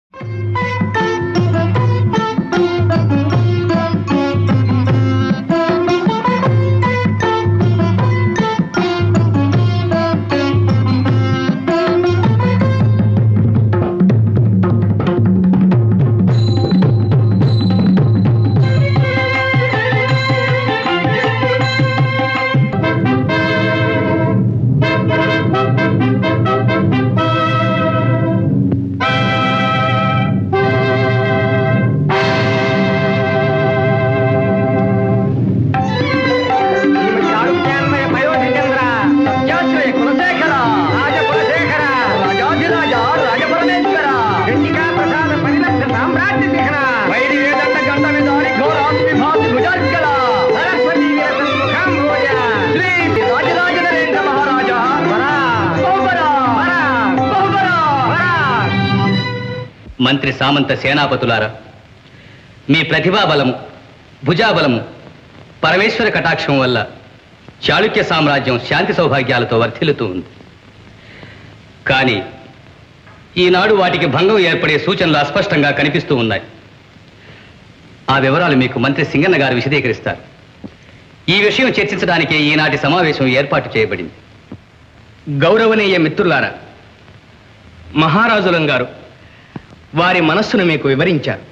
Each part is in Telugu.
మంత్రి సామంత సేనాపతులారా మీ ప్రతిభాబలము భుజాబలము పరమేశ్వర కటాక్షం వల్ల చాళుక్య సామ్రాజ్యం శాంతి సౌభాగ్యాలతో వర్ధిల్లుతూ ఉంది కానీ ఈనాడు వాటికి భంగం ఏర్పడే సూచనలు అస్పష్టంగా కనిపిస్తూ ఉన్నాయి ఆ వివరాలు మీకు మంత్రి సింగన్న గారు విశదీకరిస్తారు ఈ విషయం చర్చించడానికే ఈనాటి సమావేశం ఏర్పాటు చేయబడింది గౌరవనీయ మిత్రులారా మహారాజులం గారు వారి మనస్సును మీకు వివరించారు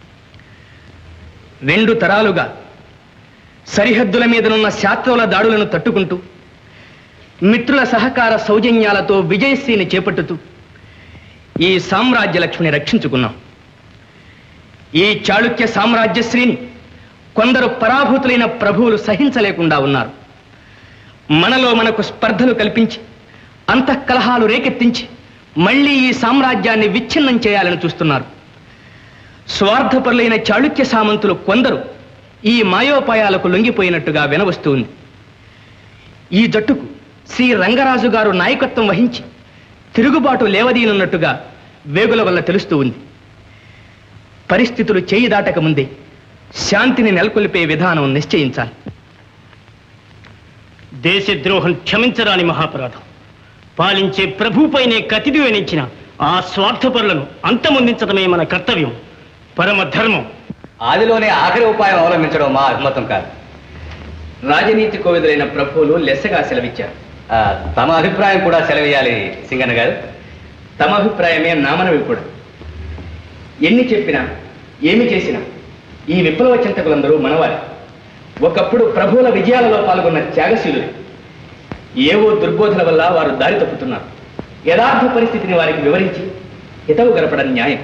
రెండు తరాలుగా సరిహద్దుల మీదనున్న శాత్రుల దాడులను తట్టుకుంటూ మిత్రుల సహకార సౌజన్యాలతో విజయశ్రీని చేపట్టుతూ ఈ సామ్రాజ్య లక్ష్మిని రక్షించుకున్నాం ఈ చాళుక్య సామ్రాజ్యశ్రీని కొందరు పరాభూతులైన ప్రభువులు సహించలేకుండా ఉన్నారు మనలో మనకు స్పర్ధలు కల్పించి అంతఃకలహాలు రేకెత్తించి మళ్ళీ ఈ సామ్రాజ్యాన్ని విచ్ఛిన్నం చేయాలని చూస్తున్నారు స్వార్థపరులైన చాళుక్య సామంతులు కొందరు ఈ మాయోపాయాలకు లొంగిపోయినట్టుగా వినవస్తుంది ఈ జట్టుకు శ్రీ రంగరాజు గారు నాయకత్వం వహించి తిరుగుబాటు లేవదీనున్నట్టుగా వేగుల వల్ల తెలుస్తూ ఉంది పరిస్థితులు చేయి దాటక ముందే శాంతిని నెలకొల్పే విధానం నిశ్చయించాలి దేశద్రోహం క్షమించరాని మహాపరాధం పాలించే ప్రభుపైనే కతిది వెనించిన ఆ స్వార్థపరులను అంతమొందించడమే మన కర్తవ్యం పరమ ధర్మం ఆదిలోనే ఆఖరి ఉపాయం అవలంబించడం మా అభిమతం కాదు రాజనీతి కోవిదులైన ప్రభువులు లెస్సగా సెలవిచ్చారు ఆ, తమ అభిప్రాయం కూడా సెలవేయాలి సింగన్న గారు తమ అభిప్రాయమే నామనవి కూడా ఎన్ని చెప్పినా ఏమి చేసినా ఈ విప్లవ చింతకులందరూ మనవారి ఒకప్పుడు ప్రభువుల విజయాలలో పాల్గొన్న త్యాగశీలులు ఏవో దుర్బోధల వల్ల వారు దారి తప్పుతున్నారు యథార్థ పరిస్థితిని వారికి వివరించి హితవు గడపడం న్యాయం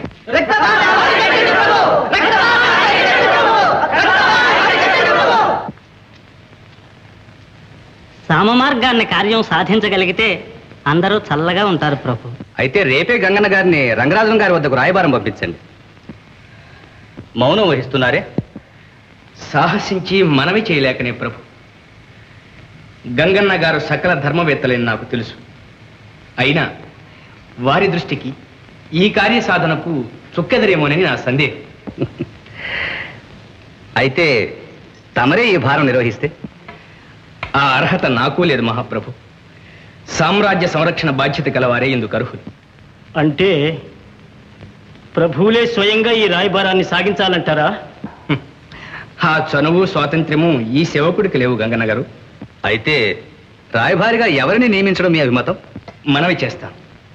సామమార్గాన్ని కార్యం సాధించగలిగితే అందరూ చల్లగా ఉంటారు ప్రభు అయితే రేపే గంగన్న గారిని రంగరాజన్ గారి వద్దకు రాయబారం పంపించండి మౌనం వహిస్తున్నారే సాహసించి మనవి చేయలేకనే ప్రభు గంగన్న గారు సకల ధర్మవేత్తలని నాకు తెలుసు అయినా వారి దృష్టికి ఈ కార్య సాధనకు చుక్కెదరేమోనని నా సందేహం అయితే తమరే ఈ భారం నిర్వహిస్తే ఆ అర్హత నాకు లేదు మహాప్రభు సామ్రాజ్య సంరక్షణ బాధ్యత కలవారే ఇందుకు అర్హులు అంటే ప్రభువులే స్వయంగా ఈ రాయబారాన్ని సాగించాలంటారా ఆ చనువు స్వాతంత్ర్యము ఈ సేవకుడికి లేవు గంగన్న గారు అయితే రాయభారిగా ఎవరిని నియమించడం మీ అభిమతం మనవి చేస్తాం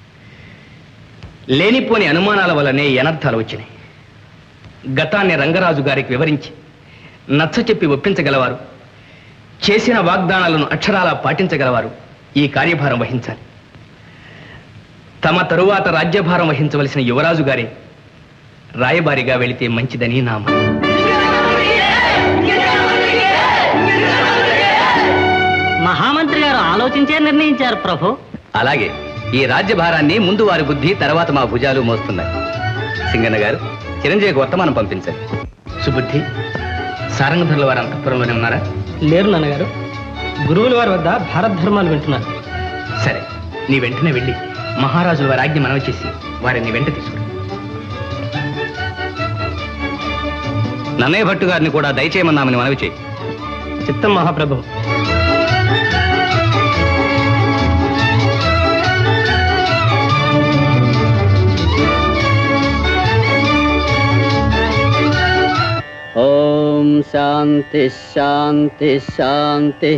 లేనిపోని అనుమానాల వల్లనే ఈ అనర్థాలు వచ్చినాయి గతాన్ని రంగరాజు గారికి వివరించి నచ్చ చెప్పి ఒప్పించగలవారు చేసిన వాగ్దానాలను అక్షరాలా పాటించగలవారు ఈ కార్యభారం వహించాలి తమ తరువాత రాజ్యభారం వహించవలసిన యువరాజు గారే రాయబారిగా వెళితే మంచిదని నా మనవి. మహామంత్రి గారు ఆలోచించే నిర్ణయించారు ప్రభు అలాగే ఈ రాజ్యభారాన్ని ముందు వారి బుద్ధి తర్వాత మా భుజాలు మోస్తున్నాయి సింగన్న గారు చిరంజీవికి వర్తమానం పంపించండి సుబుద్ధి సారంగధరుల వారి అంతఃపురంలోనే ఉన్నారా లేరు నాన్నగారు గురువుల వారి వద్ద భారత ధర్మాలు వింటున్నారు సరే నీ వెంటనే వెళ్ళి మహారాజుల వారి ఆజ్ఞ మనవి చేసి వారిని వెంట తీసుకురా నన్నయ్య భట్టు గారిని కూడా దయచేయమన్నామని మనవి చేయి చిత్తం మహాప్రభు శాంతి శాంతి శాంతి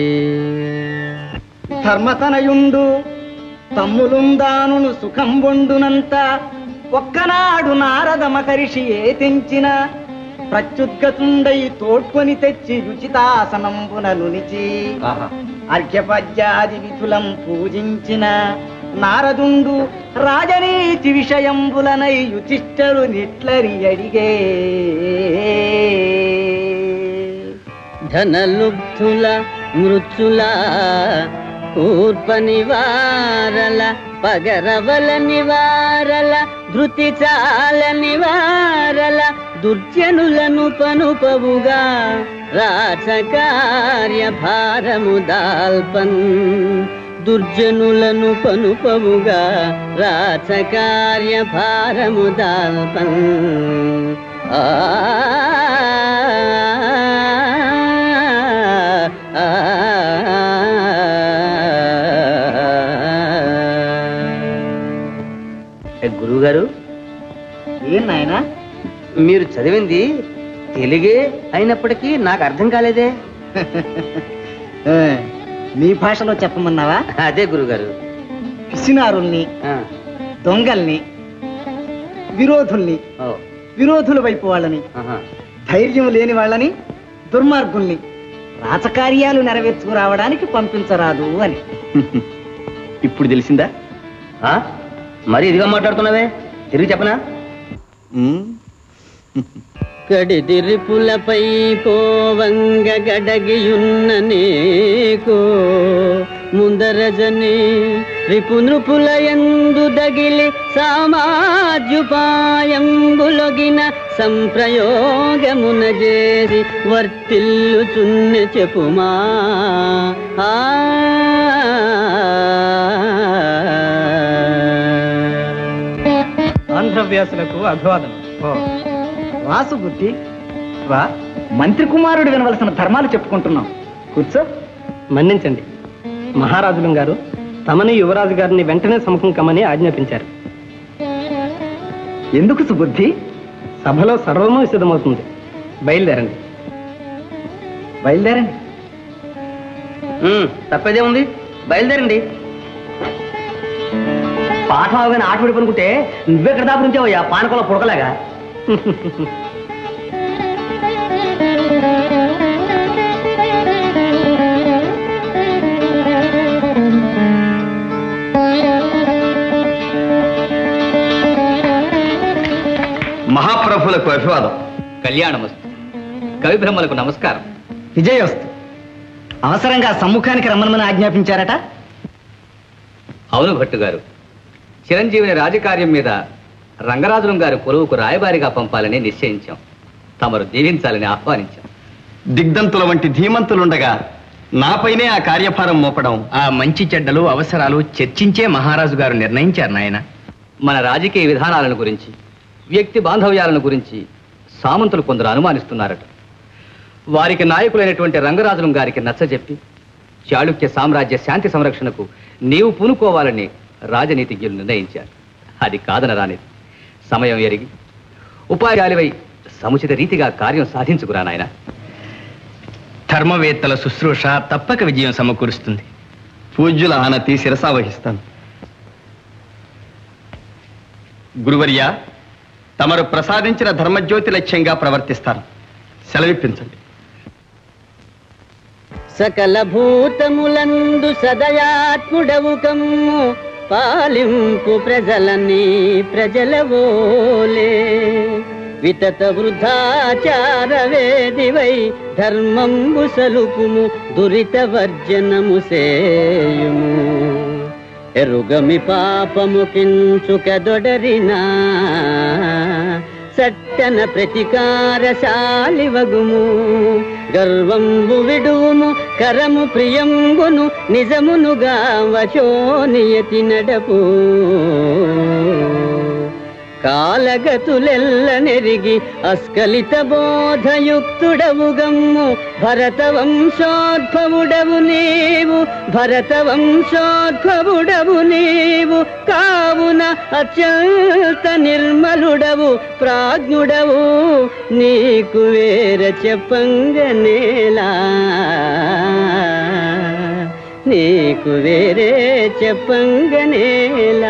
ధర్మతనయుండు తమ్ములుందానును సుఖంబొండునంత ఒక్కనాడు నారద మహర్షి ఏ తెంచిన ప్రత్యుద్గతుండై తోడ్కొని తెచ్చి రుచితాసనంబున నునిచి అర్ఘ్యపద్యాది విధులం పూజించిన నారదుండు రాజనీతి విషయంబులనై యుధిష్ఠరు నిట్లరి అడిగే ధనలుబ్ధుల మృత్యుల కూర్ప నివారల పగరవల నివారల ధృతి చాల నివారల దుర్జనులను పనుపవుగా రాచకార్య భారము దాల్పన్ దుర్జనులను పనుపవుగా రాచకార్య భారము దాల్పన్ ఆ గురువు గారు ఏం నాయనా మీరు చదివింది తెలుగే అయినప్పటికీ నాకు అర్థం కాలేదే ఏ, మీ భాషలో చెప్పమన్నావా అదే గురుగారు పిసినారుల్ని ఆ, దొంగల్ని విరోధుల్ని ఓ, విరోధుల వైపు వాళ్ళని ఆహా. ధైర్యం లేని వాళ్ళని దుర్మార్గుల్ని రాజకార్యాలు నెరవేర్చుకురావడానికి పంపించరాదు అని ఇప్పుడు తెలిసిందా ఆ? మరి ఇదిగా మాట్లాడుతున్నావే తిరిగి చెప్పనా కడిదిరిపులపై పోవంగ గడగియున్న నీకు ముందరజని రిపు నృపుల ఎందు దగిలి సామాజ్యుపాయంబులొగిన సంప్రయోగమున చేసి వర్తిల్లుచున్నె చెప్పుమా ఆ ఆంధ్రవ్యాసులకు అభివాదం వాసు బుద్ధి వా మంత్రి కుమారుడు వినవలసిన ధర్మాలు చెప్పుకుంటున్నాం కూర్చో మన్నించండి మహారాజులం గారు తమని యువరాజు గారిని వెంటనే సముఖం కమ్మని ఆజ్ఞాపించారు ఎందుకు సుబుద్ధి సభలో సర్వము సిద్ధమవుతుంది బయలుదేరండి బయలుదేరండి ఉమ్, తప్పేదే ఉంది బయలుదేరండి పాఠం అవగానే ఆట విడిపనుకుంటే నువ్వెక్కడ దాపురించావయ్యా పానకంలో పుడకలేగా మహాప్రభులకు అభివాదం కళ్యాణమస్తు కవిబ్రహ్మలకు నమస్కారం విజయోస్తు అవసరంగా సమ్ముఖానికి రమ్మనమని ఆజ్ఞాపించారట అవును భట్టు గారు చిరంజీవిని రాజకార్యం మీద రంగరాజులం గారు కొలువుకు రాయబారిగా పంపాలని నిశ్చయించాం తమరు దీవించాలని ఆహ్వానించాం దిగ్దంతుల వంటి ధీమంతులుండగా నాపైనే ఆ కార్యభారం మోపడం ఆ మంచి చెడ్డలు అవసరాలు చర్చించే మహారాజు గారు నిర్ణయించారు నాయన మన రాజకీయ విధానాలను గురించి వ్యక్తి బాంధవ్యాలను గురించి సామంతులు కొందరు అనుమానిస్తున్నారట వారికి నాయకులైనటువంటి రంగరాజులం గారికి నచ్చజెప్పి చాళుక్య సామ్రాజ్య శాంతి సంరక్షణకు నీవు పూనుకోవాలని రాజనీతిజ్ఞులు నిర్ణయించారు అది కాదనరానిది సమయం ఎరిగి ఉపాయాలివై సముచిత రీతిగా కార్యం సాధించుకురా నాయనా ధర్మవేత్తల శుశ్రూష తప్పక విజయం సమకూరుస్తుంది పూజ్యుల ఆనతి శిరసావహిస్తాను గురువర్య తమరు ప్రసాదించిన ధర్మజ్యోతి లక్ష్యంగా ప్రవర్తిస్తాను సెలవిప్పించండి సకల భూతములందు సదయాత్ముడవు కమ్ము పాలింపు ప్రజలని ప్రజలవోలే వితత వృద్ధాచార వేదివై ధర్మంబు సలుపుము దురిత వర్జనము సేయుము ఎరుగమి పాపము కించుకదొడరినా సట్టన ప్రతికారశాలివగుము గర్వంబు విడువుము కరము ప్రియంబును నిజమునుగా వచోనియతి నడపు కాలగతులెల్ల నెరిగి అస్కలిత బోధయుక్తుడవు గమ్ము భరత వంశోద్భవుడవు నీవు భరత వంశోద్భవుడవు నీవు కావున అత్యంత నిర్మలుడవు ప్రాజ్ఞుడవు నీకు వేర చెప్పంగనేలా నీకు వేరే చెప్పంగనేలా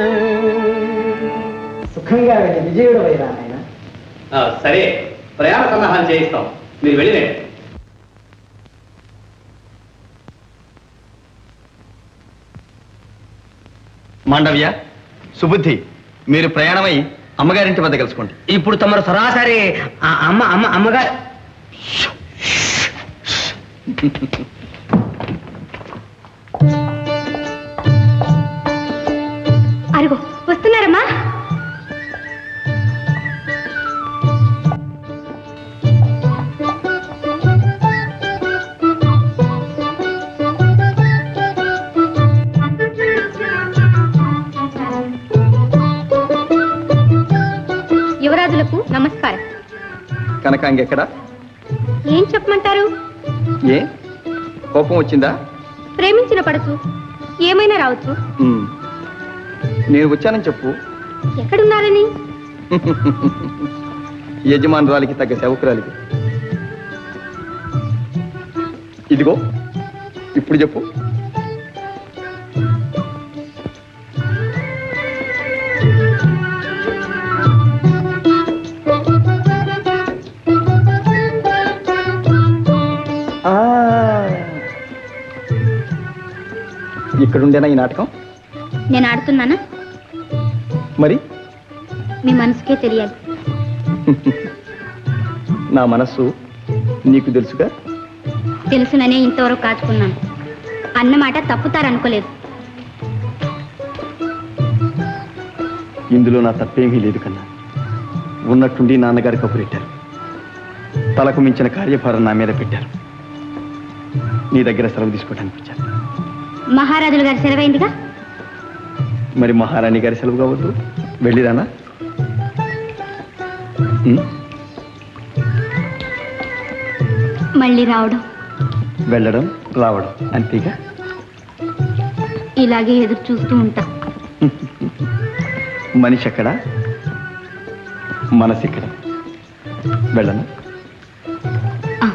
సుఖంగా వెళ్ళి విజయుడు వైరా నాయన ఆ, సరే ప్రయాణ సన్నాహాలు చేయిస్తాం మీరు వెళ్ళిరండి మాండవ్య సుబుద్ధి మీరు ప్రయాణమై అమ్మగారింటి వద్ద కలుసుకోండి ఇప్పుడు తమరు సరాసరి ఆ అమ్మ అమ్మ అమ్మగారు అరుగు వస్తున్నారమ్మా యువరాజులకు నమస్కారం కనకాంగి ఎక్కడ ఏం చెప్పమంటారు ఏ కోపం వచ్చిందా ప్రేమించిన పడచు ఏమైనా రావచ్చు ఉమ్. నేను వచ్చానని చెప్పు ఎక్కడున్నారని యజమానురాలికి తగ్గ సేవకురాలికి ఇదిగో ఇప్పుడు చెప్పు ఆ. ఇక్కడుండేనా ఈ నాటకం నేను ఆడుతున్నానా మరి మీ మనసుకే తెలియాలి నా మనస్సు నీకు తెలుసుగా తెలుసుననే ఇంతవరకు కాచుకున్నాను అన్నమాట తప్పుతారనుకోలేదు ఇందులో నా తప్పేమీ లేదు కన్నా ఉన్నట్టుండి నాన్నగారు కబురెట్టారు తలకు మించిన కార్యభారం నా మీద పెట్టారు నీ దగ్గర సెలవు తీసుకోవడానికి వచ్చాను మహారాజులు గారి సెలవైందిగా మరి మహారాణి గారి సెలవు కావద్దు వెళ్ళిరానా ఉం? మళ్ళీ రావడం వెళ్ళడం రావడం అంతేగా ఇలాగే ఎదురు చూస్తూ ఉంటా మనిషి ఎక్కడ మనసు ఎక్కడ వెళ్ళను ఆ.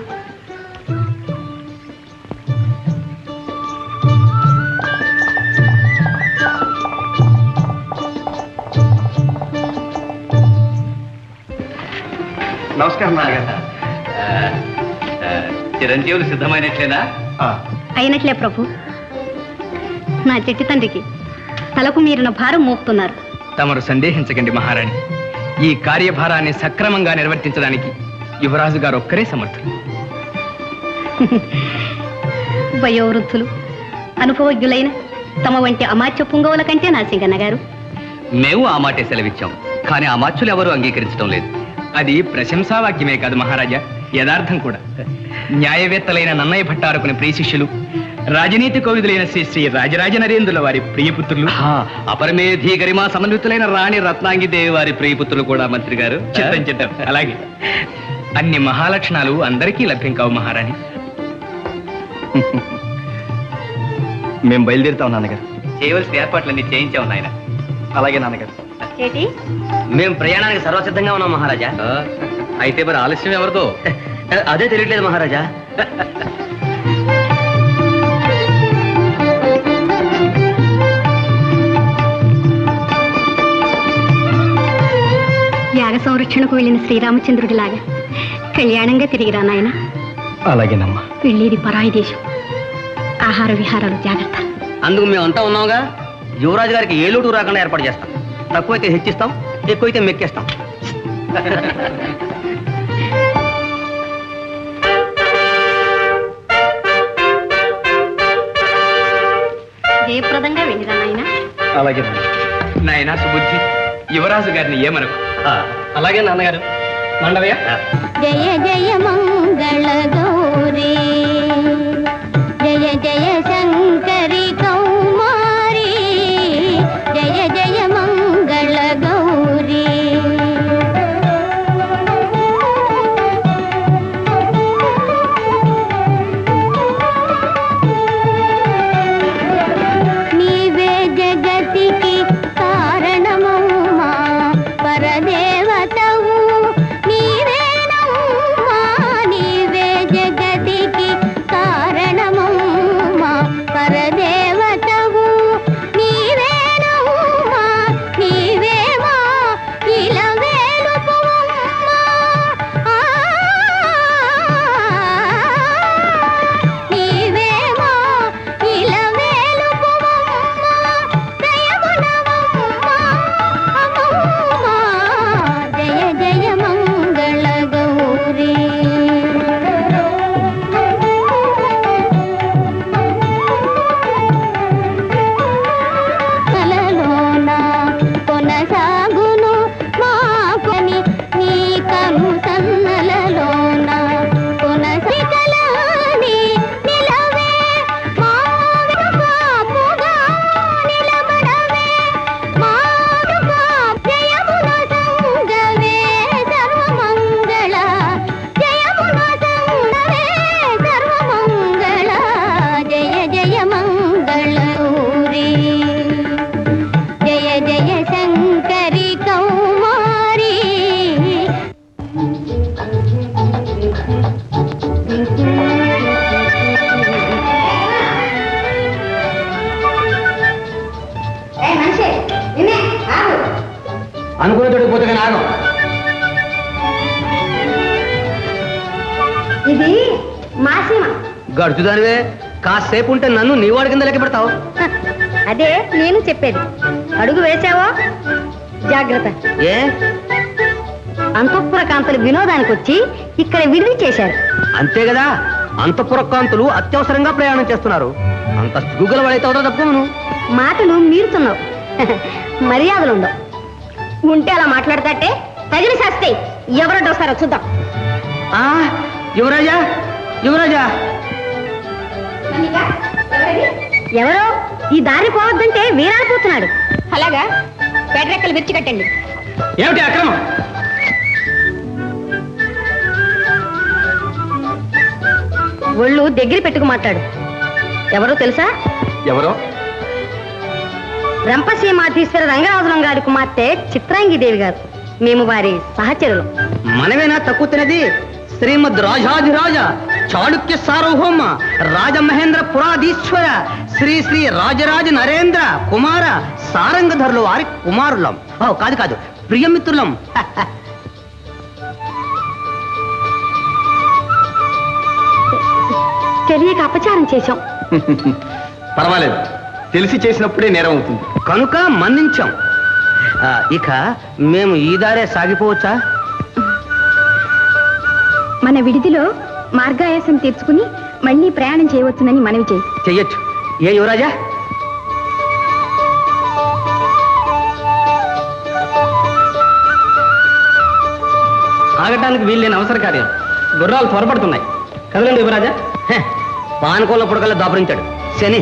నమస్కారం నాన్నగారు చిరంజీవులు సిద్ధమైనట్లేనా అయినట్లే ప్రభు నా చెట్టి తండ్రికి తలకు మీరిన భారం మోపుతున్నారు తమరు సందేహించకండి మహారాణి ఈ కార్యభారాన్ని సక్రమంగా నిర్వర్తించడానికి యువరాజు గారు ఒక్కరే సమర్థులు వయోవృద్ధులు అనుభవజ్ఞులైన తమ వంటి అమాత్య పుంగవుల కంటే నా సింగన్న గారు మేము ఆ మాటే సెలవిచ్చాం కానీ ఆ మార్చులు ఎవరు అంగీకరించడం లేదు అది ప్రశంసావాక్యమే కాదు మహారాజా యథార్థం కూడా న్యాయవేత్తలైన నన్నయ్య భట్టారకుని ప్రియ శిష్యులు రాజనీతి కోవిదులైన శ్రీ శ్రీ రాజరాజ నరేంద్రుల వారి ప్రియపుత్రులు ఆ, అపరమేధి గరిమా సమన్వితులైన రాణి రత్నాంగి దేవి వారి ప్రియపుత్రులు కూడా మంత్రి గారు చిత్తం చిత్తం అలాగే అన్ని మహాలక్షణాలు అందరికీ లభ్యం కావు మహారాణి మేము బయలుదేరుతాం నాన్నగారు చేయవలసిన ఏర్పాట్లన్నీ చేయించాం నాయన అలాగే నాన్నగారు చేటి మేము ప్రయాణానికి సర్వసిద్ధంగా ఉన్నాం మహారాజా ఆ, అయితే మరి ఆలస్యం ఎవరిదో అదే తెలియట్లేదు మహారాజా యాగ సంరక్షణకు వెళ్ళిన శ్రీరామచంద్రుడిలాగా కళ్యాణంగా తిరిగిరా నాయన అలాగేనమ్మా వెళ్ళేది పరాయి దేశం ఆహార విహారాలు జాగ్రత్త అందుకు మేమంతా ఉన్నావుగా యువరాజు గారికి ఏ లోటు రాకుండా ఏర్పాటు చేస్తాం తక్కువైతే హెచ్చిస్తాం ఎక్కువైతే మెక్కేస్తాం జయప్రదంగా వెళ్ళిరా నాయన అలాగే నాయనా సుబుద్ధి యువరాజు గారిని ఏమనకు అలాగే నాన్నగారు మాండవయ్య జయ జయ మంగళ గౌరీ జయ జయ శంకరి కౌమారి జయ జయ మంగళ గౌరీ నీవే జగతికి కారణం అనుకునే తోడికి పోతే కానీ ఆగం ఇది మా సీమ గడుచుదానివే కాసేపు ఉంటే నన్ను నీ వాడి కింద లెక్క పెడతావు హ, అదే నేను చెప్పేది అడుగు వేశావో జాగ్రత్త ఏ అంతఃపుర కాంతలు వినోదానికి వచ్చి ఇక్కడ విడిది చేశారు అంతే కదా అంతఃపురకాంతులు అత్యవసరంగా ప్రయాణం చేస్తున్నారు అంత సిగ్గుగల వాడైతే అవుతా తప్పుకోను మాటలు మీరుతున్నావు మర్యాదలు ఉండవు ఉంటే అలా మాట్లాడతాటే తగిన శాస్తే ఎవరో వస్తారో చూద్దాం ఆ, యువరాజా యువరాజా ఎవరో ఈ దారి పోవద్దంటే వీరాడిపోతున్నాడు అలాగా పెడ్రెక్కలు విరిచి కట్టండి ఏమిటి అక్రమం ఒళ్ళు దగ్గర పెట్టుకు మాట్లాడు ఎవరో తెలుసా ఎవరో రంపసీమాధీశ్వర రంగరాజులం గారి కుమార్తె చిత్రాంగిదేవి గారు మేము వారి సహచరులు మనమేనా తక్కువ తినది శ్రీమద్ రాజాధిరాజ చాళుక్య సార్వభౌమ రాజమహేంద్ర పురాధీశ్వర శ్రీ శ్రీ రాజరాజ నరేంద్ర కుమార సారంగధరులు వారి కుమారులం ఓ కాదు కాదు ప్రియమిత్రులం తెలియక అపచారం చేశాం పర్వాలేదు తెలిసి చేసినప్పుడే నేరం అవుతుంది కనుక మన్నించాం ఆ, ఇక మేము ఈ దారే సాగిపోవచ్చా మన విడిదిలో మార్గాయాసం తీర్చుకుని మళ్ళీ ప్రయాణం చేయవచ్చునని మనవి చేయి చెయ్యొచ్చు ఏ యువరాజా ఆగటానికి వీల్లేని అవసర కార్యం గుర్రాలు త్వరపడుతున్నాయి కదలండి యువరాజా హె, పానకోళ్ళ పుడకల్లా దాపురించాడు శని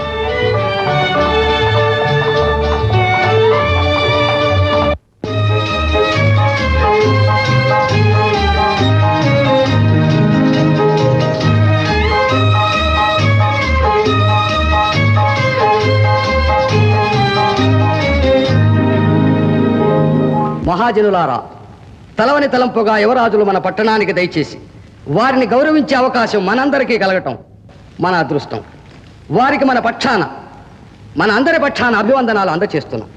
మహాజనులారా తలవని తలంపుగా యువరాజులు మన పట్టణానికి దయచేసి వారిని గౌరవించే అవకాశం మనందరికీ కలగటం మన అదృష్టం వారికి మన పక్షాన మన అందరి పక్షాన అభివందనాలు అందచేస్తున్నాం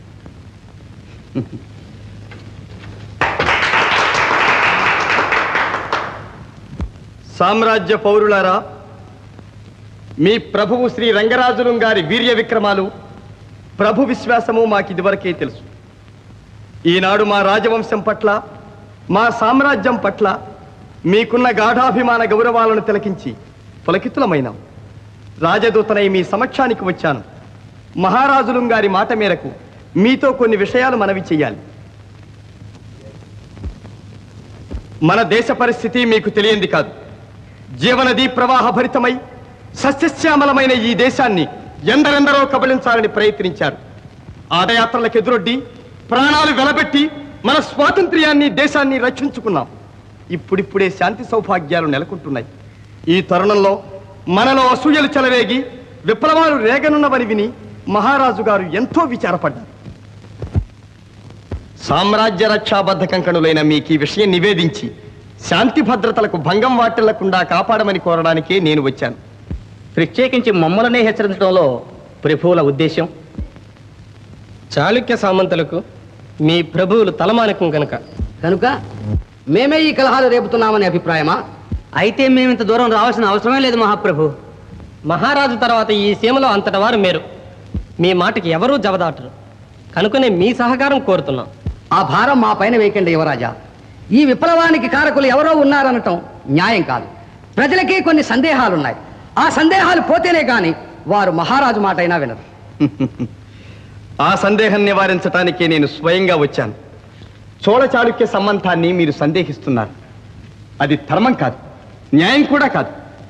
సామ్రాజ్య పౌరులారా మీ ప్రభువు శ్రీ రంగరాజులం గారి వీర్య విక్రమాలు ప్రభు విశ్వాసము మాకు ఇదివరకే తెలుసు ఈనాడు మా రాజవంశం పట్ల మా సామ్రాజ్యం పట్ల మీకున్న గాఢాభిమాన గౌరవాలను తిలకించి పులకితులమైనాం రాజదూతనై మీ సమక్షానికి వచ్చాను మహారాజులం గారి మాట మేరకు మీతో కొన్ని విషయాలు మనవి చెయ్యాలి మన దేశ పరిస్థితి మీకు తెలియంది కాదు జీవనది ప్రవాహ భరితమై సస్యశ్యామలమైన ఈ దేశాన్ని ఎందరెందరో కబలించాలని ప్రయత్నించారు ఆదయాత్రలకు ఎదురొడ్డి ప్రాణాలు వెలబెట్టి మన స్వాతంత్ర్యాన్ని దేశాన్ని రక్షించుకున్నాం ఇప్పుడిప్పుడే శాంతి సౌభాగ్యాలు నెలకొంటున్నాయి ఈ తరుణంలో మనలో అసూయలు చెలరేగి విప్లవాలు రేగనున్నవని విని మహారాజు గారు ఎంతో విచారపడ్డారు సామ్రాజ్య రక్షాబద్ధ కంకణులైన మీకు ఈ విషయం నివేదించి శాంతి భద్రతలకు భంగం వాటిల్లకుండా కాపాడమని కోరడానికే నేను వచ్చాను ప్రత్యేకించి మమ్మల్నే హెచ్చరించడంలో ప్రభువుల ఉద్దేశం చాళుక్య సామంతులకు మీ ప్రభువులు తలమానికం కనుక కనుక మేమే ఈ కలహాలు రేపుతున్నామనే అభిప్రాయమా అయితే మేము ఇంత దూరం రావాల్సిన అవసరమే లేదు మహాప్రభు మహారాజు తర్వాత ఈ సీమలో అంతటి వారు మీరు మీ మాటకి ఎవరూ జవదాటరు కనుకనే మీ సహకారం కోరుతున్నాం ఆ భారం మా పైన వేయకండి యువరాజా ఈ విప్లవానికి కారకులు ఎవరో ఉన్నారనటం న్యాయం కాదు ప్రజలకి కొన్ని సందేహాలున్నాయి ఆ సందేహాలు పోతేనే గాని వారు మహారాజు మాట అయినా వినరు ఆ సందేహం నివారించటానికే నేను స్వయంగా వచ్చాను చోళ చాళుక్య సంబంధాన్ని మీరు సందేహిస్తున్నారు అది ధర్మం కాదు న్యాయం కూడా కాదు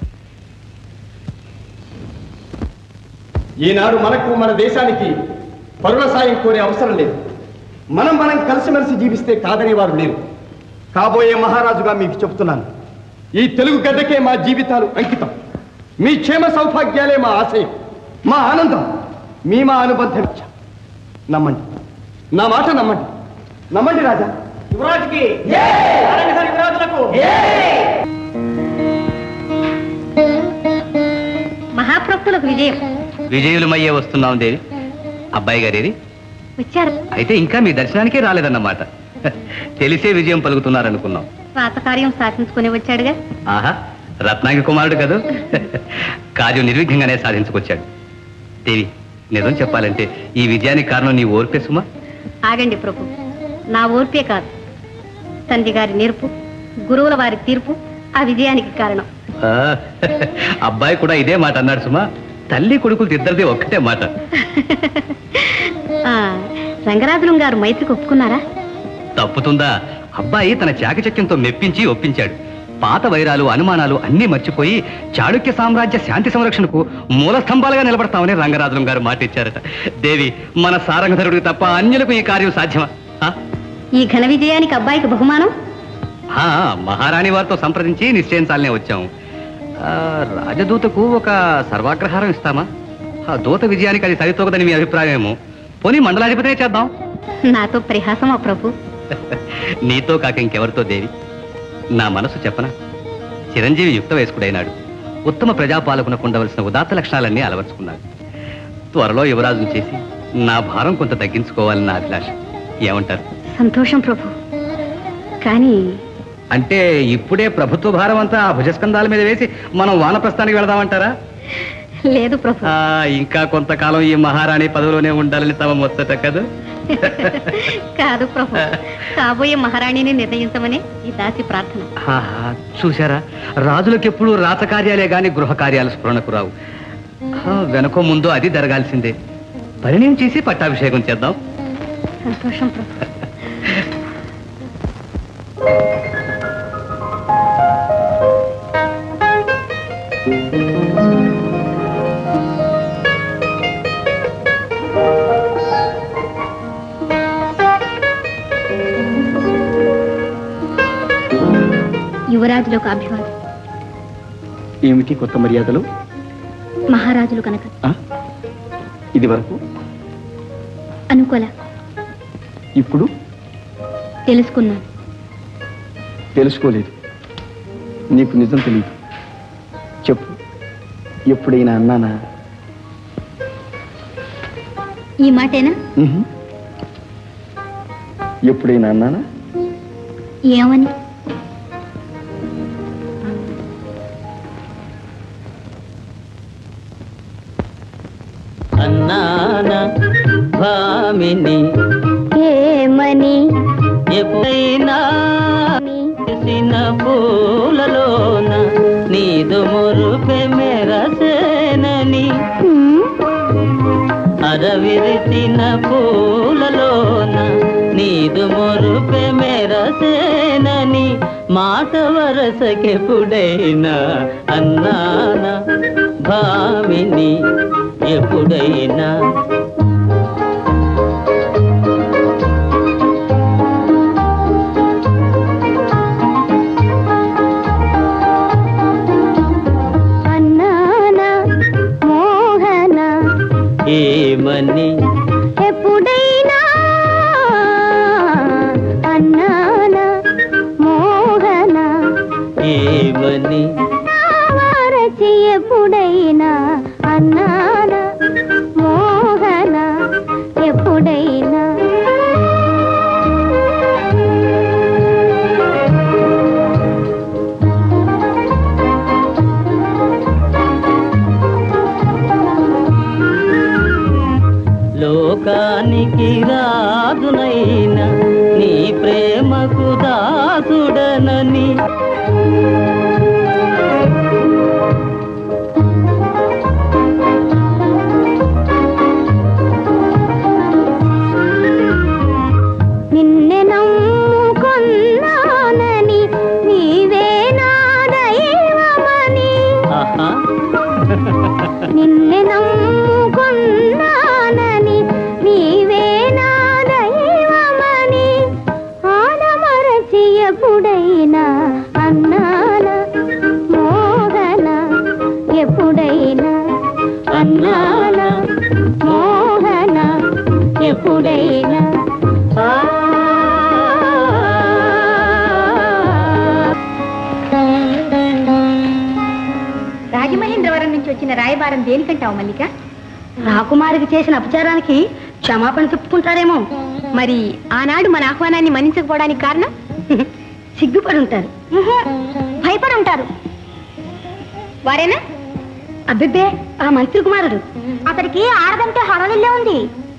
ఈనాడు మనకు మన దేశానికి పరుల సాయం కోరే అవసరం లేదు మనం మనం కలిసిమెలిసి జీవిస్తే కాదనే వారు లేరు కాబోయే మహారాజుగా మీకు చెప్తున్నాను ఈ తెలుగు గడ్డకే మా జీవితాలు అంకితం మీ క్షేమ సౌభాగ్యాలే మా ఆశయం మా ఆనందం మీ మా అనుబంధం నమ్మండి నా మాట నమ్మండి నమ్మండి రాజా యువరాజుకి మహాప్రభులకు విజయం విజయులమయ్యే వస్తున్నాం దేవి అబ్బాయి గారేది వచ్చారు అయితే ఇంకా మీ దర్శనానికే రాలేదన్నమాట తెలిసే విజయం పలుకుతున్నారనుకున్నాం పాతకార్యం సాధించుకుని వచ్చాడుగా ఆహా రత్నాంగి కుమారుడు కదూ కార్యం నిర్విఘ్నంగానే సాధించుకొచ్చాడు దేవి నిజం చెప్పాలంటే ఈ విజయానికి కారణం నీ ఓర్పే సుమా ఆగండి ప్రభు నా ఓర్పే కాదు తండ్రి గారి నేర్పు గురువుల వారి తీర్పు ఆ విజయానికి కారణం ఆ, అబ్బాయి కూడా ఇదే మాట అన్నాడు సుమా తల్లి కొడుకులు ఇద్దరిది ఒక్కటే మాట ఆ, రంగరాజులం గారు మైత్రికి ఒప్పుకున్నారా తప్పుతుందా అబ్బాయి తన చాకచక్యంతో మెప్పించి ఒప్పించాడు పాత వైరాలు అనుమానాలు అన్నీ మర్చిపోయి చాళుక్య సామ్రాజ్య శాంతి సంరక్షణకు మూల స్తంభాలుగా నిలబడతామని రంగరాజులం గారు మాట ఇచ్చారట దేవి మన సారంగధరుడికి తప్ప అన్యులకు ఈ కార్యం సాధ్యమా ఆ? ఈ ఘన విజయానికి అబ్బాయికి బహుమానం ఆ, మహారాణి వారితో సంప్రదించి నిశ్చయించాలనే వచ్చాం ఆ, రాజదూతకు ఒక సర్వాగ్రహారం ఇస్తామా ఆ దూత విజయానికి అది సరితూగదని మీ అభిప్రాయమేమో పోనీ మండలాధిపతినే చేద్దాం నాతో పరిహాసమా ప్రభు నీతో కాక ఇంకెవరితో దేవి నా మనసు చెప్పనా చిరంజీవి యుక్త వయస్కుడైనాడు ఉత్తమ ప్రజాపాలకునకు ఉండవలసిన ఉదాత్త లక్షణాలన్నీ అలవర్చుకున్నాడు త్వరలో యువరాజును చేసి నా భారం కొంత తగ్గించుకోవాలని నా అభిలాష ఏమంటారు సంతోషం ప్రభు కానీ అంటే ఇప్పుడే ప్రభుత్వ భారం అంతా ఆ భుజస్కంధాల మీద వేసి మనం వానప్రస్థానికి వెళదామంటారా లేదు ప్రభు ఆ, ఇంకా కొంతకాలం ఈ మహారాణి పదవిలోనే ఉండాలని తమ ముచ్చట కదా కాదు ప్రభు కాబోయే మహారాణిని నిర్ణయించమని ఈ దాసి ప్రార్థన ఆహా, చూశారా రాజులకు ఎప్పుడు రాచకార్యాలే గాని గృహ కార్యాలు స్ఫురణకు రావు ఆ, వెనకో ముందు అది జరగాల్సిందే పరిణయం చేసి పట్టాభిషేకం చేద్దాం సంతోషం ప్రభు యువరాజులకు అభివాదం ఏమిటి కొత్త మర్యాదలు మహారాజులు కనుక ఇది వరకు అనుకోల ఇప్పుడు తెలుసుకున్నాను తెలుసుకోలేదు నీకు నిజం తెలియదు చెప్పు ఎప్పుడైనా అన్నానా ఈ మాటేనా ఉహు. ఎప్పుడైనా అన్నానా ఏమని అన్నాన భామిని ఏమని ఎప్పుడైనా చేసిన పూలలోన నీదు మురుపె మెరసేనని అరవిరిసిన పూలలోన నీదు మురుపె మెరసేనని మాట వరసకెప్పుడైనా అన్నాన భామిని ఎప్పుడైనా అన్నానా మోహన ఏమని ఎప్పుడైనా అన్నానా మోహన ఏమని వారచి ఎప్పుడైనా అన్నానా మోహన ఎప్పుడైనా లోకానికి రాదునైనా నీ ప్రేమకు దాసుడనని నిన్నె నమ్ముకొన్నానని నీవే నా దైవమని ఆహా నిన్నె నమ్ముకొన్నానని నీవే నా దైవమని ఆడమరచి ఎప్పుడైనా అన్నాన మోహన ఎప్పుడైనా అన్నాన మోహన ఎప్పుడైనా రాజమహేంద్రవరం నుంచి వచ్చిన రాయబారం దేనికంటావు మల్లిక రాకుమారికి చేసిన అపచారానికి క్షమాపణ చెప్పుకుంటారేమో మరి ఆనాడు మన ఆహ్వానాన్ని మన్నించకపోవడానికి కారణం సిగ్గుపడి ఉంటారు భయపడి ఉంటారు వారేనా అబ్బిబ్బే ఆ మంత్రి కుమారుడు అతడికి ఆడదంటే హడలిల్లే ఉంది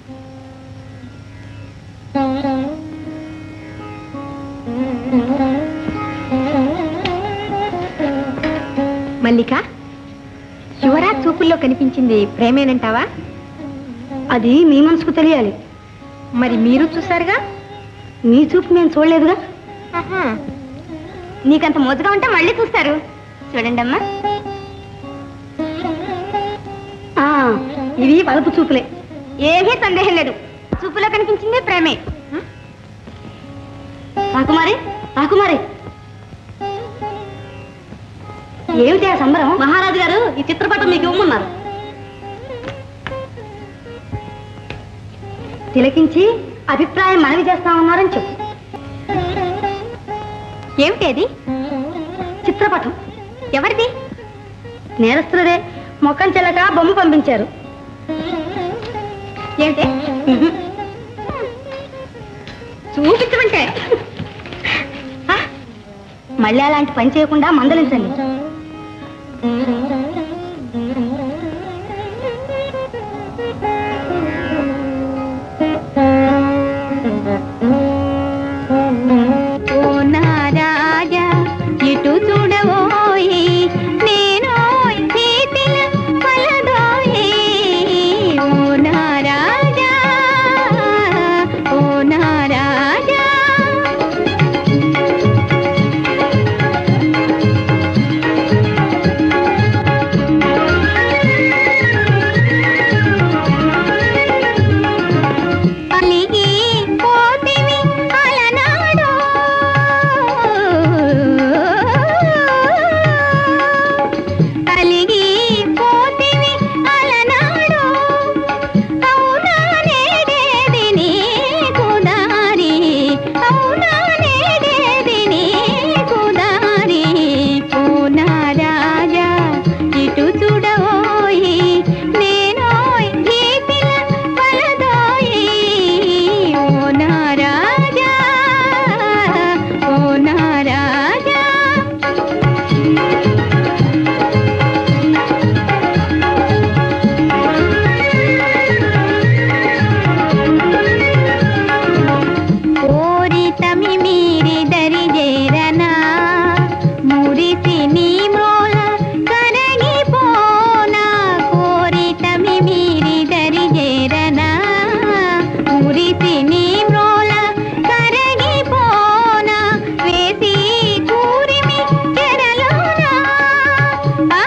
మల్లిక యువరాజ్ చూపుల్లో కనిపించింది ప్రేమేనంటావా అది మీ మనసుకు తెలియాలి మరి మీరు చూసారుగా మీ చూపు మేము చూడలేదుగా నీకంత మోజుగా ఉంటే మళ్ళీ చూస్తారు చూడండి అమ్మా ఆ, ఇవి వలపు చూపులే ఏమీ సందేహం లేదు చూపులో కనిపించింది ప్రేమే రాకుమారి రాకుమారి ఏమిటి ఆ సంబరం మహారాజు గారు ఈ చిత్రపటం మీకు ఇవ్వమన్నారు తిలకించి అభిప్రాయం మనవి చేస్తామన్నారని చెప్పు ఏమిటి అది చిత్రపటం ఎవరిది నేరస్తులదే మొక్కం చెల్లక బొమ్మ పంపించారు ఏమిటి చూపించమంటే ఆ, మళ్ళీ అలాంటి పని చేయకుండా మందలించండి ఓ నా రాజా ఇటు చూడవోయి నేను చేతిల పలదోయి ఓ నా రాజా ఓ నా రాజా అలిగి పోతివి అలనాడు కలిగి పోతివి అలనాడు అవునా నేడేది నీకు దారి అవునా నేడేది నీకు దారి పూనా రాజా ఇటు చూడవోయి నేనోయ్ గీతిల పలదోయి ఓ నా రాజా ఓ నా రాజా కోరితమి మీరి దరిజేరనా మురిసి నీ మ్రోల కరగిపోనా కోరితమి మీరి దరిజేరనా మురిసి నీ మ్రోల కరగిపోనా వేసి కూరిమి చెరలోనా ఆ,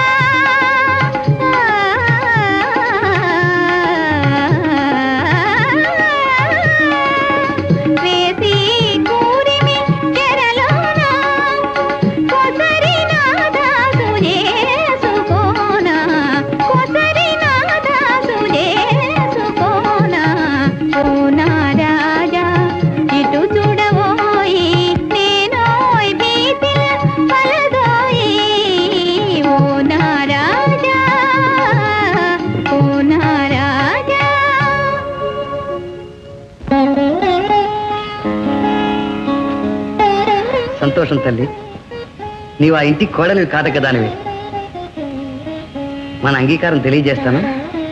వేసి కూరిమి చెరలోనా కొసరి నాదాసు చేసుకోనా కొసరి నాదాసు చేసుకోనా ఓ నా రాజా ఇటు చూడవోయి నేనోయ్ బీతిల పలదోయి ఓ నా రాజా ఓ నా రాజా సంతోషం తల్లి నీవు ఆ ఇంటికి కోడలివి కాదు కదానివి మన అంగీకారం తెలియజేస్తాను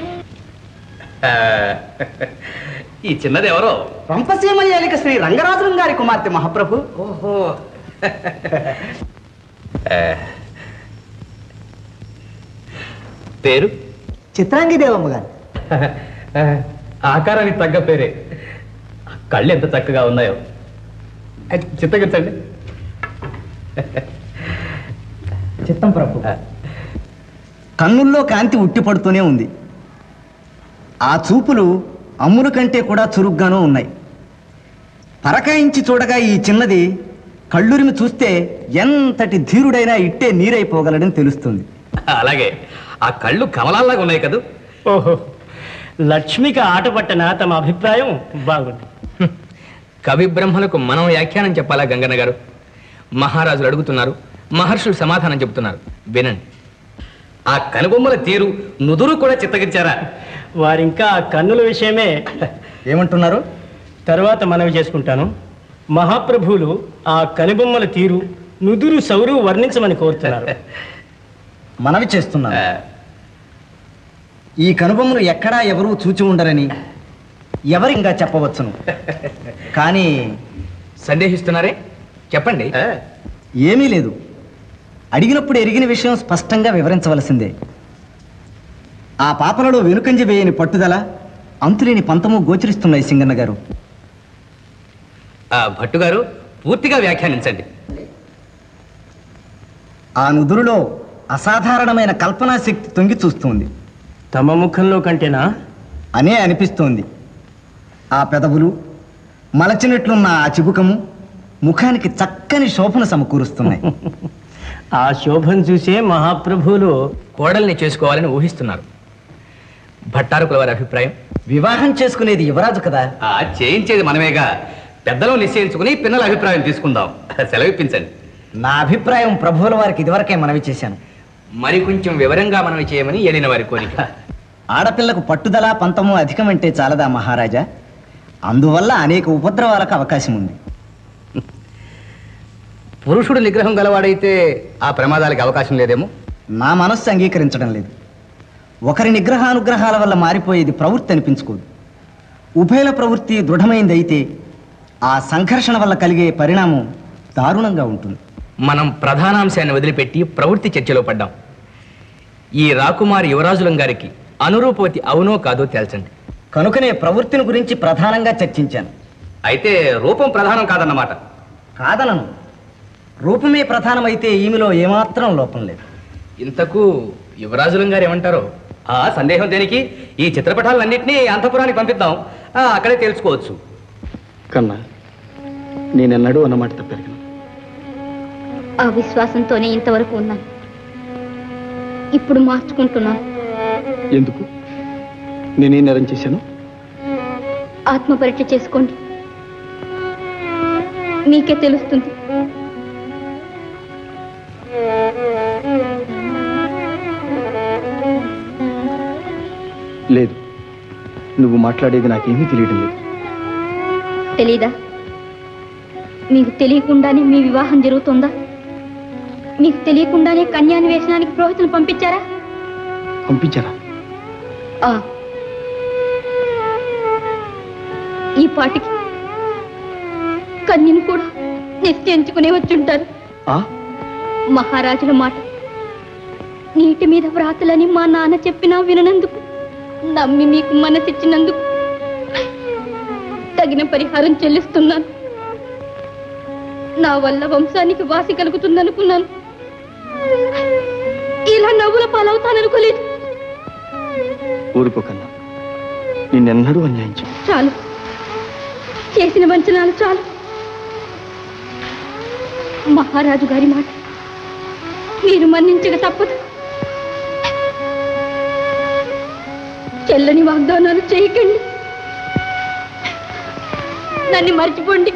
ఈ చిన్నది ఎవరో రంపసీమ ఏలిక శ్రీ రంగరాజులం గారి కుమార్తె మహాప్రభు ఓహో పేరు చిత్రాంగి దేవమ్మ గారు ఆకారానికి తగ్గ పేరే కళ్ళు ఎంత చక్కగా ఉన్నాయో అది చిత్తగించండి చిత్తం ప్రభు కన్నుల్లో కాంతి ఉట్టిపడుతూనే ఉంది ఆ చూపులు అమ్ముల కంటే కూడా చురుగ్గానూ ఉన్నాయి పరకాయించి చూడగా ఈ చిన్నది కళ్ళురిమి చూస్తే ఎంతటి ధీరుడైనా ఇట్టే నీరైపోగలడని తెలుస్తుంది అలాగే ఆ కళ్ళు కమలాల్లాగా ఉన్నాయి కదూ ఓహో లక్ష్మికి ఆట పట్టిన తమ అభిప్రాయం బాగుంది కవి బ్రహ్మలకు మనం వ్యాఖ్యానం చెప్పాలా గంగన్న గారు మహారాజులు అడుగుతున్నారు మహర్షులు సమాధానం చెబుతున్నారు వినండి ఆ కనుబొమ్మల తీరు నుదురు కూడా చిత్తగించారా వారింకా ఆ కన్నుల విషయమే ఏమంటున్నారు తర్వాత మనవి చేసుకుంటాను మహాప్రభువులు ఆ కనుబొమ్మల తీరు నుదురు సౌరు వర్ణించమని కోరుతున్నారు మనవి చేస్తున్నాను ఈ కనుబొమ్మలు ఎక్కడా ఎవరూ చూచి ఉండరని ఎవరు ఇంకా చెప్పవచ్చును కానీ సందేహిస్తున్నారే చెప్పండి ఏమీ లేదు అడిగినప్పుడు ఎరిగిన విషయం స్పష్టంగా వివరించవలసిందే ఆ పాపలలో వెనుకంజ వేయని పట్టుదల అంతులేని పంతము గోచరిస్తున్నాయి సింగన్న గారు ఆ భట్టు గారు పూర్తిగా వ్యాఖ్యానించండి ఆ నుదురులో అసాధారణమైన కల్పనా శక్తి తొంగి చూస్తుంది తమ ముఖంలో కంటేనా అనే అనిపిస్తోంది ఆ పెదవులు మలచినట్లున్న ఆ చిబుకము ముఖానికి చక్కని శోభను సమకూరుస్తున్నాయి ఆ శోభను చూసే మహాప్రభువులు కోడల్ని చేసుకోవాలని ఊహిస్తున్నారు భట్టారకుల వారి అభిప్రాయం వివాహం చేసుకునేది యువరాజు కదా ఆ చేయించేది మనమేగా పెద్దలు నిశ్చయించుకుని పిల్లల అభిప్రాయం తీసుకుందాం సెలవిప్పించండి నా అభిప్రాయం ప్రభువుల వారికి ఇదివరకే మనవి చేశాను మరి కొంచెం వివరంగా మనవి చేయమని ఏలిన వారి కోరిక ఆడపిల్లకు పట్టుదల పంతము అధికమంటే చాలదా మహారాజా అందువల్ల అనేక ఉపద్రవాలకు అవకాశం ఉంది పురుషుడు నిగ్రహం గలవాడైతే ఆ ప్రమాదాలకు అవకాశం లేదేమో నా మనస్సు అంగీకరించడం లేదు ఒకరి నిగ్రహానుగ్రహాల వల్ల మారిపోయేది ప్రవృత్తి అనిపించుకోదు ఉభయల ప్రవృత్తి దృఢమైంది అయితే ఆ సంఘర్షణ వల్ల కలిగే పరిణామం దారుణంగా ఉంటుంది మనం ప్రధానాంశాన్ని వదిలిపెట్టి ప్రవృత్తి చర్చలో పడ్డాం ఈ రాకుమారి యువరాజులం గారికి అనురూపవతి అవునో కాదో తేల్చండి కనుకనే ప్రవృత్తిని గురించి ప్రధానంగా చర్చించాను అయితే రూపం ప్రధానం కాదన్నమాట కాదనను రూపమే ప్రధానమైతే ఈమెలో ఏమాత్రం లోపం లేదు ఇంతకు యువరాజులం గారు ఏమంటారో ఆ సందేహం దేనికి ఈ చిత్రపటాలన్నింటినీ అంతపురానికి పంపిద్దాం ఆ, అక్కడే తెలుసుకోవచ్చు కన్నా నేనెన్నడూ అన్నమాట తప్పాను ఆ విశ్వాసంతోనే ఇంతవరకు ఉన్నాను ఇప్పుడు మార్చుకుంటున్నాను ఎందుకు నేనేం నేరం చేశాను ఆత్మ పరీక్ష చేసుకోండి మీకే తెలుస్తుంది లేదు నువ్వు మాట్లాడేది నాకేమీ తెలియడం లేదు తెలీదా మీకు తెలియకుండానే మీ వివాహం జరుగుతుందా మీకు తెలియకుండానే కన్యాన్వేషణానికి పురోహితులు పంపించారా పంపించారా ఆ ఈ పాటికి కన్యను కూడా నిశ్చయించుకునే వచ్చుంటారు ఆ? మహారాజుల మాట నీటి మీద వ్రాతలని మా నాన్న చెప్పినా విననందుకు నమ్మి మీకు మనసిచ్చినందుకు తగిన పరిహారం చెల్లిస్తున్నాను నా వల్ల వంశానికి వాసి కలుగుతుందనుకున్నాను ఇలా నవ్వుల పాలవుతాననుకోలేదు ఊరుకోకన్నా నిన్నెన్నడూ అన్యాయం చేయను. చాలు చేసిన వంచనాలు చాలు మహారాజు గారి మాట మీరు మన్నించక తప్పదు చెల్లని వాగ్దానాలు చేయకండి నన్ను మర్చిపోండి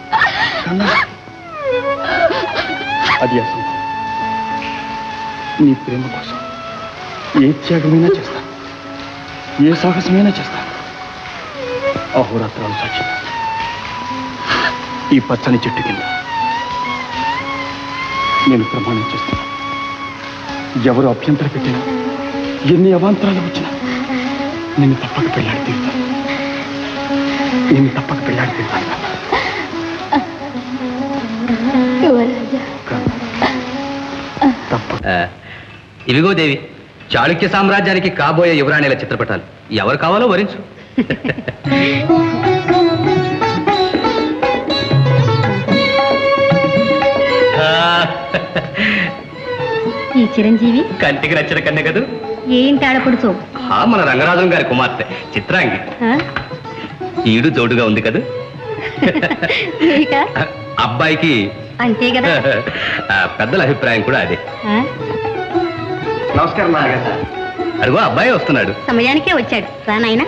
అది అసంభవం నీ ప్రేమ కోసం ఏ త్యాగమైనా చేస్తాను ఏ సాహసమైనా చేస్తాను అహోరాత్రాలు సాక్షి ఈ పచ్చని చెట్టు కింద నేను ప్రమాణం చేస్తున్నాను ఎవరు అభ్యంతర పెట్టినా ఎన్ని అవాంతరాలు వచ్చినా నేను తప్పక పెళ్ళాడి తీరుతాను నేను తప్పక పెళ్ళాడి తీరుతాను యువరాజా ఆ, ఇవిగో దేవి చాళుక్య సామ్రాజ్యానికి కాబోయే యువరాణిల చిత్రపటాలు ఎవరు కావాలో వరించు ఆ, ఈ చిరంజీవి కంటికి నచ్చిన కన్య కదూ ఏంటి ఆడపడుచు ఆ మన రంగరాజన్ గారి కుమార్తె చిత్రాంగి ఈడు జోడుగా ఉంది కదా అబ్బాయికి అంతే కదా ఆ, పెద్దల అభిప్రాయం కూడా అదే ఆ? నమస్కారం నాన్నగారు అదిగో అబ్బాయి వస్తున్నాడు సమయానికే వచ్చాడు రా నాయనా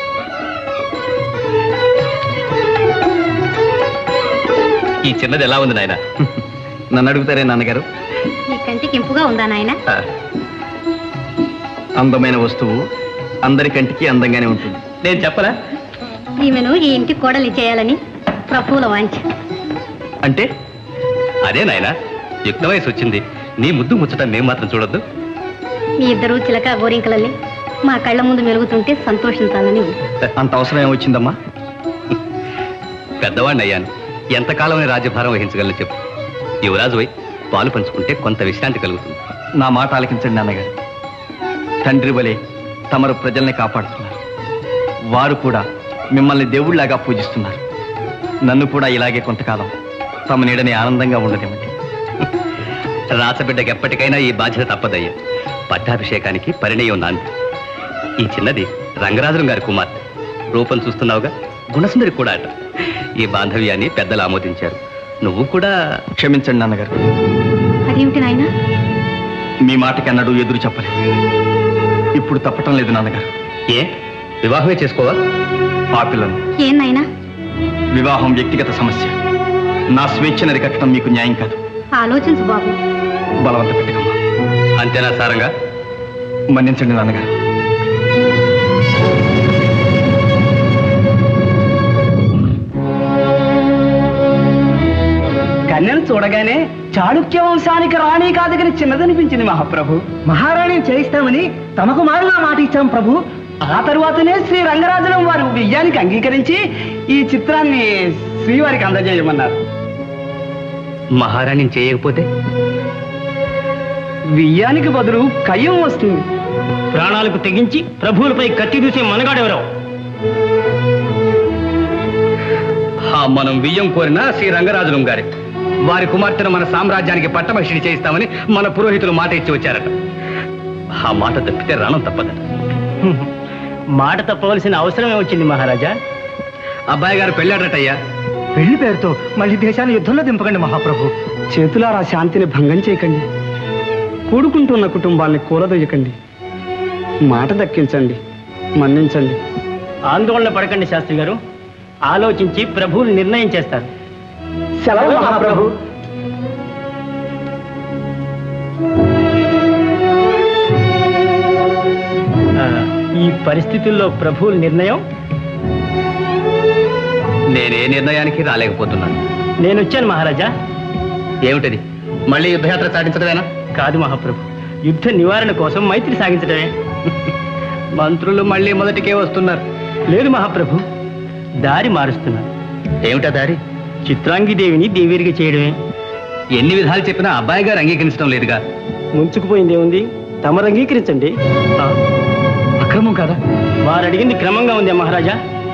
ఈ చిన్నది ఎలా ఉంది నాయన నన్ను అడుగుతారే నాన్నగారు నీ కంటికి ఇంపుగా ఉందా నాయనా అందమైన వస్తువు అందరికంటికి అందంగానే ఉంటుంది నేను చెప్పరా ఈమెను ఈ ఇంటి కోడలి చేయాలని ప్రభువుల వాంఛ అంటే అదే నాయనా యుక్త వయసు వచ్చింది నీ ముద్దు ముచ్చట మేం మాత్రం చూడొద్దు మీ ఇద్దరు చిలక గోరింకలల్లి మా కళ్ళ ముందు మెలుగుతుంటే సంతోషించాలని ఉంది అంత అవసరం ఏమొచ్చిందమ్మా పెద్దవాడిని అయ్యాను ఎంతకాలం రాజ్యభారం వహించగలను చెప్పు యువరాజు పోయి పాలు పంచుకుంటే కొంత విశ్రాంతి కలుగుతుంది నా మాట ఆలకించండి నాన్నగారు తండ్రి వలె తమరు ప్రజల్ని కాపాడుతున్నారు వారు కూడా మిమ్మల్ని దేవుళ్లాగా పూజిస్తున్నారు నన్ను కూడా ఇలాగే కొంతకాలం తమ నీడని ఆనందంగా ఉండనివ్వండి రాసబిడ్డకి ఎప్పటికైనా ఈ బాధ్యత తప్పదయ్యా పట్టాభిషేకానికి పరిణయం నాంది ఈ చిన్నది రంగరాజులం గారి కుమార్తె రూపం చూస్తున్నావుగా గుణసుందరి కూడా అట ఈ బాంధవ్యాన్ని పెద్దలు ఆమోదించారు నువ్వు కూడా క్షమించండి నాన్నగారు అదేమిటి నాయన మీ మాటకి అన్నడు ఎదురు చెప్పలేదు ఇప్పుడు తప్పటం లేదు నాన్నగారు ఏ వివాహమే చేసుకోవా పాపిలను ఏం నాయనా వివాహం వ్యక్తిగత సమస్య నా స్వేచ్ఛను అరికట్టడం మీకు న్యాయం కాదు ఆలోచించు బాబు బలవంత పెట్టకమ్మా అంతేనా సారంగా మన్నించండి నాన్నగారు కన్యను చూడగానే చాళుక్య వంశానికి రాణి కాదగిన చిన్నదనిపించింది మహాప్రభు మహారాణిని చేయిస్తామని తమకు మారిన మాట ఇచ్చాం ప్రభు ఆ తరువాతనే శ్రీ రంగరాజనం వారు విజయానికి అంగీకరించి ఈ చిత్రాన్ని శ్రీవారికి అందజేయమన్నారు మహారాణిని చేయకపోతే వియ్యానికి బదులు కయ్యం వస్తుంది ప్రాణాలకు తెగించి ప్రభువులపై కత్తి దూసే మనగాడెవరో ఆ మనం బియ్యం కోరిన శ్రీ రంగరాజులం గారి వారి కుమార్తెను మన సామ్రాజ్యానికి పట్టమహిషిని చేయిస్తామని మన పురోహితులు మాట ఇచ్చి వచ్చారట ఆ మాట తప్పితే రాణం తప్పదట మాట తప్పవలసిన అవసరమే వచ్చింది మహారాజా అబ్బాయి గారు పెళ్ళాడటయ్యా పెళ్లి పేరుతో మళ్ళీ దేశాన్ని యుద్ధంలో దింపకండి మహాప్రభు చేతులారా శాంతిని భంగం చేయకండి కూడుకుంటున్న కుటుంబాన్ని కూలదొయ్యకండి మాట దక్కించండి మన్నించండి ఆందోళన పడకండి శాస్త్రి గారు ఆలోచించి ప్రభువులు నిర్ణయం చేస్తారు సెలవు మహాప్రభు ఆ, ఈ పరిస్థితుల్లో ప్రభువుల నిర్ణయం నేనే నిర్ణయానికి రాలేకపోతున్నాను నేను వచ్చాను మహారాజా ఏమిటది మళ్ళీ యుద్ధయాత్ర సాగించడమేనా కాదు మహాప్రభు యుద్ధ నివారణ కోసం మైత్రి సాగించడమే మంత్రులు మళ్ళీ మొదటికే వస్తున్నారు లేదు మహాప్రభు దారి మారుస్తున్నారు ఏమిటా దారి చిత్రాంగిదేవిని దేవీరిగా చేయడమే ఎన్ని విధాలు చెప్పినా అబ్బాయి గారు అంగీకరించడం లేదుగా ముంచుకుపోయింది ఏముంది తమరు అంగీకరించండి అక్రమం కదా వారు అడిగింది క్రమంగా ఉంది మహారాజా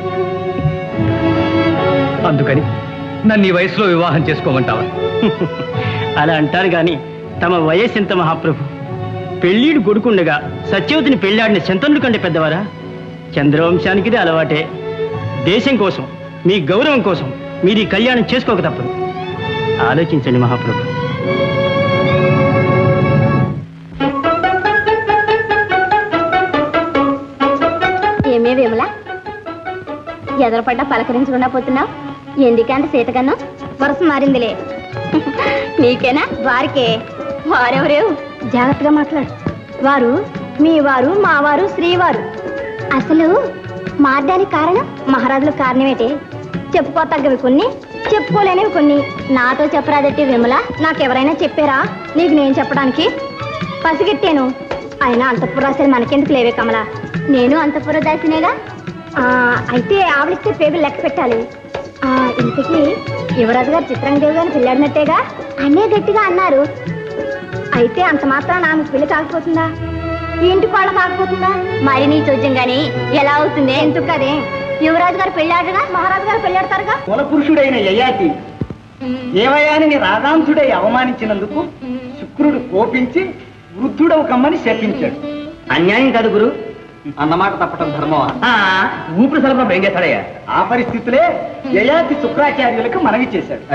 అందుకని నన్ను ఈ వయసులో వివాహం చేసుకోమంటావా అలా అంటారు గాని తమ వయస్సు ఎంత మహాప్రభు పెళ్ళీడు కొడుకుండగా సత్యవతిని పెళ్ళాడిన శంతనుడి కంటే పెద్దవారా చంద్రవంశానికిదే అలవాటే దేశం కోసం మీ గౌరవం కోసం మీరు ఈ కళ్యాణం చేసుకోక తప్పదు ఆలోచించండి మహాప్రభు ఏమే విమల ఎదరపడ్డ పలకరించకుండా పోతున్నావు ఎందుకంటే సీతకన్నా వరుస మారిందిలే నీకేనా వారికే వారెవరు జాగ్రత్తగా మాట్లాడు వారు మీ వారు మా వారు శ్రీవారు అసలు మారడానికి కారణం మహారాజుల కారణమేటే చెప్పుకోతగ్గవి కొన్ని చెప్పుకోలేనివి కొన్ని నాతో చెప్పరాదట్టి విమల నాకెవరైనా చెప్పారా నీకు నేను చెప్పడానికి పసిగట్టాను అయినా అంతఃపురాశలు మనకెందుకు లేవే కమల నేను అంతఃపుర దాసినేగా ఆ, అయితే ఆవిడిస్తే పేగులు లెక్క పెట్టాలి ఆ, ఇంతకీ యువరాజు గారు చిత్రందేవి గారిని పిల్లాడినట్టేగా అనే గట్టిగా అన్నారు అయితే అంత మాత్రం ఆమె పెళ్లి కాకపోతుందా ఈ ఇంటి కోళ్ళ కాకపోతుందా మరి నీ చోద్యం గాని ఎలా అవుతుంది ఎందుకు కదే యువరాజు గారు పెళ్ళాడుగా మహారాజు గారు పెళ్ళాడతారుగా కుల పురుషుడైన యయాతి దేవయానిని రాధాంశుడై అవమానించినందుకు శుక్రుడు కోపించి వృద్ధుడవు కమ్మని శపించాడు అన్యాయం కాదు గురు అన్నమాట తప్పటం ధర్మమా ఊపిరి సలభం ఏం చేస్తాడయ్యా ఆ పరిస్థితులే యయాతి శుక్రాచార్యులకు మనవి చేశాడు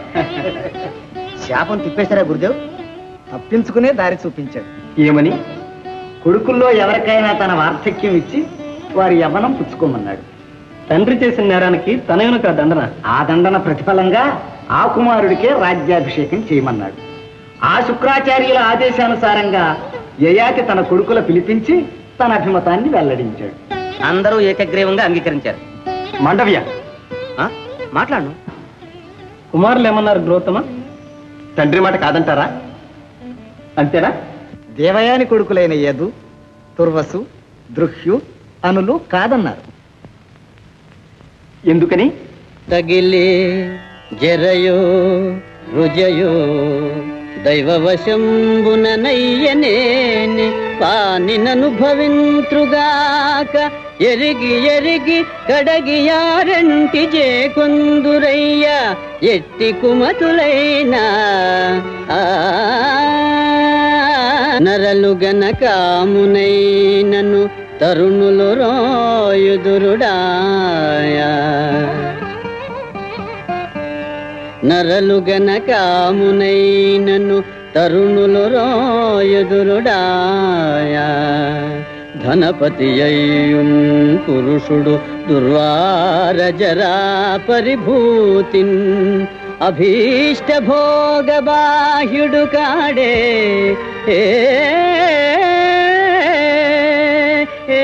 శాపం తిప్పేశారా గురుదేవ్ తప్పించుకునే దారి చూపించాడు ఏమని కొడుకుల్లో ఎవరికైనా తన వార్ధక్యం ఇచ్చి వారి యవ్వనం పుచ్చుకోమన్నాడు తండ్రి చేసిన నేరానికి తన వెనుక దండన ఆ దండన ప్రతిఫలంగా ఆ కుమారుడికే రాజ్యాభిషేకం చేయమన్నాడు ఆ శుక్రాచార్యుల ఆదేశానుసారంగా యయాతి తన కొడుకుల పిలిపించి తన అభిమతాన్ని వెల్లడించాడు అందరూ ఏకగ్రీవంగా అంగీకరించారు మండవ్య ఆ? మాట్లాడు కుమారులు ఏమన్నారు గౌతమ తండ్రి మాట కాదంటారా అంతేనా దేవయాని కొడుకులైన యదు తుర్వసు దృహ్యు అనులు కాదన్నారు ఎందుకని తగిలి జరయో రుజయో దైవవశంబుననయ్యనేని పానిననుభవింత్రుగాక ఎరిగి ఎరిగి కడగియారంటి చేకొందురయ్య ఎట్టి కుమతులైనా ఆ నరలు గనకామునైనను తరుణులు రోయుదురుడాయా నరలు గనకామునైనను తరుణులు రోయుదురుడాయా ధనపతి అయ్యున్ పురుషుడు దుర్వారజరా పరిభూతిన్ అభీష్ట భోగ బాహ్యుడు కాడే ఏ ఏ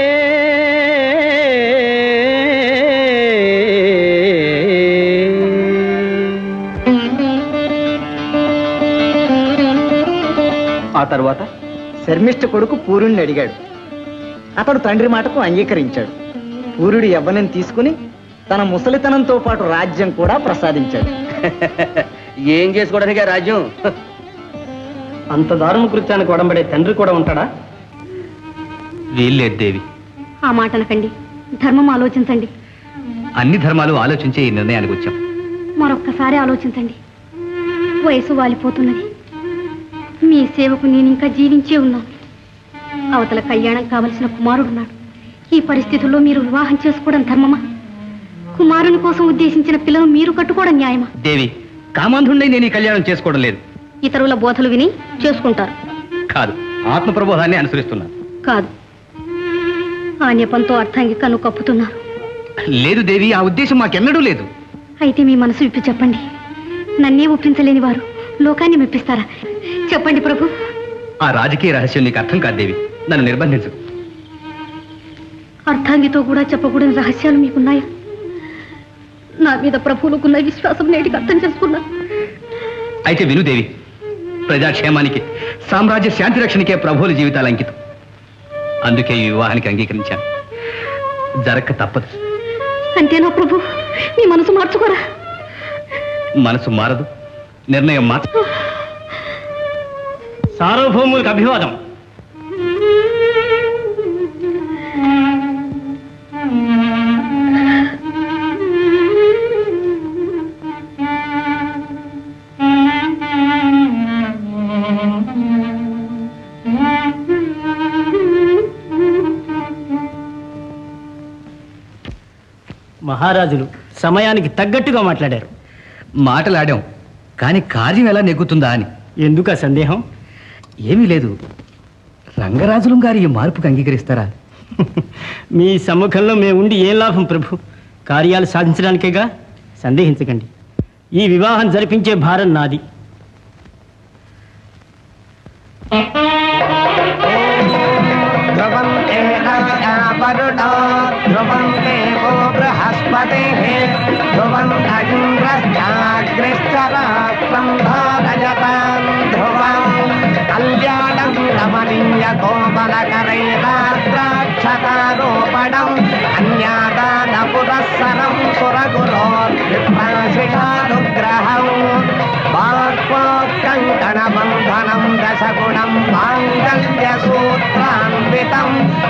ఆ తర్వాత శర్మిష్ఠ కొడుకు పూరుణ్ణి అడిగాడు అతడు తండ్రి మాటకు అంగీకరించాడు పూరుడు యవ్వనం తీసుకుని తన ముసలితనంతో పాటు రాజ్యం కూడా ప్రసాదించాడు ఏం చేసుకోవడానికే రాజ్యం అంత దారుణ కృత్యానికి వడంబడే తండ్రి కూడా ఉంటాడా వీల్లేదు దేవి ఆ మాట అనకండి ధర్మం ఆలోచించండి అన్ని ధర్మాలు ఆలోచించే ఈ నిర్ణయానికి వచ్చాం మరొక్కసారి ఆలోచించండి వయసు వాలిపోతున్నది మీ సేవకు నేను ఇంకా జీవించే ఉన్నాను అవతల కళ్యాణం కావలసిన కుమారుడున్నాడు ఈ పరిస్థితుల్లో మీరు వివాహం చేసుకోవడం ధర్మమా కుమారుని కోసం ఉద్దేశించిన పిల్లను మీరు కట్టుకోవడం న్యాయమా దేవి కామాంధుండై నేను ఈ కళ్యాణం చేసుకోవడం లేదు ఇతరుల బోధలు విని చేసుకుంటారు కాదు ఆత్మ ప్రబోధాన్ని అనుసరిస్తున్నాను కాదు ఆ నెపంతో అర్థంగి కను కప్పుతున్నారు లేదు దేవి ఆ ఉద్దేశం మాకెన్నడూ లేదు అయితే మీ మనసు విప్పి చెప్పండి నన్నే ఒప్పించలేని వారు లోకాన్ని మెప్పిస్తారా చెప్పండి ప్రభు ఆ రాజకీయ రహస్యం నీకు అర్థం కాదు దేవి నన్ను నిర్బంధించు అర్థాంగితో కూడా చెప్పకూడని రహస్యాలు మీకున్నాయా నా మీద ప్రభువులకున్న విశ్వాసం నేటికి అర్థం చేసుకున్నా అయితే విను దేవి ప్రజాక్షేమానికి సామ్రాజ్య శాంతి రక్షణకే ప్రభువుల జీవితాలు అంకితం అందుకే ఈ వివాహానికి అంగీకరించాను జరక్క తప్పదు అంతేనా ప్రభు మీ మనసు మార్చుకోరా మనసు మారదు నిర్ణయం మార్చ సార్వభౌములకు అభివాదం మహారాజులు సమయానికి తగ్గట్టుగా మాట్లాడారు మాటలాడాం కానీ కార్యం ఎలా నెగ్గుతుందా అని ఎందుక సందేహం ఏమీ లేదు రంగరాజులం గారి ఈ మార్పుకు అంగీకరిస్తారా మీ సమ్ముఖంలో మేము ఉండి ఏం లాభం ప్రభు కార్యాలు సాధించడానికేగా సందేహించకండి ఈ వివాహం జరిపించే భారం నాది ధ్రువంతే వరుణో ధ్రువం దేవో బృహస్పతి ధ్రువం ఇంద్రశ్చాగ్నిశ్చరాత్రం ధారయతాం ధ్రువం కళ్యాణం రమణీయ కోమలకరైరాద్రాక్షతారోపణం అన్యాదాన పురస్సరం సురగురోర్విప్రాశిషానుగ్రహం వాక్పోత్కంకణబంధనం దశగుణం మాంగల్యసూత్రాన్వితం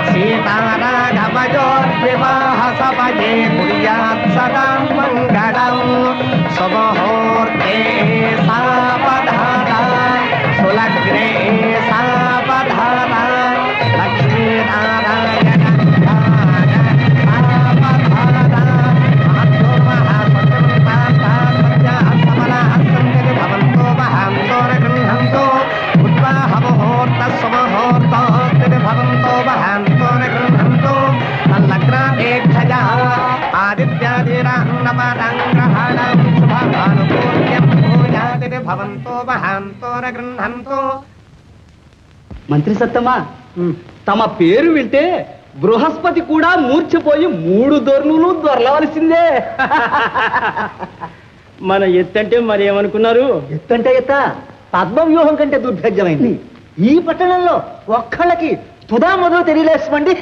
సీతారాఘవయోర్వివాహ సమయే కుర్యాత్ సదా మంగళం సుముహూర్తే సావధాన సులగ్నే సావధాన లక్ష్మీనారాయణ మంత్రి సత్తమా తమ పేరు వింటే బృహస్పతి కూడా మూర్ఛపోయి మూడు దొర్లులు దొరలవలసిందే మన ఎత్తంటే మరి ఏమనుకున్నారు ఎత్తంటే ఎత్త పద్మవ్యూహం కంటే దుర్భేద్యమైంది ఈ పట్టణంలో ఒక్కళ్ళకి తుదా మొదలు తెలియలేసమండి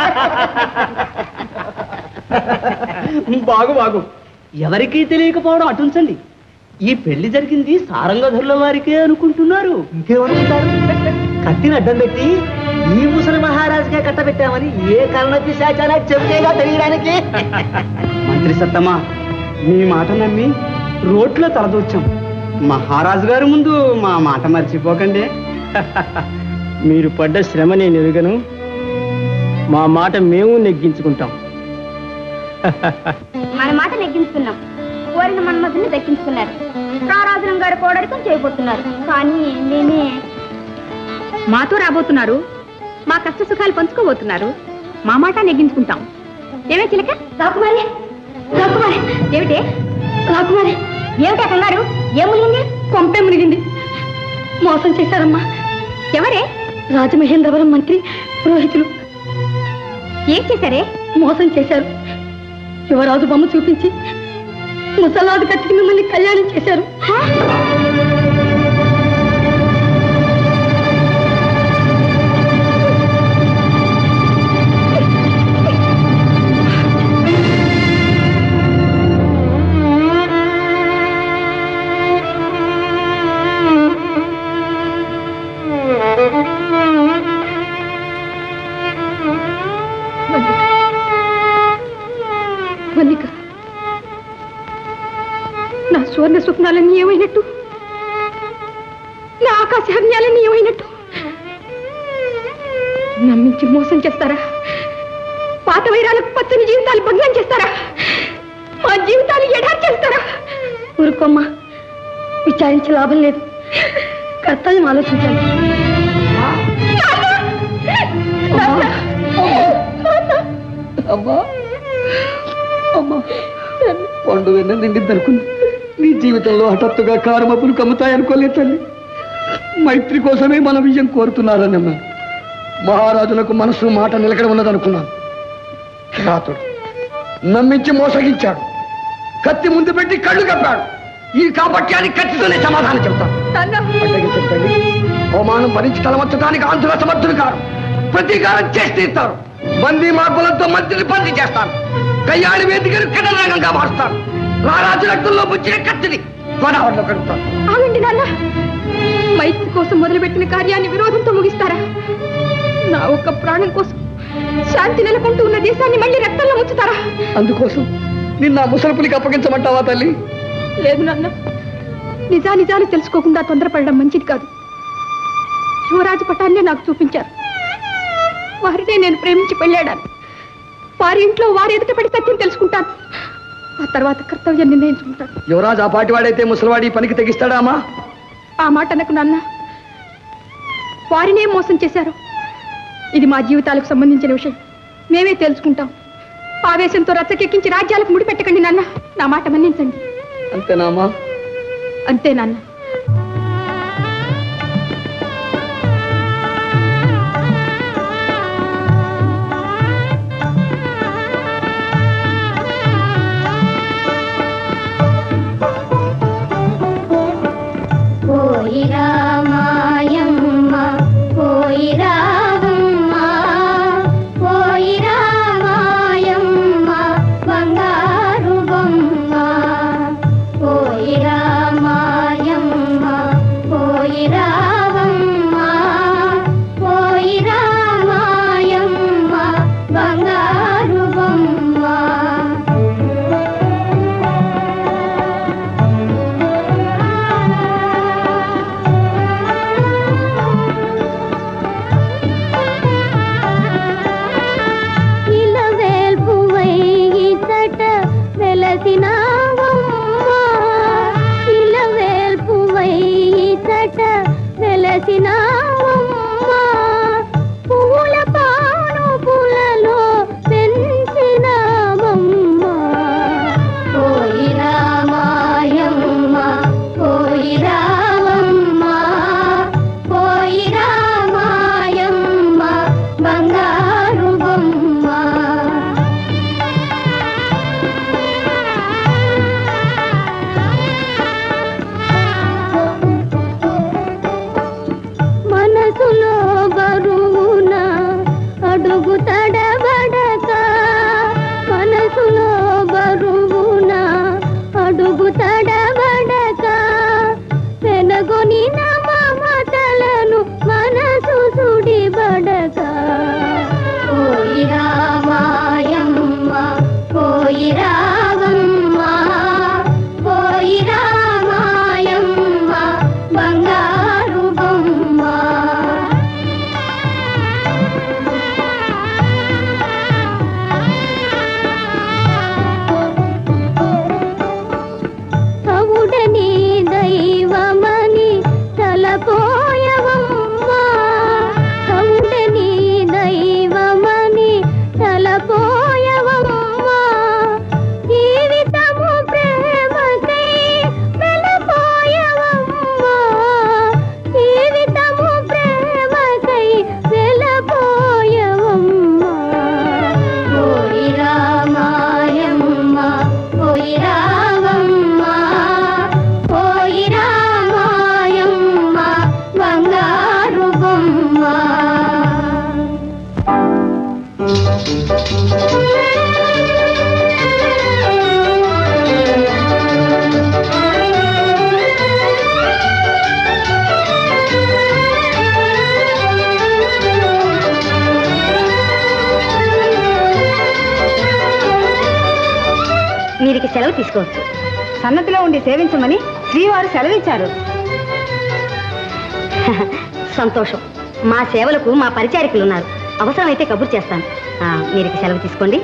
బాగు బాగు ఎవరికీ తెలియకపోవడం అటుంచండి ఈ పెళ్లి జరిగింది సారంగధరుల వారికే అనుకుంటున్నారు ఇంకేమనుకుంటారు కత్తిని అడ్డం పెట్టి ఈ ముసలి మహారాజుకే కట్టబెట్టామని ఏ కర్ణ పిశాచాలా చెబితేగా తెలియడానికి మంత్రి సత్తమా మీ మాట నమ్మి రోడ్లో తలదూర్చాం మహారాజు గారి ముందు మా మాట మర్చిపోకండి మీరు పడ్డ శ్రమ నేను ఎరుగను మా మాట మేము నెగ్గించుకుంటాం మన మాట నెగ్గించుకున్నాం కోరిన మన్మధుని దక్కించుకున్నారు రారాజనం గారి కోడరికం చేయబోతున్నారు కానీ నేనే మాతో రాబోతున్నారు మా కష్ట సుఖాలు పంచుకోబోతున్నారు మా మాట నెగ్గించుకుంటాం ఏమే చిలక రాకుమారి రాకుమారి ఏమిటి రాకుమారి ఏమిటి కంగారు ఏం మునిగింది కొంపే మునిగింది మోసం చేశారమ్మా ఎవరే రాజమహేంద్రవరం మంత్రి పురోహితులు ఏం చేశారే మోసం చేశారు యువరాజు బొమ్మ చూపించి ముసలాదు కత్తికి మిమ్మల్ని కళ్యాణం చేశారు మల్లిక నా సువర్ణ స్వప్నాలన్నీ ఏమైనట్టు నా ఆకాశ హర్యాలన్నీ ఏమైనట్టు నమ్మించి మోసం చేస్తారా పాత వైరాలకు పచ్చని జీవితాలు భగ్నం చేస్తారా మా జీవితాలు ఎడారి చేస్తారా ఊరుకోమ్మా విచారించి లాభం లేదు కర్తవ్యం ఆలోచించాలి అమ్మా అమ్మా పండు వెన్న నిండింది అనుకున్నా నీ జీవితంలో హఠాత్తుగా కారమప్పులు కమ్ముతాయనుకోలే తల్లి మైత్రి కోసమే మన విజయం కోరుతున్నారని అన్నాను మహారాజులకు మనసు మాట నిలకడ ఉన్నదనుకున్నాను కిరాతుడు నమ్మించి మోసగించాడు కత్తి ముందు పెట్టి కళ్ళు కప్పాడు ఈ కాపట్యానికి కత్తితోనే సమాధానం చెప్తాను అడ్డగించండి తల్లి అవమానం భరించి తలవంచడానికి ఆంధ్రుల సమర్థులు కారు ప్రతీకారం చేసి తీస్తారు బందీ మార్పులతో మంత్రిని బందీ చేస్తాను కయ్యాడి వేదికను కిడరంగంగా మారుస్తాను రారాజు రక్తంలో పుచ్చిన కత్తిని గోదావరిలో కడుగుతాను ఆగండి నాన్న మైత్రి కోసం మొదలుపెట్టిన కార్యాన్ని విరోధంతో ముగిస్తారా నా ఒక్క ప్రాణం కోసం శాంతి నెలకొంటూ ఉన్న దేశాన్ని మళ్ళీ రక్తంలో ముంచుతారా అందుకోసం నిన్న ఆ ముసలపులికి అప్పగించమంటావా తల్లి లేదు నాన్న నిజా నిజాలు తెలుసుకోకుండా తొందరపడడం మంచిది కాదు యువరాజు పటాన్నే నాకు చూపించారు వారినే నేను ప్రేమించి పెళ్ళాడాను వారి ఇంట్లో వారి ఎదుట పడి సత్యం తెలుసుకుంటాను ఆ తర్వాత కర్తవ్యం నిర్ణయించుకుంటాను యువరాజు ఆ పాటివాడైతే ముసలివాడి ఈ పనికి తెగిస్తాడా అమ్మా ఆ మాట అనకు నాన్న వారినే మోసం చేశారు ఇది మా జీవితాలకు సంబంధించిన విషయం మేమే తెలుసుకుంటాం ఆవేశంతో రచ్చకెక్కించి రాజ్యాలకు ముడిపెట్టకండి నాన్న నా మాట మన్నించండి అంతేనామా అంతే నాన్న పోయి రామాయమ్మ పోయి రావమ్మ పోయి రామాయమ్మ బంగారు బొమ్మ పోయి రామాయమ్మ పోయి రావమ్మా పోయి రామాయమ్మ బంగారు బొమ్మ మీరికి సెలవు తీసుకోవచ్చు సన్నతిలో ఉండి సేవించమని శ్రీవారు సెలవిచ్చారు సంతోషం మా సేవలకు మా పరిచారికులు ఉన్నారు అవసరమైతే కబుర్ చేస్తాను ఆ, మీరికి సెలవు తీసుకోండి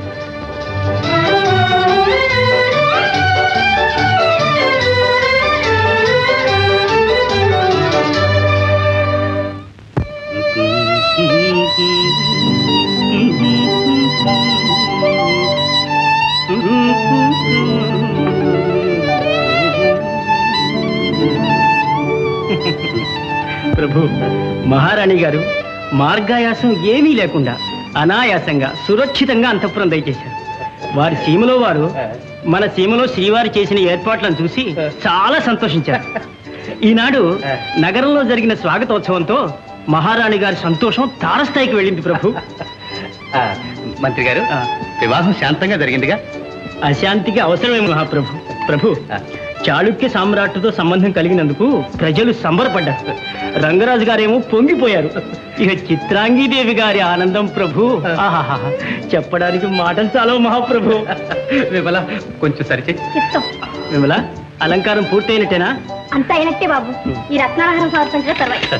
ప్రభు మహారాణి గారు మార్గాయాసం ఏమీ లేకుండా అనాయాసంగా సురక్షితంగా అంతఃపురం దయచేశారు వారి సీమలో వారు మన సీమలో శ్రీవారు చేసిన ఏర్పాట్లను చూసి చాలా సంతోషించారు ఈనాడు నగరంలో జరిగిన స్వాగతోత్సవంతో మహారాణి గారి సంతోషం తారస్థాయికి వెళ్ళింది ప్రభు ఆ, మంత్రి గారు వివాహం శాంతంగా జరిగిందిగా అశాంతికి అవసరమే మహాప్రభు ప్రభు చాళుక్య సామ్రాట్టుతో సంబంధం కలిగినందుకు ప్రజలు సంబరపడ్డారు రంగరాజు గారేమో పొంగిపోయారు ఇక చిత్రాంగీదేవి గారి ఆనందం ప్రభు ఆహాహా చెప్పడానికి మాటలు చాలా మహాప్రభు విమల కొంచెం సరిచే విమల అలంకారం పూర్తయినట్టేనా అంతా అయినట్టే బాబు ఈ రత్నాలహారం సమర్పించడం తర్వాత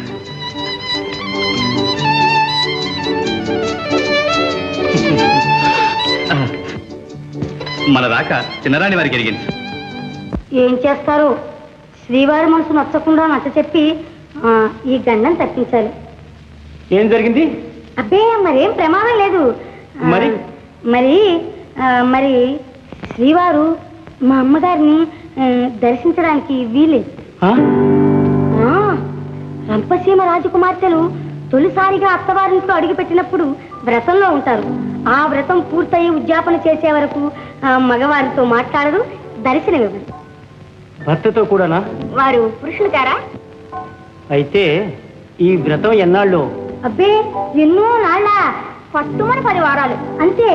మన రాక చిన్నరాణి వారికి ఎరిగింది ఏం చేస్తారు శ్రీవారి మనసు నచ్చకుండా నచ్చ చెప్పి ఆ, ఈ గండం తప్పించాలి ఏం జరిగింది అబ్బే మరేం ప్రమాదం లేదు ఆ, మరి? మరి ఆ, మరి శ్రీవారు మా అమ్మగారిని ఆ, దర్శించడానికి వీలేదు ఆ? ఆ, రంపసీమ రాజకుమార్తెలు తొలిసారిగా అత్తవారింట్లో అడుగుపెట్టినప్పుడు వ్రతంలో ఉంటారు ఆ వ్రతం పూర్తయి ఉద్యాపన చేసే వరకు ఆ, మగవారితో మాట్లాడరు దర్శనమివ్వరు భర్తతో కూడానా వారు పురుషులు కారా అయితే ఈ వ్రతం ఎన్నాళ్ళు అబ్బే ఎన్నో నాళ్ళ పట్టుమని పది వారాలు అంతే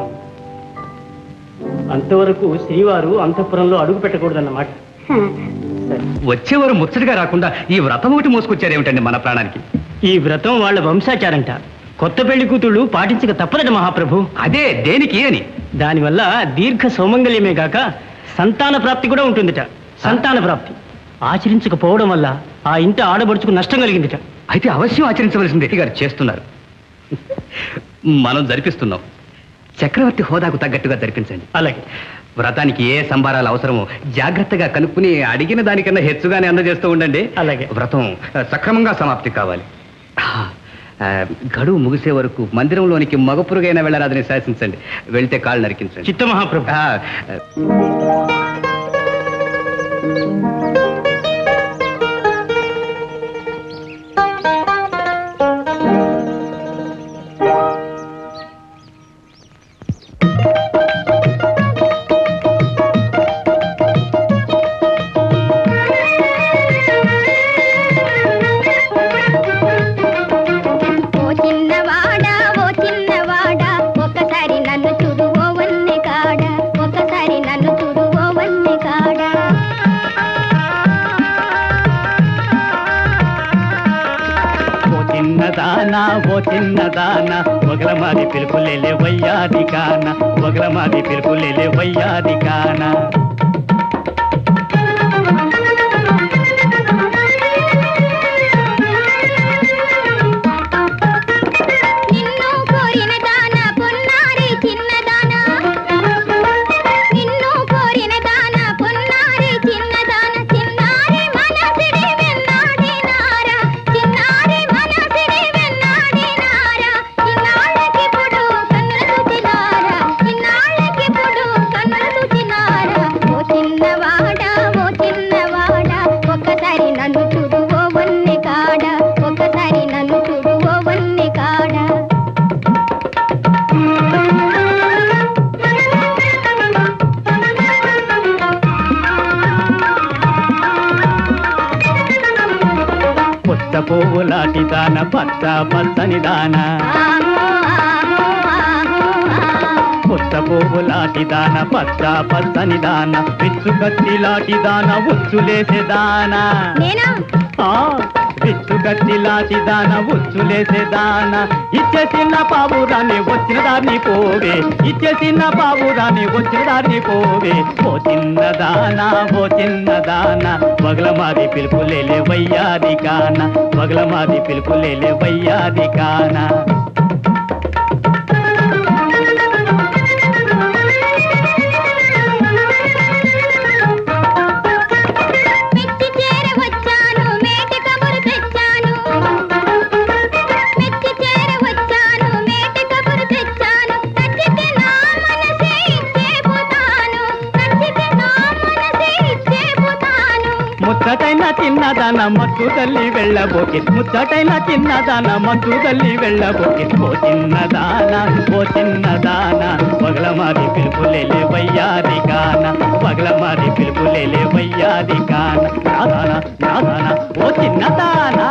అంతవరకు శ్రీవారు అంతఃపురంలో అడుగు పెట్టకూడదన్నమాట వచ్చేవారు ముచ్చటగా రాకుండా ఈ వ్రతం ఒకటి మోసుకొచ్చారేమిటండి మన ప్రాణానికి ఈ వ్రతం వాళ్ళ వంశాచారంట కొత్త పెళ్లి కూతుళ్ళు పాటించక తప్పదట మహాప్రభు అదే దేనికి అని దానివల్ల దీర్ఘ సౌమంగళ్యమే కాక సంతాన ప్రాప్తి కూడా ఉంటుందిట సంతాన ప్రాప్తి ఆచరించకపోవడం వల్ల ఆ ఇంట ఆడబడుచుకు నష్టం కలిగిందిట అయితే అవశ్యం ఆచరించవలసిందే గారు చేస్తున్నారు మనం జరిపిస్తున్నాం చక్రవర్తి హోదాకు తగ్గట్టుగా జరిపించండి అలాగే వ్రతానికి ఏ సంబారాలు అవసరమో జాగ్రత్తగా కనుక్కుని అడిగిన దానికన్నా హెచ్చుగానే అందజేస్తూ ఉండండి అలాగే వ్రతం ఆ, సక్రమంగా సమాప్తి కావాలి ఆ, గడువు ముగిసే వరకు మందిరంలోనికి మగపురుగైనా వెళ్ళరాదని శాసించండి వెళ్తే కాళ్ళు నరికించండి చిత్త మహాప్రభు ఆ, ఓ చిన్నవాడా ఓ చిన్నవాడా ఒకసారి నన్ను చూడు ఓ వన్నె కాడ ఒకసారి నన్ను చూడు ఓ వన్నె కాడ ఓ చిన్నదానా ఓ చిన్నదానా ఒకల మాది పిలుపులేలే వయ్యాది కాన ఒకల మాది పిలుపులేలే వయ్యాది కాన నిన్ను కోరిన దాన పొన్నారి చిన్నదానా నిన్ను కోరిన దాన పొన్నారి చిన్నదాన చిన్నారి మనసిడి వెన్నాడినారా చిన్నారి మనసిడి వెన్నాడినారా ఇన్నాళ్ళకిప్పుడు కన్నుల చూచినారా ఇన్నాళ్ళకిప్పుడు కన్నుల చూచినారా పువ్వులాటి దాన పచ్చ పచ్చని దాన పుచ్చ పువ్వులాటి దాన పచ్చ పచ్చని దాన పిచ్చు కత్తిలాటి దాన ఉచ్చులేసే దాన నేనా ఆ, పిచ్చు కత్తిలాటి దాన ఉచ్చులేసే దాన ఇచ్చేసిన పావురాన్ని వచ్చిన దాన్ని పోవే ఇచ్చేసిన పావురాన్ని వచ్చిన దాన్ని పోవే ఓ చిన్న దాన ఓ చిన్న దాన పగల మాది పిలుపులేలే వయ్యాది కాన పగల మాది పిలుపులేలే వయ్యాది కాన మెచ్చి చేర వచ్చాను మేటి కబురు తెచ్చాను మెచ్చి చేర వచ్చాను మేటి కబురు తెచ్చాను నచ్చితే నా మనసే ఇచ్చే పోతాను నచ్చితే నా మనసే ఇచ్చే పోతాను ముచ్చటైన చిన్నదాన మత్తు తల్లి వెళ్ళబోకి ముచ్చటైన చిన్నదాన మత్తు తల్లి వెళ్ళబోకి ఓ చిన్నదాన ఓ చిన్నదాన పగల మాది పిలుపులేలే వయ్యాది కాన పగల మాది పిలుపులేలే వయ్యాది కాన నాదాన నాదాన ఓ చిన్నదానా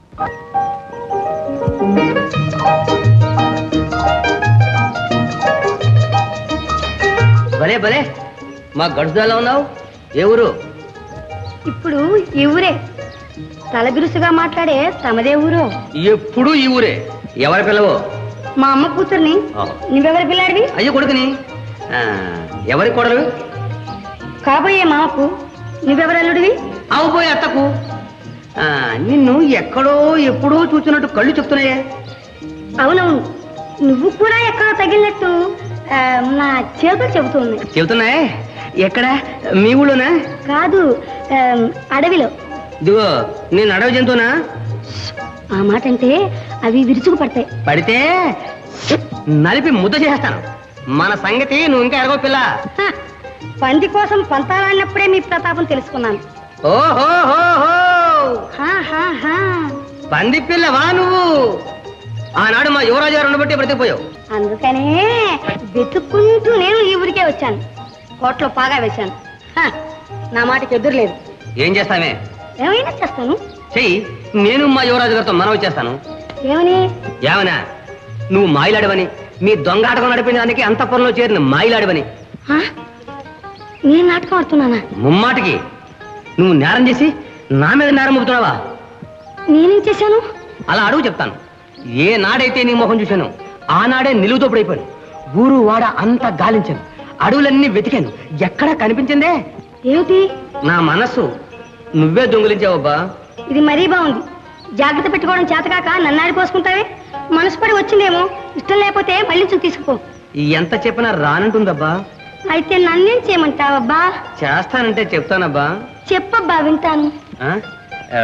భలే భలే మా గడుసుదాలో ఉన్నావు ఏ ఊరు ఇప్పుడు ఈ ఊరే తలబిరుసుగా మాట్లాడే తమదే ఊరు ఎప్పుడు ఈ ఊరే ఎవరి పిల్లవో మా అమ్మ కూతుర్ని ఆ, నువ్వెవరి పిల్లాడివి అయ్యో కొడుకుని ఆ, ఎవరి కొడలు కాబోయే మామకు నువ్వెవరి అల్లుడివి అవబోయే అత్తకు ఆ, నిన్ను ఎక్కడో ఎప్పుడో చూసినట్టు కళ్ళు చెప్తున్నాయే అవునవును నువ్వు కూడా ఎక్కడో తగిలినట్టు ఆ, నా చేతులు చెబుతుంది చెబుతున్నాయే ఎక్కడ మీ ఊళ్ళోనా కాదు ఆ, అడవిలో ఇదిగో నేను అడవి జంతువునా ఆ మాట అంటే అవి విరుచుకు పడతాయి పడితే నలిపి ముద్ద చేస్తాను మన సంగతి నువ్వు ఇంకా ఎరగో పిల్ల హ, పంది కోసం పంతాలన్నప్పుడే మీ ప్రతాపం తెలుసుకున్నాను ఓహోహోహో హా, హా, హా. పంది పిల్లవా నువ్వు ఆనాడు మా యువరాజు గారు ఉండబట్టి బ్రతికిపోయావు అందుకనే వెతుక్కుంటూ నేను ఈ ఊరికే వచ్చాను కోట్లో పాగా వేశాను హ, నా మాటకి ఎదురులేదు ఏం చేస్తామే ఏమైనా చేస్తాను చెయ్యి నేను మా యువరాజు గారితో మనవి చేస్తాను ఏమని ఏమనా నువ్వు మాయిలాడవని మీ దొంగ ఆటకం నడిపిన దానికి అంతఃపురంలో చేరిన మాయిలాడవని హ? నేను నాటకం ఆడుతున్నానా ముమ్మాటికి నువ్వు నేరం చేసి నా మీద నేరం మోపుతున్నావా నేనేం చేశాను అలా అడుగు చెప్తాను ఏ నాడైతే నీ మొహం చూశాను ఆనాడే నిలువుతోపుడైపోయాను ఊరు వాడ అంతా గాలించాను అడవులన్నీ వెతికాను ఎక్కడా కనిపించిందే ఏమిటి నా మనస్సు నువ్వే దొంగిలించావబ్బా ఇది మరీ బాగుంది జాగ్రత్త పెట్టుకోవడం చేతకాక నన్ను ఆడిపోసుకుంటావే మనసు పడి వచ్చిందేమో ఇష్టం లేకపోతే మళ్ళీ చూసి తీసుకుపో ఎంత చెప్పినా రానంటుందబ్బా అయితే నన్నేం చేయమంటావబ్బా చేస్తానంటే చెప్తానబ్బా చెప్పబ్బా వింటాను ఆ? ఆ,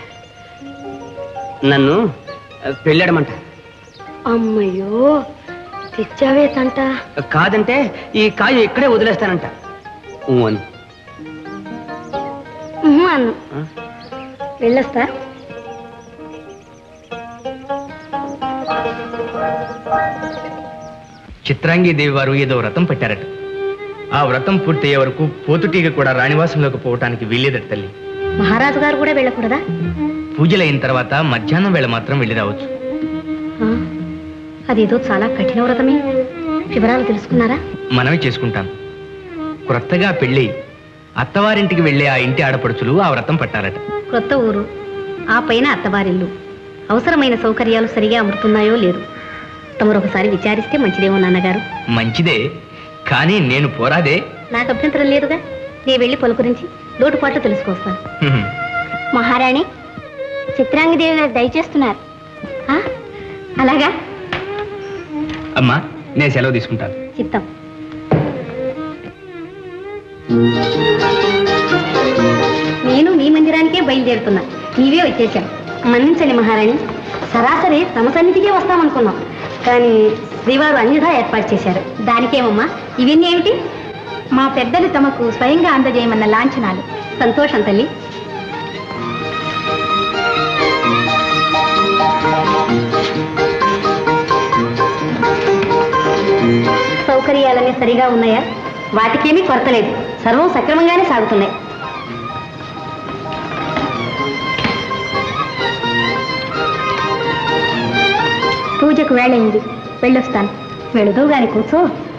నన్ను పెళ్ళాడమంట అమ్మయ్యో తెచ్చావే తంట కాదంటే ఈ కాయ ఇక్కడే వదిలేస్తానంట ఊ అని ఉహు అన్ను వెళ్ళొస్తా చిత్రాంగి దేవి వారు ఏదో వ్రతం పెట్టారట ఆ వ్రతం పూర్తయ్యే వరకు పోతుటీగ కూడా రాణివాసంలోకి పోవటానికి వీల్లేదట తల్లి మహారాజు గారు కూడా వెళ్ళకూడదా పూజలైన తర్వాత మధ్యాహ్నం వేళ మాత్రం వెళ్ళి రావచ్చు ఆ, అదేదో చాలా కఠిన వ్రతమే వివరాలు తెలుసుకున్నారా మనమే చేసుకుంటాం క్రొత్తగా పెళ్ళి అత్తవారింటికి వెళ్ళే ఆ ఇంటి ఆడపడుచులు ఆ వ్రతం పట్టారట క్రొత్త ఊరు ఆ పైన అత్తవారిల్లు అవసరమైన సౌకర్యాలు సరిగా అమరుతున్నాయో లేదు తమరు ఒకసారి విచారిస్తే మంచిదేమో నాన్నగారు మంచిదే కానీ నేను పోరాదే నాకు అభ్యంతరం లేదుగా నేను వెళ్ళి పలుకురించి లోటుపాట్లు తెలుసుకొస్తాను హ్మ్. మహారాణి చిత్రాంగదేవి గారు దయచేస్తున్నారు ఆ, అలాగా అమ్మా నేను సెలవు తీసుకుంటాను చిత్తం నేను నీ మందిరానికే బయలుదేరుతున్నా నీవే వచ్చేసావు మన్నించండి మహారాణి సరాసరి తమ సన్నిధికే వస్తామనుకున్నాం కానీ శ్రీవారు అన్నిధా ఏర్పాటు చేశారు దానికేమమ్మా ఇవన్నీ ఏమిటి మా పెద్దలు తమకు స్వయంగా అందజేయమన్న లాంఛనాలు సంతోషం తల్లి సౌకర్యాలన్నీ సరిగా ఉన్నాయా వాటికేమీ కొరత లేదు సర్వం సక్రమంగానే సాగుతున్నాయి పూజకు వేళయింది వెళ్ళొస్తాను వెళుదు గాని కూర్చో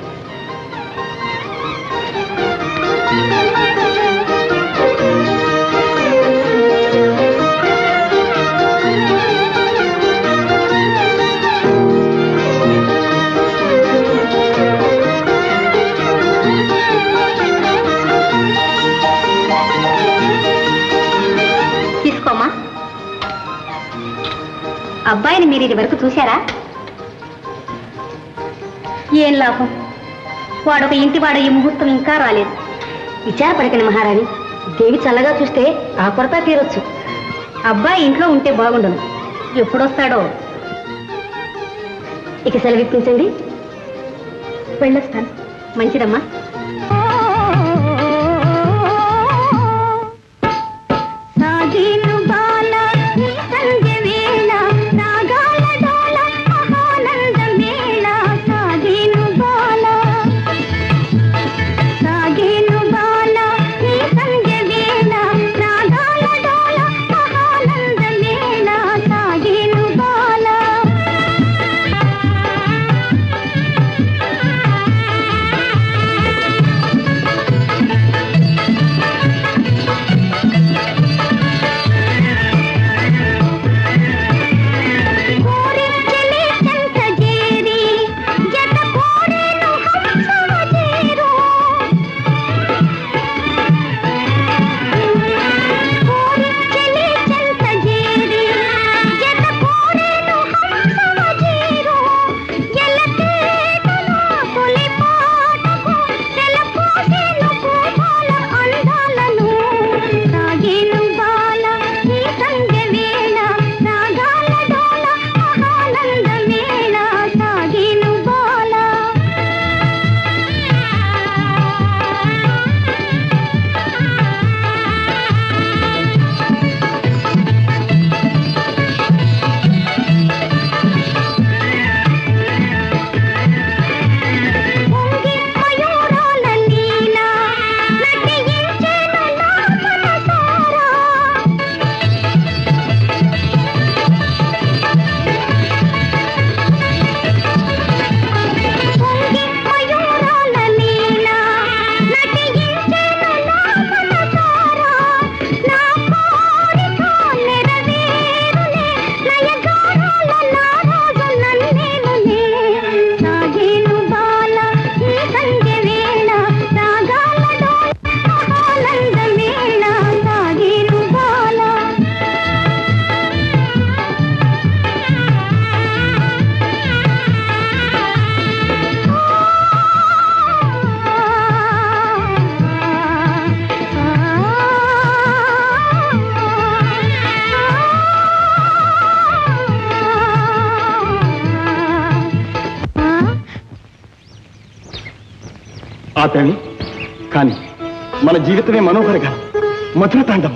తీసుకోమా అబ్బాయిని మీరు ఇది వరకు చూశారా ఏం లాభం వాడొక ఇంటివాడు ఈ ముహూర్తం ఇంకా రాలేదు విచారపడకండి మహారాణి దేవి చల్లగా చూస్తే ఆ కొరత తీరొచ్చు అబ్బాయి ఇంట్లో ఉంటే బాగుండను ఎప్పుడొస్తాడో ఇక సెలవిప్పించండి వెళ్ళొస్తాను మంచిదమ్మా సాగేను బాల ఈ సంధ్య వేళ రాగాల డోల మహానంద మేళ సాగేను బాల సాగేను బాల ఈ సంధ్య వేళ రాగాల డోల మహానంద మేళ సాగేను బాల కోరించలే చెంత చేరి జత కోరేను హంసవ చేరు కోరించలే చెంత చేరి జత కోరేను హంసవ చేరు ఎలకేతన తొలి పాటకు తెలపోసేను పూపాల అందాలను సాగేను బాల ఈ సంధ్య వేళ రాగాల డోల మహానంద మేళ సాగేను బాల పొంగి మయూరాల లీల నటించెను నా మనసారా పొంగి మయూరాల లీల నటించెను నా మనసారా నా కోరిక నెరవేరులే నయగారాల నా రాజు నన్నేలులే సాగేను బాల ఈ సంధ్య వేళ రాగాల డోల ఆనంద మేళ సాగేను బాల ఆపామి కానీ మన జీవితమే మనోహరగా మధుర తాండం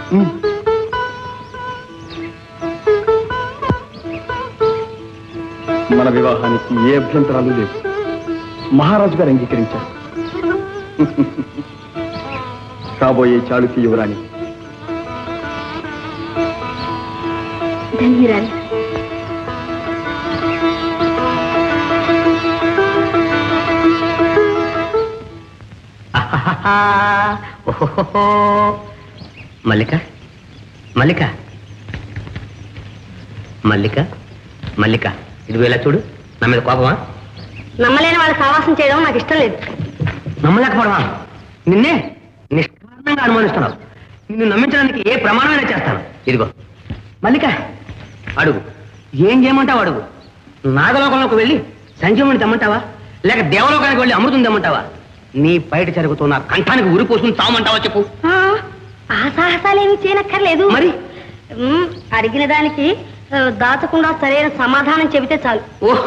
మన వివాహానికి ఏ అభ్యంతరాలు లేవు మహారాజు గారు అంగీకరించారు కాబోయే చాళుక్య యువరాణి ధన్యురాలు ఓహోహో. మల్లిక మల్లిక మల్లిక మల్లిక ఇదిగో ఇలా చూడు నా మీద కోపమా నమ్మలేని వాళ్ళ సావాసం చేయడం నాకు ఇష్టం లేదు నమ్మలేకపోవడమా నిన్నే నిష్కారణంగా అనుమానిస్తున్నావు నిన్ను నమ్మించడానికి ఏ ప్రమాణమైనా చేస్తాను ఇదిగో మల్లిక అడుగు ఏం చేయమంటావు అడుగు నాగలోకంలోకి వెళ్ళి సంజీవుని తెమ్మంటావా లేక దేవలోకానికి వెళ్ళి అమృతం తెమ్మంటావా నీ బయట జరుగుతున్న కంఠానికి ఉరి పోసుకుని తామంటావా చెప్పు ఆ, ఆ సాహసాలేమి చేయనక్కర్లేదు మరి అడిగిన దానికి ఆ, దాచకుండా సరైన సమాధానం చెబితే చాలు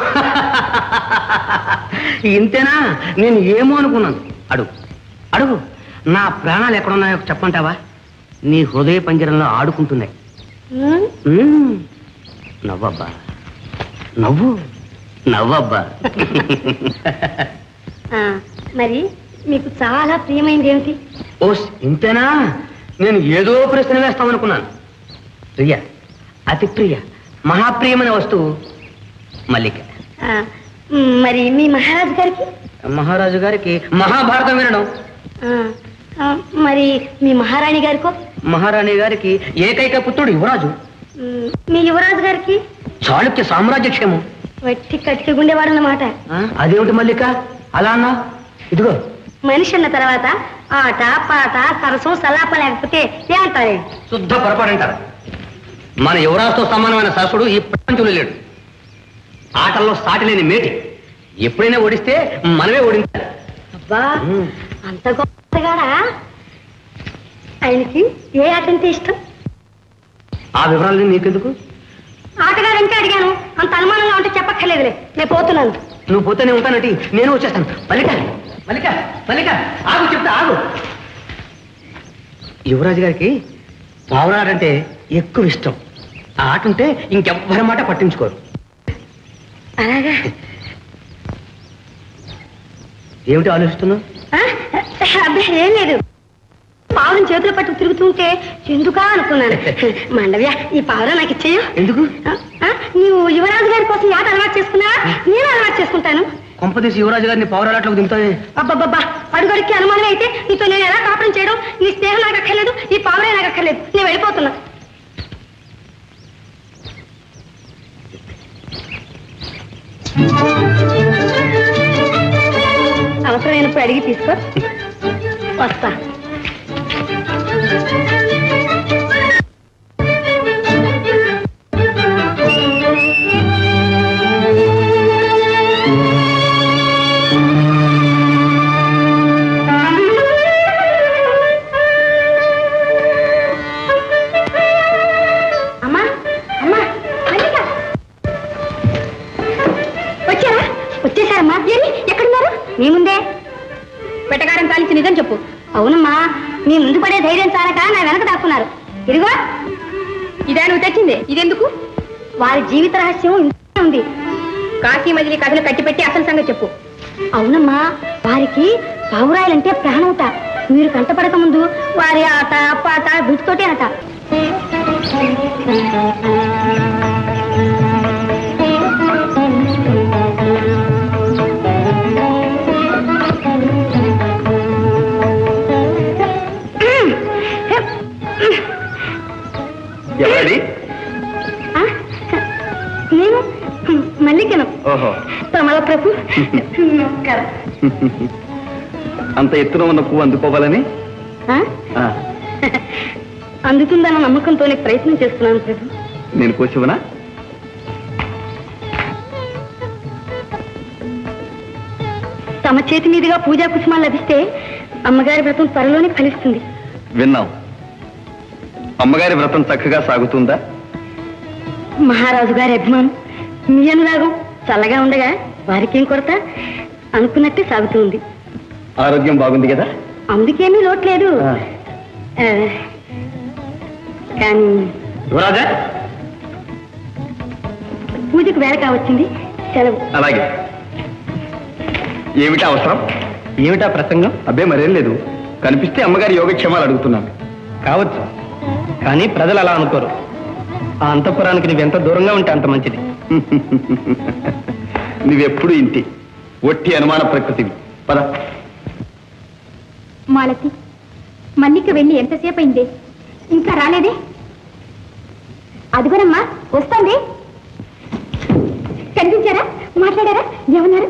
ఇంతేనా నేను ఏమో అనుకున్నాను అడుగు అడుగు నా ప్రాణాలు ఎక్కడున్నాయో చెప్పంటావా నీ హృదయ పంజరంలో ఆడుకుంటున్నాయి ఉమ్, మ్మ్. నవ్వబ్బా నవ్వు నవ్వబ్బా ఆ, మరి మీకు చాలా ప్రియమైంది ఏమిటి ఓస్ ఇంతేనా నేను ఏదో ప్రశ్న వేస్తామనుకున్నాను ప్రియ అతి ప్రియ మహాప్రియమైన వస్తువు మల్లిక ఆ, మ్, మరి మీ మహారాజు గారికి మహారాజు గారికి మహాభారతం వినడం ఆ, ఆ, మరి మీ మహారాణి గారికో మహారాణి గారికి ఏకైక పుత్రుడు యువరాజు మ్, మీ యువరాజు గారికి చాళుక్య సామ్రాజ్య క్షేమం వట్టి కటికి గుండెవాడు అన్నమాట ఆ, అదేమిటి మల్లిక అలా అన్నా ఇదిగో మనిషి అన్న తర్వాత ఆట పాట సరసం సలాప లేకపోతే ఏమంటారే శుద్ధ పొరపాడంటారు మన యువరాజుతో సమానమైన సరసుడు ఈ ప్రపంచంలో లేడు ఆటల్లో సాటి లేని మేటి ఎప్పుడైనా ఓడిస్తే మనమే ఓడించాలి అబ్బా అంత గొప్పగాడా ఆయనకి ఏ ఆట అంటే ఇష్టం ఆ వివరాలు నీకెందుకు ఆటగాడంటే అడిగాను అంత అనుమానంగా ఉంటే చెప్పక్కర్లేదులే నేను పోతున్నాను నువ్వు పోతేనే ఉంటానటి నేను వచ్చేస్తాను మల్లిక మల్లిక మల్లిక ఆగు చెప్తా ఆగు యువరాజు గారికి పావులాడంటే ఎక్కువ ఇష్టం ఆ ఆట ఉంటే ఇంకెవ్వరి మాట పట్టించుకోరు అలాగా ఏమిటి ఆలోచిస్తున్నావు ఆ? అబ్బే ఏం లేదు పావురం చేతులు పట్టు తిరుగుతుంటే ఎందుకా అనుకున్నాను మండవ్య ఈ పావురం నాకు ఇచ్చేయు ఎందుకు నీవు యువరాజు గారి కోసం ఈ ఆట అలవాటు చేసుకున్నా నేను అలవాటు చేసుకుంటాను కొంపదీసి యువరాజు గారిని పౌరాటలోకి దింపుతాయి అబ్బబ్బబ్బా అడుగడికి అనుమానం అయితే నీతో నేను ఎలా కాపురం చేయడం నీ స్నేహం నాకు అక్కర్లేదు ఈ పావురే నాకు అక్కర్లేదు నేను వెళ్ళిపోతున్నా అవసరమైనప్పుడు అడిగి తీసుకో వస్తా అమ్మా అమ్మా మల్లిక వచ్చారా వచ్చేసారమ్మా ఏమి ఎక్కడున్నారు మీ ముందే పెట్టగారం కాలించి నిజం చెప్పు అవునమ్మా మీ ముందు పడే ధైర్యం చాలక నా వెనక దాక్కున్నారు ఇదిగో ఇదే నువ్వు తెచ్చింది ఇదెందుకు వారి జీవిత రహస్యం ఇంతే ఉంది కాశీ మజిలీ కథలు కట్టిపెట్టి అసలు సంగతి చెప్పు అవునమ్మా వారికి పావురాయలంటే ప్రాణవుట మీరు కంటపడక ముందు వారి ఆట పాట వీటితోటేనట ఎవరది నేను మల్లికను ఓహో ప్రమల ప్రభు నమస్కారం అంత ఎత్తున ఉన్న పువ్వు అందుకోవాలని ఆ? ఆ, అందుతుందన్న నమ్మకంతోనే ప్రయత్నం చేస్తున్నాను ప్రభు నేను కోసివనా తమ చేతి మీదుగా పూజా కుసుమాలు లభిస్తే అమ్మగారి వ్రతం త్వరలోనే ఫలిస్తుంది విన్నాం అమ్మగారి వ్రతం చక్కగా సాగుతుందా మహారాజు గారి అభిమానం మీ అనురాగం చల్లగా ఉండగా వారికేం కొరత అనుకున్నట్టే సాగుతుంది ఆరోగ్యం బాగుంది కదా అందుకేమీ లోటు లేదు ఆ. ఆ, కానీ యువరాజా పూజకు వేళ కావచ్చింది సెలవు అలాగే ఏమిటా అవసరం ఏమిటా ప్రసంగం అబ్బే మరేం లేదు కనిపిస్తే అమ్మగారి యోగక్షేమాలు అడుగుతున్నాను కావచ్చు కానీ ప్రజలు అలా అనుకోరు ఆ అంతఃపురానికి నువ్వు ఎంత దూరంగా ఉంటే అంత మంచిది నువ్వెప్పుడు ఇంటి ఒట్టి అనుమాన ప్రకృతివి పద మాలతి మల్లిక వెళ్ళి ఎంతసేపు అయింది ఇంకా రాలేదే అదిగోనమ్మా వస్తుంది కనిపించారా మాట్లాడారా ఏమన్నారు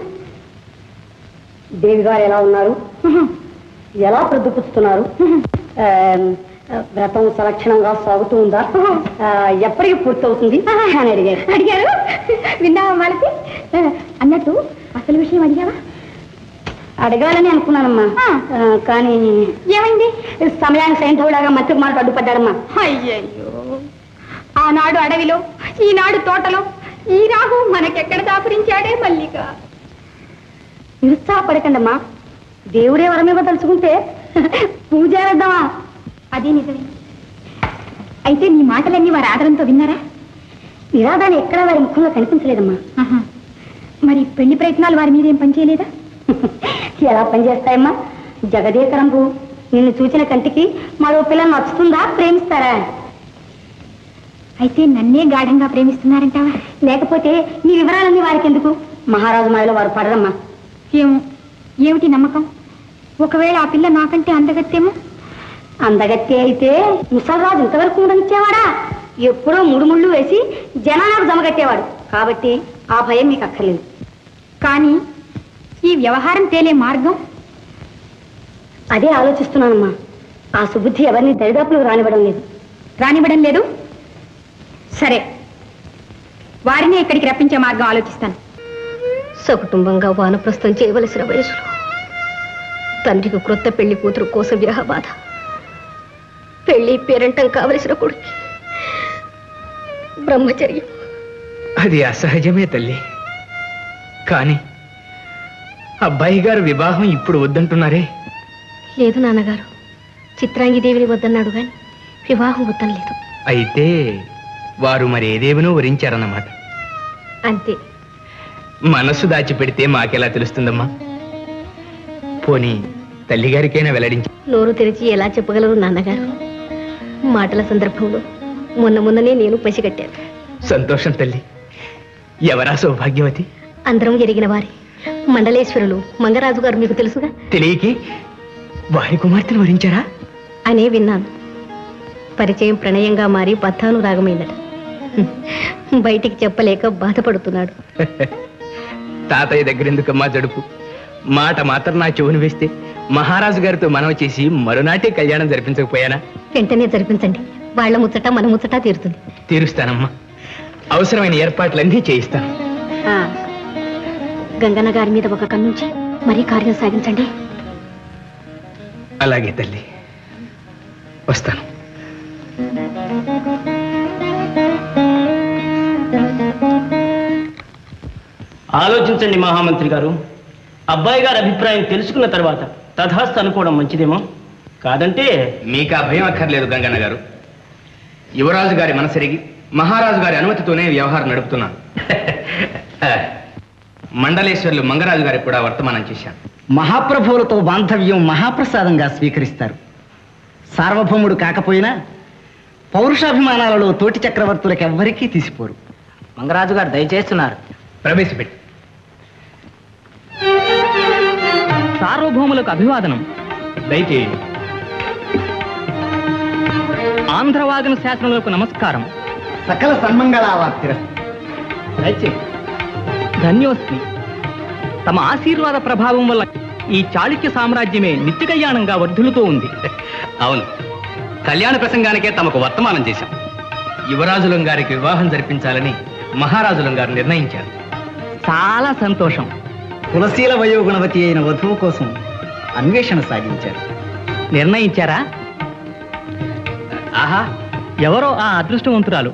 దేవి గారు ఎలా ఉన్నారు ఎలా ప్రొద్దుపుచ్చుతున్నారు ఆ, వ్రతం సలక్షణంగా సాగుతూ ఉందా ఆ, ఎప్పటికి పూర్తవుతుంది అని అడిగారు అడిగారు విన్నావా మాలతి ఆ, అన్నట్టు అసలు విషయం అడిగావా అడగాలని అనుకున్నానమ్మా ఆ, కానీ ఏమైంది సమయానికి సైంధవులాగా మత్తుకు మాట అడ్డుపడ్డాడమ్మా అయ్యయ్యో ఆనాడు అడవిలో ఈనాడు తోటలో ఈ రాహు మనకెక్కడ దాపురించాడే మల్లిక నిరుత్సాహపడకండమ్మా దేవుడే వరమివ్వ తలుచుకుంటే పూజ చేద్దామా అది నిజమే అయితే నీ మాటలన్నీ వారి ఆదరంతో విన్నారా నిరాదాన్ని ఎక్కడా వారి ముఖంలో కనిపించలేదమ్మా ఆహా. మరి పెళ్లి ప్రయత్నాలు వారి మీద ఏం పనిచేయలేదా ఎలా పనిచేస్తాయమ్మా జగదేకరంబు నిన్ను చూచిన కంటికి మరో పిల్ల నచ్చుతుందా ప్రేమిస్తారా అయితే నన్నే గాఢంగా ప్రేమిస్తున్నారంటావా లేకపోతే నీ వివరాలన్నీ వారికి ఎందుకు మహారాజు మాయలో వారు పడరమ్మా ఏమో ఏమిటి నమ్మకం ఒకవేళ ఆ పిల్ల నాకంటే అందగత్తేమో అందగత్తి అయితే ముసల్రాజు ఇంతవరకు ఉండనిచ్చేవాడా ఎప్పుడో మూడు ముళ్ళు వేసి జనాలకు జమగట్టేవాడు కాబట్టి ఆ భయం మీకు అక్కర్లేదు కానీ ఈ వ్యవహారం తేలే మార్గం అదే ఆలోచిస్తున్నానమ్మా ఆ సుబుద్ధి ఎవరిని దరిదాపులకు రానివ్వడం లేదు రానివ్వడం లేదు సరే వారిని ఇక్కడికి రప్పించే మార్గం ఆలోచిస్తాను సకుటుంబంగా వానప్రస్థం చేయవలసిన వయసులో తండ్రికి క్రొత్త పెళ్లి కూతురు కోసం విరహ బాధ పెళ్లి పేరంటం కావలసిన కొడుకు బ్రహ్మచర్యం అది అసహజమే తల్లి కానీ అబ్బాయి గారు వివాహం ఇప్పుడు వద్దంటున్నారే లేదు నాన్నగారు చిత్రాంగి దేవిని వద్దన్నాడు గాని వివాహం వద్దనలేదు అయితే వారు మరి ఏదేవనో వరించారన్నమాట అంతే మనస్సు దాచిపెడితే మాకెలా తెలుస్తుందమ్మా పోనీ తల్లిగారికైనా వెల్లడించి నోరు తెరిచి ఎలా చెప్పగలరు నాన్నగారు మాటల సందర్భంలో మొన్న మొన్ననే నేను పసిగట్టాను సంతోషం తల్లి ఎవరా సౌభాగ్యవతి అందరం ఎరిగిన వారి మండలేశ్వరులు మంగరాజు గారు మీకు తెలుసుగా తెలియకి వారి కుమార్తెను వరించారా అనే విన్నాను పరిచయం ప్రణయంగా మారి బద్ధానురాగమైందట బయటికి చెప్పలేక బాధపడుతున్నాడు తాతయ్య దగ్గరెందుకమ్మా జడుపు మాట మాత్రం నా చెవును వేస్తే మహారాజు గారితో మనవ చేసి మరునాటి కళ్యాణం జరిపించకపోయానా వెంటనే జరిపించండి వాళ్ళ ముచ్చట మన ముచ్చట తీరుతుంది తీరుస్తానమ్మా అవసరమైన ఏర్పాట్లన్నీ చేయిస్తాను ఆ, గంగన్న గారి మీద ఒక కన్నుంచి మరీ కార్యం సాగించండి అలాగే తల్లి వస్తాను ఆలోచించండి మహామంత్రి గారు అబ్బాయి గారి అభిప్రాయం తెలుసుకున్న తర్వాత తథాస్తు అనుకోవడం మంచిదేమో కాదంటే మీకు ఆ భయం అక్కర్లేదు గంగన్న గారు యువరాజు గారి మనసెరిగి మహారాజు గారి అనుమతితోనే వ్యవహారం నడుపుతున్నాను మండలేశ్వర్లు మంగరాజు గారికి కూడా వర్తమానం చేశాను మహాప్రభువులతో బాంధవ్యం మహాప్రసాదంగా స్వీకరిస్తారు సార్వభౌముడు కాకపోయినా పౌరుషాభిమానాలలో తోటి చక్రవర్తులకు ఎవ్వరికీ తీసిపోరు మంగరాజు గారు దయచేస్తున్నారు ప్రవేశపెట్టి సార్వభౌములకు అభివాదనం దయచేయండి ఆంధ్రవాగన శాసనములకు నమస్కారం సకల సన్మంగళావాప్తిర ధన్యోస్మి తమ ఆశీర్వాద ప్రభావం వల్ల ఈ చాళుక్య సామ్రాజ్యమే నిత్య కళ్యాణంగా వర్ధులుతూ ఉంది అవును కళ్యాణ ప్రసంగానికే తమకు వర్తమానం చేశాం యువరాజులం గారికి వివాహం జరిపించాలని మహారాజులం గారు నిర్ణయించారు చాలా సంతోషం కులశీల వయోగుణవతి అయిన వధువు కోసం అన్వేషణ సాగించారు నిర్ణయించారా ఆహా ఎవరో ఆ అదృష్టవంతురాలు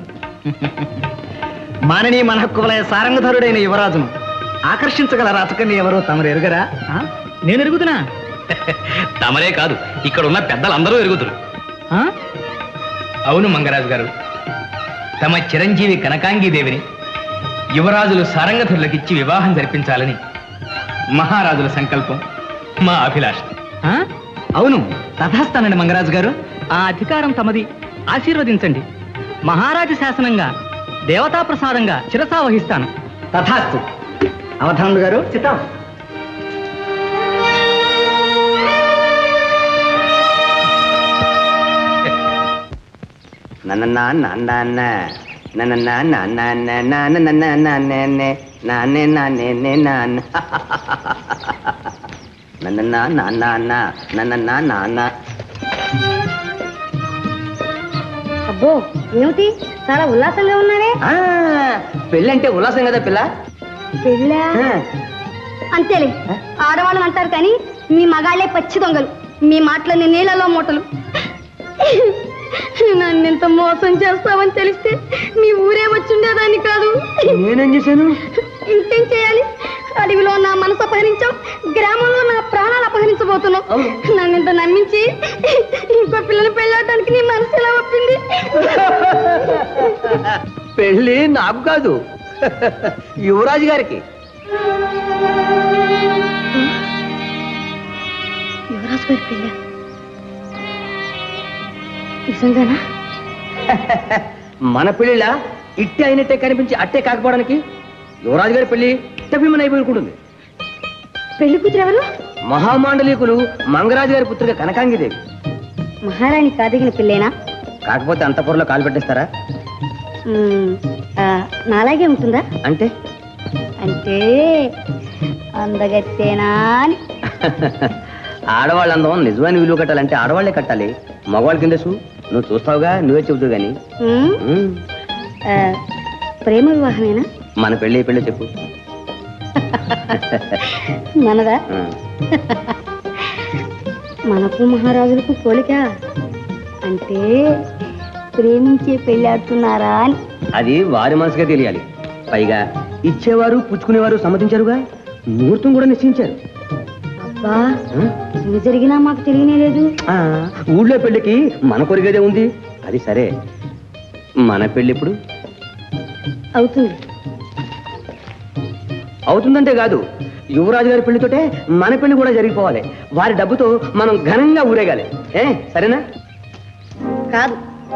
మాననీ మనహక్కువలయ సారంగధరుడైన యువరాజును ఆకర్షించగల రాచకన్య ఎవరో తమరు ఎరుగరా ఆ? నేను ఎరుగుతున్నా తమరే కాదు ఇక్కడ ఉన్న పెద్దలందరూ ఎరుగుతురు అవును మంగరాజు గారు తమ చిరంజీవి కనకాంగీదేవిని యువరాజులు సారంగధులకిచ్చి వివాహం జరిపించాలని మహారాజుల సంకల్పం మా అభిలాష అవును తథాస్తానండి మంగరాజు గారు ఆ అధికారం తమది ఆశీర్వదించండి మహారాజు శాసనంగా దేవతా ప్రసాదంగా శిరసా వహిస్తాను తథాస్తు అవధానులు గారు చిత్తం నన్న నాన్న నాన్న నన్న నాన్న నాన్న నాన్న నన్న నాన్నే నాన్నే నాన్నే నాన్న నన్న నాన్న నాన్న నన్న నాన్న అబ్బో ఏమిటి చాలా ఉల్లాసంగా ఉన్నారే పెళ్ళంటే ఉల్లాసం కదా పిల్ల పెళ్ళా అంతేలే ఆడవాళ్ళని అంటారు కానీ మీ మగాళ్ళే పచ్చి దొంగలు మీ మాటలని నీళ్ళలో మూటలు నన్ను ఇంత మోసం చేస్తావని తెలిస్తే మీ ఊరే వచ్చుండేదాన్ని కాదు నేనేం చేశాను ఇంకేం చేయాలి అడవిలో నా మనసు అపహరించావు గ్రామంలో నా ప్రాణాలు అపహరించబోతున్నావు నన్ను ఇంత నమ్మించి ఇంకో పిల్లని పెళ్ళాడటానికి నీ మనసు ఎలా ఒప్పింది పెళ్ళి నాకు కాదు యువరాజు గారికి యువరాజు గారి పెళ్ళ నిజంగానా మన పెళ్ళిళ్ళ ఇట్టే అయినట్టే కనిపించి అట్టే కాకపోవడానికి యువరాజు గారి పెళ్లి తప్పిమని అయిపోయి పెళ్లి కూతురు ఎవరు మహామాండలీకులు మంగరాజు గారి పుత్రిక కనకాంగిదేవి మహారాణి కాదగిన పిల్లేనా కాకపోతే అంతపురంలో కాలు పెట్టేస్తారా మ్మ్. ఆ, నాలాగే ఉంటుందా అంటే అంటే అందగత్తేనా అని ఆడవాళ్ళ అందం నిజమైన విలువ కట్టాలంటే ఆడవాళ్లే కట్టాలి మగవాళ్ళ కింద సు నువ్వు చూస్తావుగా నువ్వే చెబుతావు గాని మ్మ్. ఉమ్, ఆ, ప్రేమ వివాహమేనా మన పెళ్ళి పెళ్ళి చెప్పు మనదా ఉమ్. మనకు మహారాజులకు పోలిక అంటే ప్రేమించే పెళ్ళాడుతున్నారా అని అది వారి మనసుగా తెలియాలి పైగా ఇచ్చేవారు పుచ్చుకునేవారు సమ్మతించారుగా ముహూర్తం కూడా నిశ్చయించారు అబ్బా ఇది జరిగినా మాకు తెలియనే లేదు ఆ, ఊళ్ళో పెళ్లికి మన కొరిగేదే ఉంది అది సరే మన పెళ్ళి ఇప్పుడు అవుతుంది అవుతుందంటే కాదు యువరాజు గారి పెళ్లితోటే మన పెళ్లి కూడా జరిగిపోవాలి వారి డబ్బుతో మనం ఘనంగా ఊరేగాలి ఏ సరేనా కాదు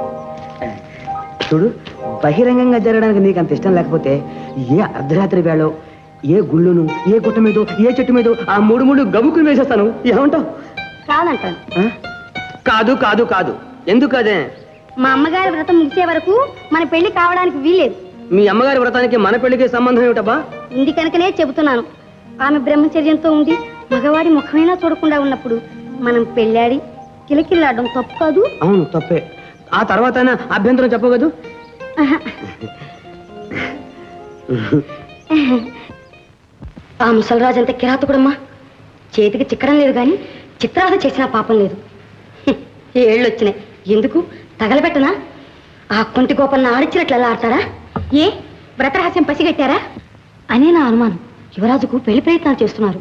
చూడు బహిరంగంగా జరగడానికి నీకు అంత ఇష్టం లేకపోతే ఏ అర్ధరాత్రి వేళ ఏ గుళ్ళోను ఏ గుట్ట మీదో ఏ చెట్టు మీదో ఆ మూడు మూడు గబుకులు వేసేస్తాను ఏమంటావు కాదంటాను ఆ? కాదు కాదు కాదు ఎందుకు అదే మా అమ్మగారి వ్రతం ముగిసే వరకు మన పెళ్లి కావడానికి వీల్లేదు మీ అమ్మగారి వ్రతానికి మన పెళ్లికి సంబంధం ఏమిటబ్బా ఉంది కనుకనే చెబుతున్నాను ఆమె బ్రహ్మచర్యంతో ఉండి మగవాడి ముఖమైనా చూడకుండా ఉన్నప్పుడు మనం పెళ్ళాడి కిలకిల్లాడడం తప్పు కాదు అవును తప్పే ఆ తర్వాత అభ్యంతరం చెప్పగదు ఆ ముసలిరాజు అంత కిరాతకుడమ్మా చేతికి చిక్కడం లేదు కానీ చిత్రాలు చేసిన పాపం లేదు హ్మ్, ఏళ్ళు వచ్చినాయి ఎందుకు తగలబెట్టనా ఆ కుంటి గోపన్న ఆడిచ్చినట్లు ఎలా ఆడతాడా ఏ వ్రతరహస్యం పసిగట్టారా అనే నా అనుమానం యువరాజుకు పెళ్లి ప్రయత్నాలు చేస్తున్నారు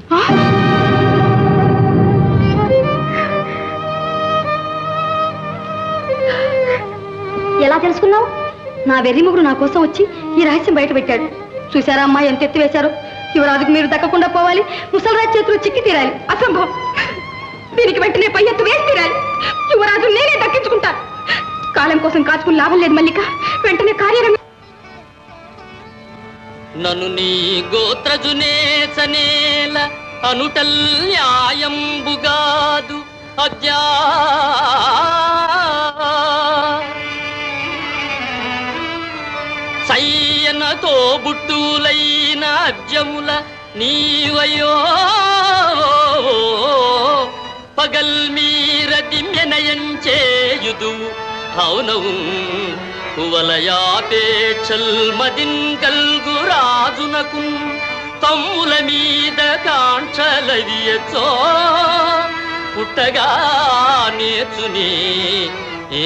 ఎలా తెలుసుకున్నావు నా వెర్రిముగుడు నా కోసం వచ్చి ఈ రహస్యం బయట పెట్టాడు చూసారా అమ్మా ఎంత ఎత్తి వేశారు యువరాజుకు మీరు దక్కకుండా పోవాలి ముసలిరాజు చేతులు చిక్కి తీరాలి అసంభవం దీనికి వెంటనే పై ఎత్తు వేసి తీరాలి యువరాజు నేనే దక్కించుకుంటాను కాలం కోసం కాచుకుని లాభం లేదు మల్లిక వెంటనే కార్యరంగం నను నీ గోత్రజునేచనేల అనుటల్ న్యాయంబుగాదు అజ్ఞా సయ్యనతో బుట్టులైన అజ్యముల నీవయో పగల్ మీర దిమ్యనయంచేయుదు అవునవు కువలయాపేక్షల్ మదిన్ కల్గు రాజునకు తమ్ముల మీద కాంక్షలవియచో పుట్టగా నేర్చుని ఏ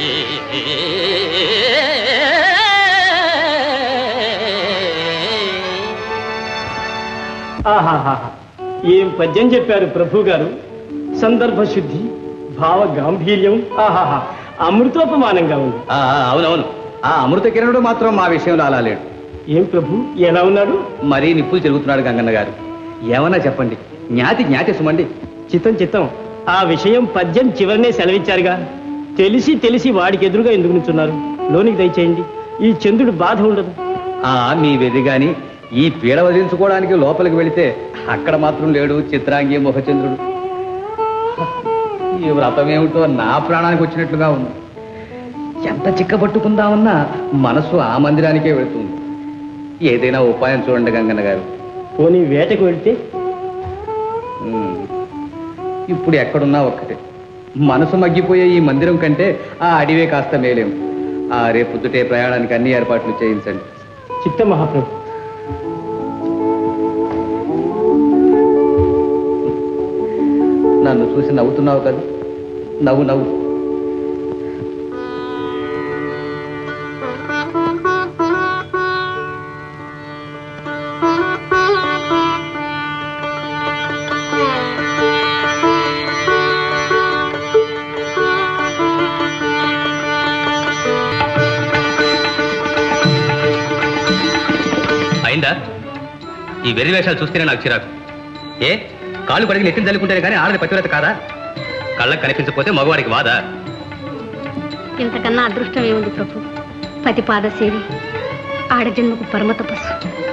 ఆహాహా ఏం పద్యం చెప్పారు ప్రభు గారు సందర్భ శుద్ధి భావ గాంభీర్యం ఆహాహా అమృతోపమానంగా ఉంది ఆ, ఆ, అవునవును ఆ అమృత కిరణుడు మాత్రం మా విషయంలో అలా లేడు ఏం ప్రభు ఎలా ఉన్నాడు మరీ నిప్పులు చెరుగుతున్నాడు గంగన్న గారు ఏమన్నా చెప్పండి జ్ఞాతి జ్ఞాతి సుమండి చిత్తం చిత్తం ఆ విషయం పద్యం చివరినే సెలవిచ్చారుగా తెలిసి తెలిసి వాడికి ఎదురుగా ఎందుకు నుంచున్నారు లోనికి దయచేయండి ఈ చంద్రుడు బాధ ఉండదు ఆ మీ వెర్రి గాని ఈ పీడ వదిలించుకోవడానికి లోపలికి వెళితే అక్కడ మాత్రం లేడు చిత్రాంగి ముఖచంద్రుడు ఈ వ్రతం ఏమిటో నా ప్రాణానికి వచ్చినట్లుగా ఉంది ఎంత చిక్కబట్టుకుందామన్నా మనసు ఆ మందిరానికే వెళుతుంది ఏదైనా ఉపాయం చూడండి గంగన్న గారు పోనీ వేటకు వెళ్తే ఉమ్. ఇప్పుడు ఎక్కడున్నా ఒక్కటే మనసు మగ్గిపోయే ఈ మందిరం కంటే ఆ అడివే కాస్త మేలేం ఆ రేపు పొద్దుటే ప్రయాణానికి అన్ని ఏర్పాట్లు చేయించండి చిత్త మహాప్రభు నన్ను చూసి నవ్వుతున్నావు కదా నవ్వు నవ్వు అయిందా ఈ వెర్రి వేషాలు చూస్తేనే నాకు చిరాకు ఏ కాళ్ళు కడిగి నెత్తిని చల్లుకుంటేనే కానీ ఆడది పతివ్రత కాదా కళ్ళకు కనిపించకపోతే మగవాడికి వాదా ఇంతకన్నా అదృష్టం ఏముంది ప్రభు పతి పాదసేవి ఆడజన్మకు పరమ తపస్సు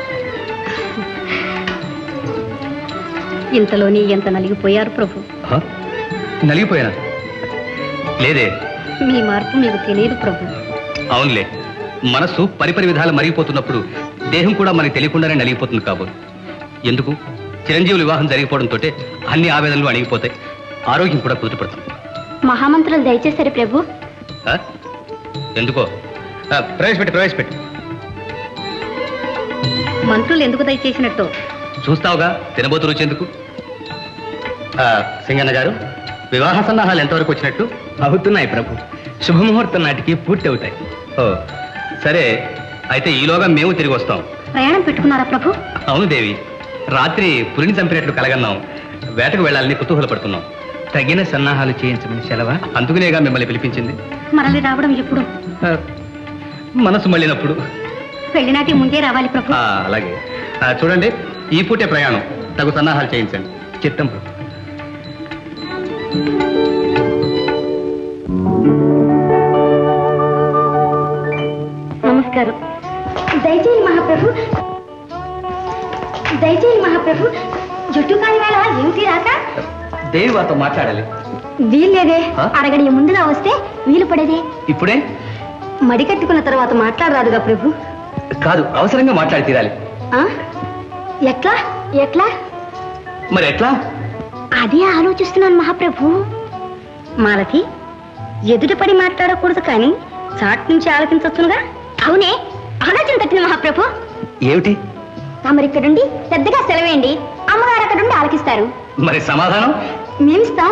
ఇంతలోనే ఎంత నలిగిపోయారు ప్రభు ఆ? నలిగిపోయానా లేదే మీ మార్పు మీకు తెలియదు ప్రభు అవునులే మనస్సు పరిపరి విధాలు మరిగిపోతున్నప్పుడు దేహం కూడా మనకి తెలియకుండానే నలిగిపోతుంది కాబోలు ఎందుకు చిరంజీవుల వివాహం జరిగిపోవడంతో అన్ని ఆవేదనలు అణిగిపోతాయి ఆరోగ్యం కూడా కుదుటపడుతుంది మహామంత్రులు దయచేశారు ప్రభు ఆ? ఎందుకో ఆ, ప్రవేశపెట్టు ప్రవేశపెట్టు మంత్రులు ఎందుకు దయచేసినట్టు చూస్తావుగా తినబోతు రుచి ఎందుకు ఆ, సింగన్న గారు వివాహ సన్నాహాలు ఎంతవరకు వచ్చినట్టు అవుతున్నాయి ప్రభు శుభముహూర్తం నాటికి పూర్తి అవుతాయి ఓ సరే అయితే ఈలోగా మేము తిరిగి వస్తాం ప్రయాణం పెట్టుకున్నారా ప్రభు అవును దేవి రాత్రి పులిని చంపినట్లు కలగన్నాం వేటకు వెళ్ళాలని కుతూహలపడుతున్నాం తగిన సన్నాహాలు చేయించమని సెలవా అందుకునేగా మిమ్మల్ని పిలిపించింది మరలి రావడం ఎప్పుడు ఆ, మనసు మళ్ళినప్పుడు పెళ్లినాటి ముందే రావాలి ప్రభు ఆ, అలాగే ఆ, చూడండి ఈ పూటే ప్రయాణం తగు సన్నాహాలు చేయించండి చిత్తం ప్రభు నమస్కారం దయచేయండి మహాప్రభు దయచేయండి మహాప్రభు జుట్టు కాని వేళ ఏమిటి రాక దేవి వారితో మాట్లాడాలి వీల్లేదే ఆ? అరగడి ముందుగా వస్తే వీలు పడేదే ఇప్పుడే మడి కట్టుకున్న తర్వాత మాట్లాడరాదుగా ప్రభు కాదు అవసరంగా మాట్లాడి తీరాలి ఆ? ఎట్లా ఎట్లా మరి ఎట్లా అదే ఆలోచిస్తున్నాను మహాప్రభు మాలతి ఎదుటపడి మాట్లాడకూడదు కానీ చాట్ నుంచి ఆలోచించవచ్చునుగా అవునే ఆలోచన తట్టిన మహాప్రభు ఏమిటి తమరిక్కడుండి పెద్దగా సెలవేయండి అమ్మగారు అక్కడుండి ఆలకిస్తారు మరి సమాధానం మేమిస్తాం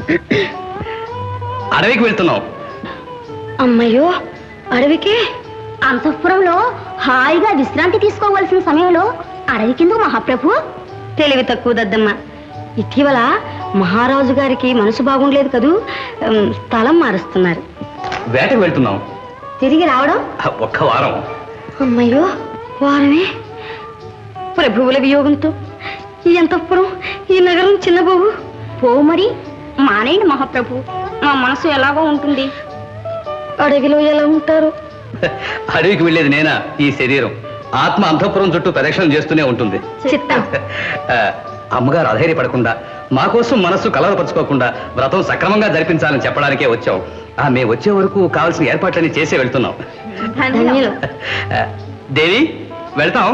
అడవికి వెళ్తున్నాం అమ్మయ్యో అడవికే అంతఃపురంలో హాయిగా విశ్రాంతి తీసుకోవలసిన సమయంలో అడవి కింద మహాప్రభు తెలివి తక్కువ దద్దమ్మ ఇటీవల మహారాజు గారికి మనసు బాగుండలేదు కదూ ఉమ్, స్థలం మారుస్తున్నారు వేటకు వెళ్తున్నాం తిరిగి రావడం ఆ, ఒక్క వారం అమ్మయ్యో వారమే ప్రభువుల వియోగంతో ఈ అంతఃపురం ఈ నగరం చిన్నబాబు పో మరి మానేయండి మహాప్రభు మా మనసు ఎలాగో ఉంటుంది అడవిలో ఎలా ఉంటారు అడవికి వెళ్ళేది నేనా ఈ శరీరం ఆత్మ అంతఃపురం చుట్టూ ప్రదక్షిణం చేస్తూనే ఉంటుంది చిత్తం ఆ, అమ్మగారు అధైర్యపడకుండా మా కోసం మనస్సు కలవరపరుచుకోకుండా వ్రతం సక్రమంగా జరిపించాలని చెప్పడానికే వచ్చాం ఆ మేము వచ్చే వరకు కావాల్సిన ఏర్పాట్లన్నీ చేసే వెళ్తున్నాం ధన్యులు ఆ, దేవి వెళ్తాం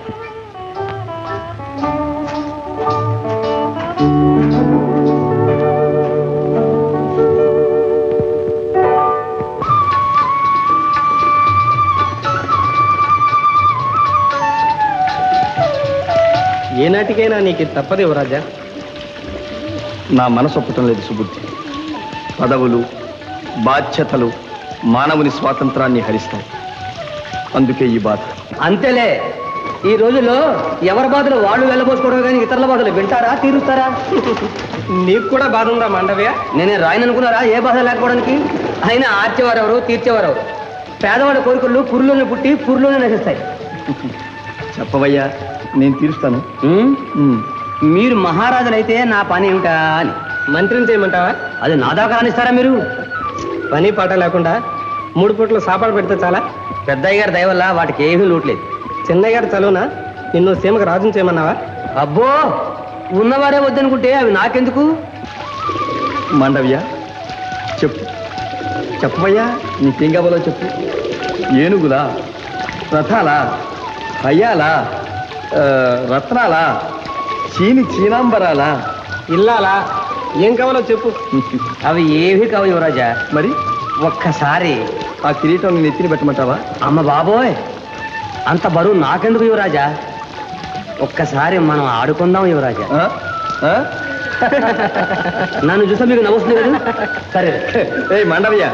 ఏనాటికైనా నీకు తప్పదు యువరాజా నా మనసు ఒప్పటం లేదు సుబుద్ధి పదవులు బాధ్యతలు మానవుని స్వాతంత్రాన్ని హరిస్తాయి అందుకే ఈ బాధ అంతేలే ఈ రోజుల్లో ఎవరి బాధలు వాళ్ళు వెళ్ళబోసుకోవడం కానీ ఇతరుల బాధలు వింటారా తీరుస్తారా నీకు కూడా బాధ ఉందా మాండవ్య నేనే రాయను అనుకున్నారా ఏ బాధ లేకపోవడానికి అయినా ఆర్చేవారెవరు తీర్చేవారెవరు పేదవాడి కోరికలు పురులోనే పుట్టి పురులోనే నశిస్తాయి చెప్పవయ్యా నేను తీరుస్తాను ఉమ్, మీరు మహారాజులైతే నా పని ఏమిటా అని మంత్రిని చేయమంటావా అది నా దాకా రానిస్తారా మీరు పని పాట లేకుండా మూడు పూట్ల సాపాడు పెడితే చాలా పెద్దయ్య గారి దయ వల్ల వాటికి ఏమీ లోట్లేదు చిన్నయ్య గారు చలువునా నిన్ను సీమకు రాజుని చేయమన్నావా అబ్బో ఉన్నవారే వద్దనుకుంటే అవి నాకెందుకు మాండవ్య చెప్పు చెప్పవయ్యా నీకేం కావాలో చెప్పు ఏనుగులా రథాలా హయ్యాలా ఆ, రత్నాలా చీని చీనాంబరాలా ఇల్లాలా ఏం కావాలో చెప్పు అవి ఏవి కావు యువరాజా మరి ఒక్కసారి ఆ కిరీటం నేను ఎత్తిని పెట్టమంటావా అమ్మ బాబోయ్ అంత బరువు నాకెందుకు యువరాజా ఒక్కసారి మనం ఆడుకుందాం యువరాజా ఆ? ఆ? నన్ను చూసా మీకు నవ్వుతుంది కదా సరే ఏయ్ మాండవ్య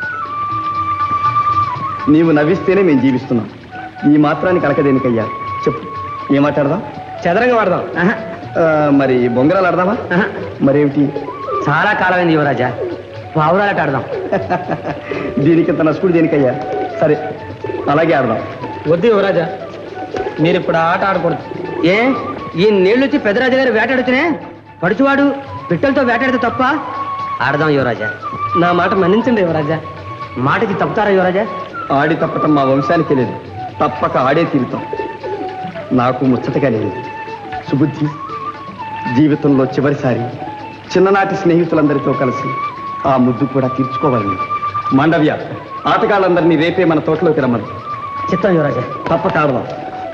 నీవు నవ్విస్తేనే మేము జీవిస్తున్నాం ఈ మాత్రానికి కలక దేనికయ్యా చెప్పు ఏం మాట్లాడదాం చదరంగా వాడదాం ఆ, మరి బొంగరాలు ఆడదామా మరేమిటి చాలా కాలమైంది యువరాజా పావురాలట ఆడదాం దీనికి ఇంత నసుకుడు దేనికయ్యా సరే అలాగే ఆడదాం వద్దు యువరాజా మీరు ఇప్పుడు ఆ ఆట ఆడకూడదు ఏ ఈ నీళ్ళు వచ్చి పెద్దరాజు గారు వేటాడుతూనే పడుచువాడు పిట్టలతో వేటాడితే తప్ప ఆడదాం యువరాజా నా మాట మన్నించండి యువరాజా మాటకి తప్పుతారా యువరాజా ఆడి తప్పటం మా వంశానికి లేదు తప్పక ఆడే తీరుతాం నాకు ముచ్చటగా లేదు సుబుద్ధి జీవితంలో చివరిసారి చిన్ననాటి స్నేహితులందరితో కలిసి ఆ ముద్దు కూడా తీర్చుకోవాలని మాండవ్య ఆటగాళ్ళందరినీ రేపే మన తోటలోకి రమ్మను చిత్తం యువరాజా తప్పక ఆడదాం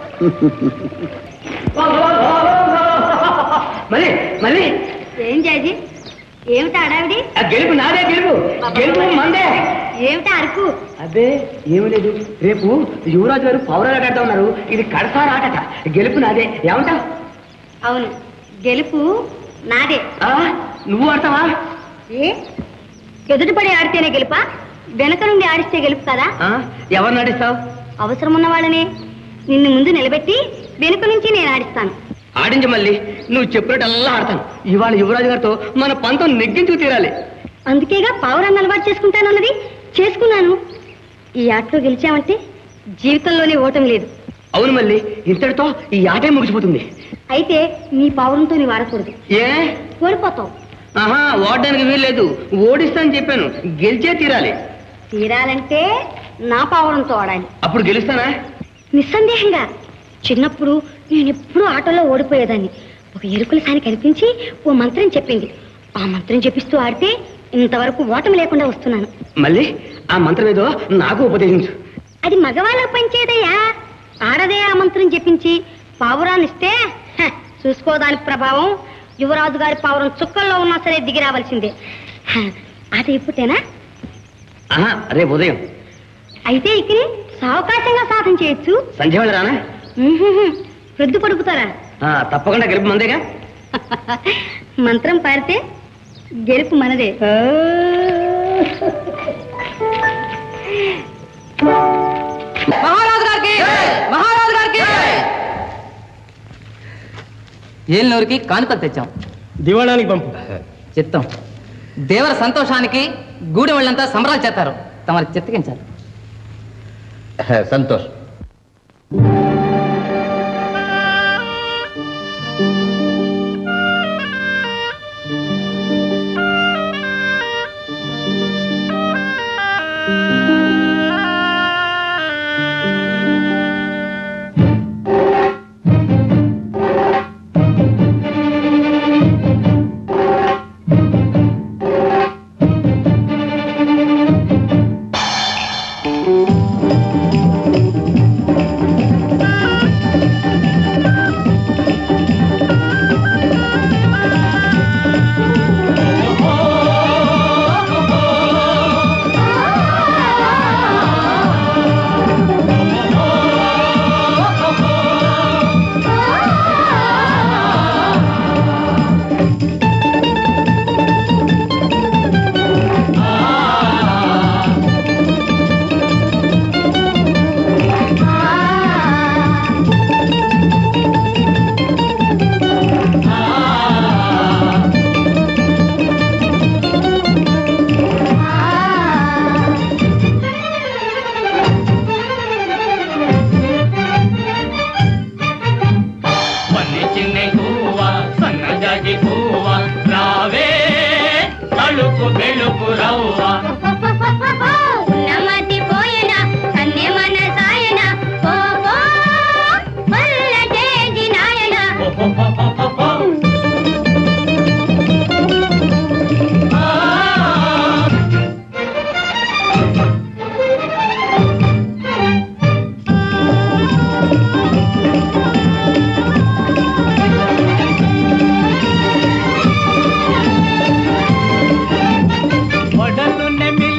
మళ్ళీ మళ్ళీ ఏం జాజి ఏమిటి అడావిడి ఆ గెలుపు నాదే గెలుపు గెలుపు మందే ఏమిటి అరకు అదే ఏమీ లేదు రేపు యువరాజు గారు పౌరాలు ఆడుతూ ఉన్నారు ఇది కడసార ఆటట గెలుపు నాదే ఏమంటావు అవును గెలుపు నాదే నువ్వు ఆడతావా ఏ ఎదుటిపడి ఆడితేనే గెలుపా వెనక నుండి ఆడిస్తే గెలుపు కదా ఎవరు నడిస్తావు అవసరం ఉన్న వాళ్ళని నిన్ను ముందు నిలబెట్టి వెనుక నుంచి నేను ఆడిస్తాను ఆడించు మళ్ళీ నువ్వు చెప్పినట్టల్లా ఆడతాను ఇవాళ యువరాజు గారితో మన పంతం నెగ్గించుకు తీరాలి అందుకేగా పావురాన్ని అలవాటు చేసుకుంటానన్నది చేసుకున్నాను ఈ ఆటలో గెలిచామంటే జీవితంలోనే ఓటమి లేదు అవును మళ్ళీ ఇంతటితో ఈ ఆటే ముగిసిపోతుంది అయితే నీ పావురంతో నీవు ఆడకూడదు ఏ ఓడిపోతావు ఆహా ఓడడానికి వీల్లేదు ఓడిస్తానని చెప్పాను గెలిచే తీరాలి తీరాలంటే నా పావురంతో ఆడాలి అప్పుడు గెలుస్తానా నిస్సందేహంగా చిన్నప్పుడు నేను ఎప్పుడూ ఆటోలో ఓడిపోయేదాన్ని ఒక ఎరుకుల సాని కనిపించి ఓ మంత్రం చెప్పింది ఆ మంత్రం చెప్పిస్తూ ఆడితే ఇంతవరకు ఓటమి లేకుండా వస్తున్నాను మళ్ళీ ఆ మంత్రం ఏదో నాకు ఉపదేశించు అది మగవాళ్ళకు పనిచేదయ్యా ఆడదే ఆ మంత్రం చెప్పించి పావురాన్నిస్తే హ, చూసుకోదాని ప్రభావం యువరాజు గారి పావురం చుక్కల్లో ఉన్నా సరే దిగి రావాల్సిందే హ, అది ఇప్పుడేనా ఆహా రేపు ఉదయం అయితే ఇక్కడ సావకాశంగా సాధన చేయొచ్చు సంధ్య వేళ రానా ఉహుహు, ప్రొద్దు పడుకుతారా ఆ, తప్పకుండా గెలుపు మందేగా మంత్రం పారితే గెలుపు మనదే మహారాజు గారికి మహారాజు గారికి ఏలినూరికి కానుకలు తెచ్చాం దివాణానికి పంపు చిత్తం దేవర సంతోషానికి గూడెం వాళ్ళంతా సంబరాలు చేస్తారు తమరి చిత్తగించాలి సంతోష్ పన్ని చిన్న గువ్వ సన్నజాజి పువ్వ రావే తలుపు బెలుపు రవ్వ ఉన్నమతి పోయన కన్య మన సాయన పో పో వల్లటేది నాయన ఒడలు నెమిలి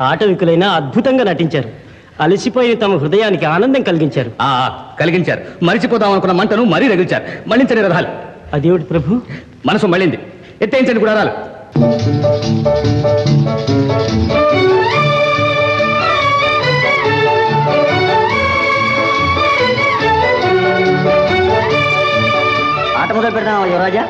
ఆటవికులైనా అద్భుతంగా నటించారు అలసిపోయిన తమ హృదయానికి ఆనందం కలిగించారు ఆ కలిగించారు మరిచిపోదాం అనుకున్న మంటను మరీ రగిల్చారు మళ్ళించని రథాలు అదేమిటి ప్రభు మనసు మళ్ళింది ఎత్తేయించండి కూడా రథాలు ఆట మొదలు పెడదామా యువరాజా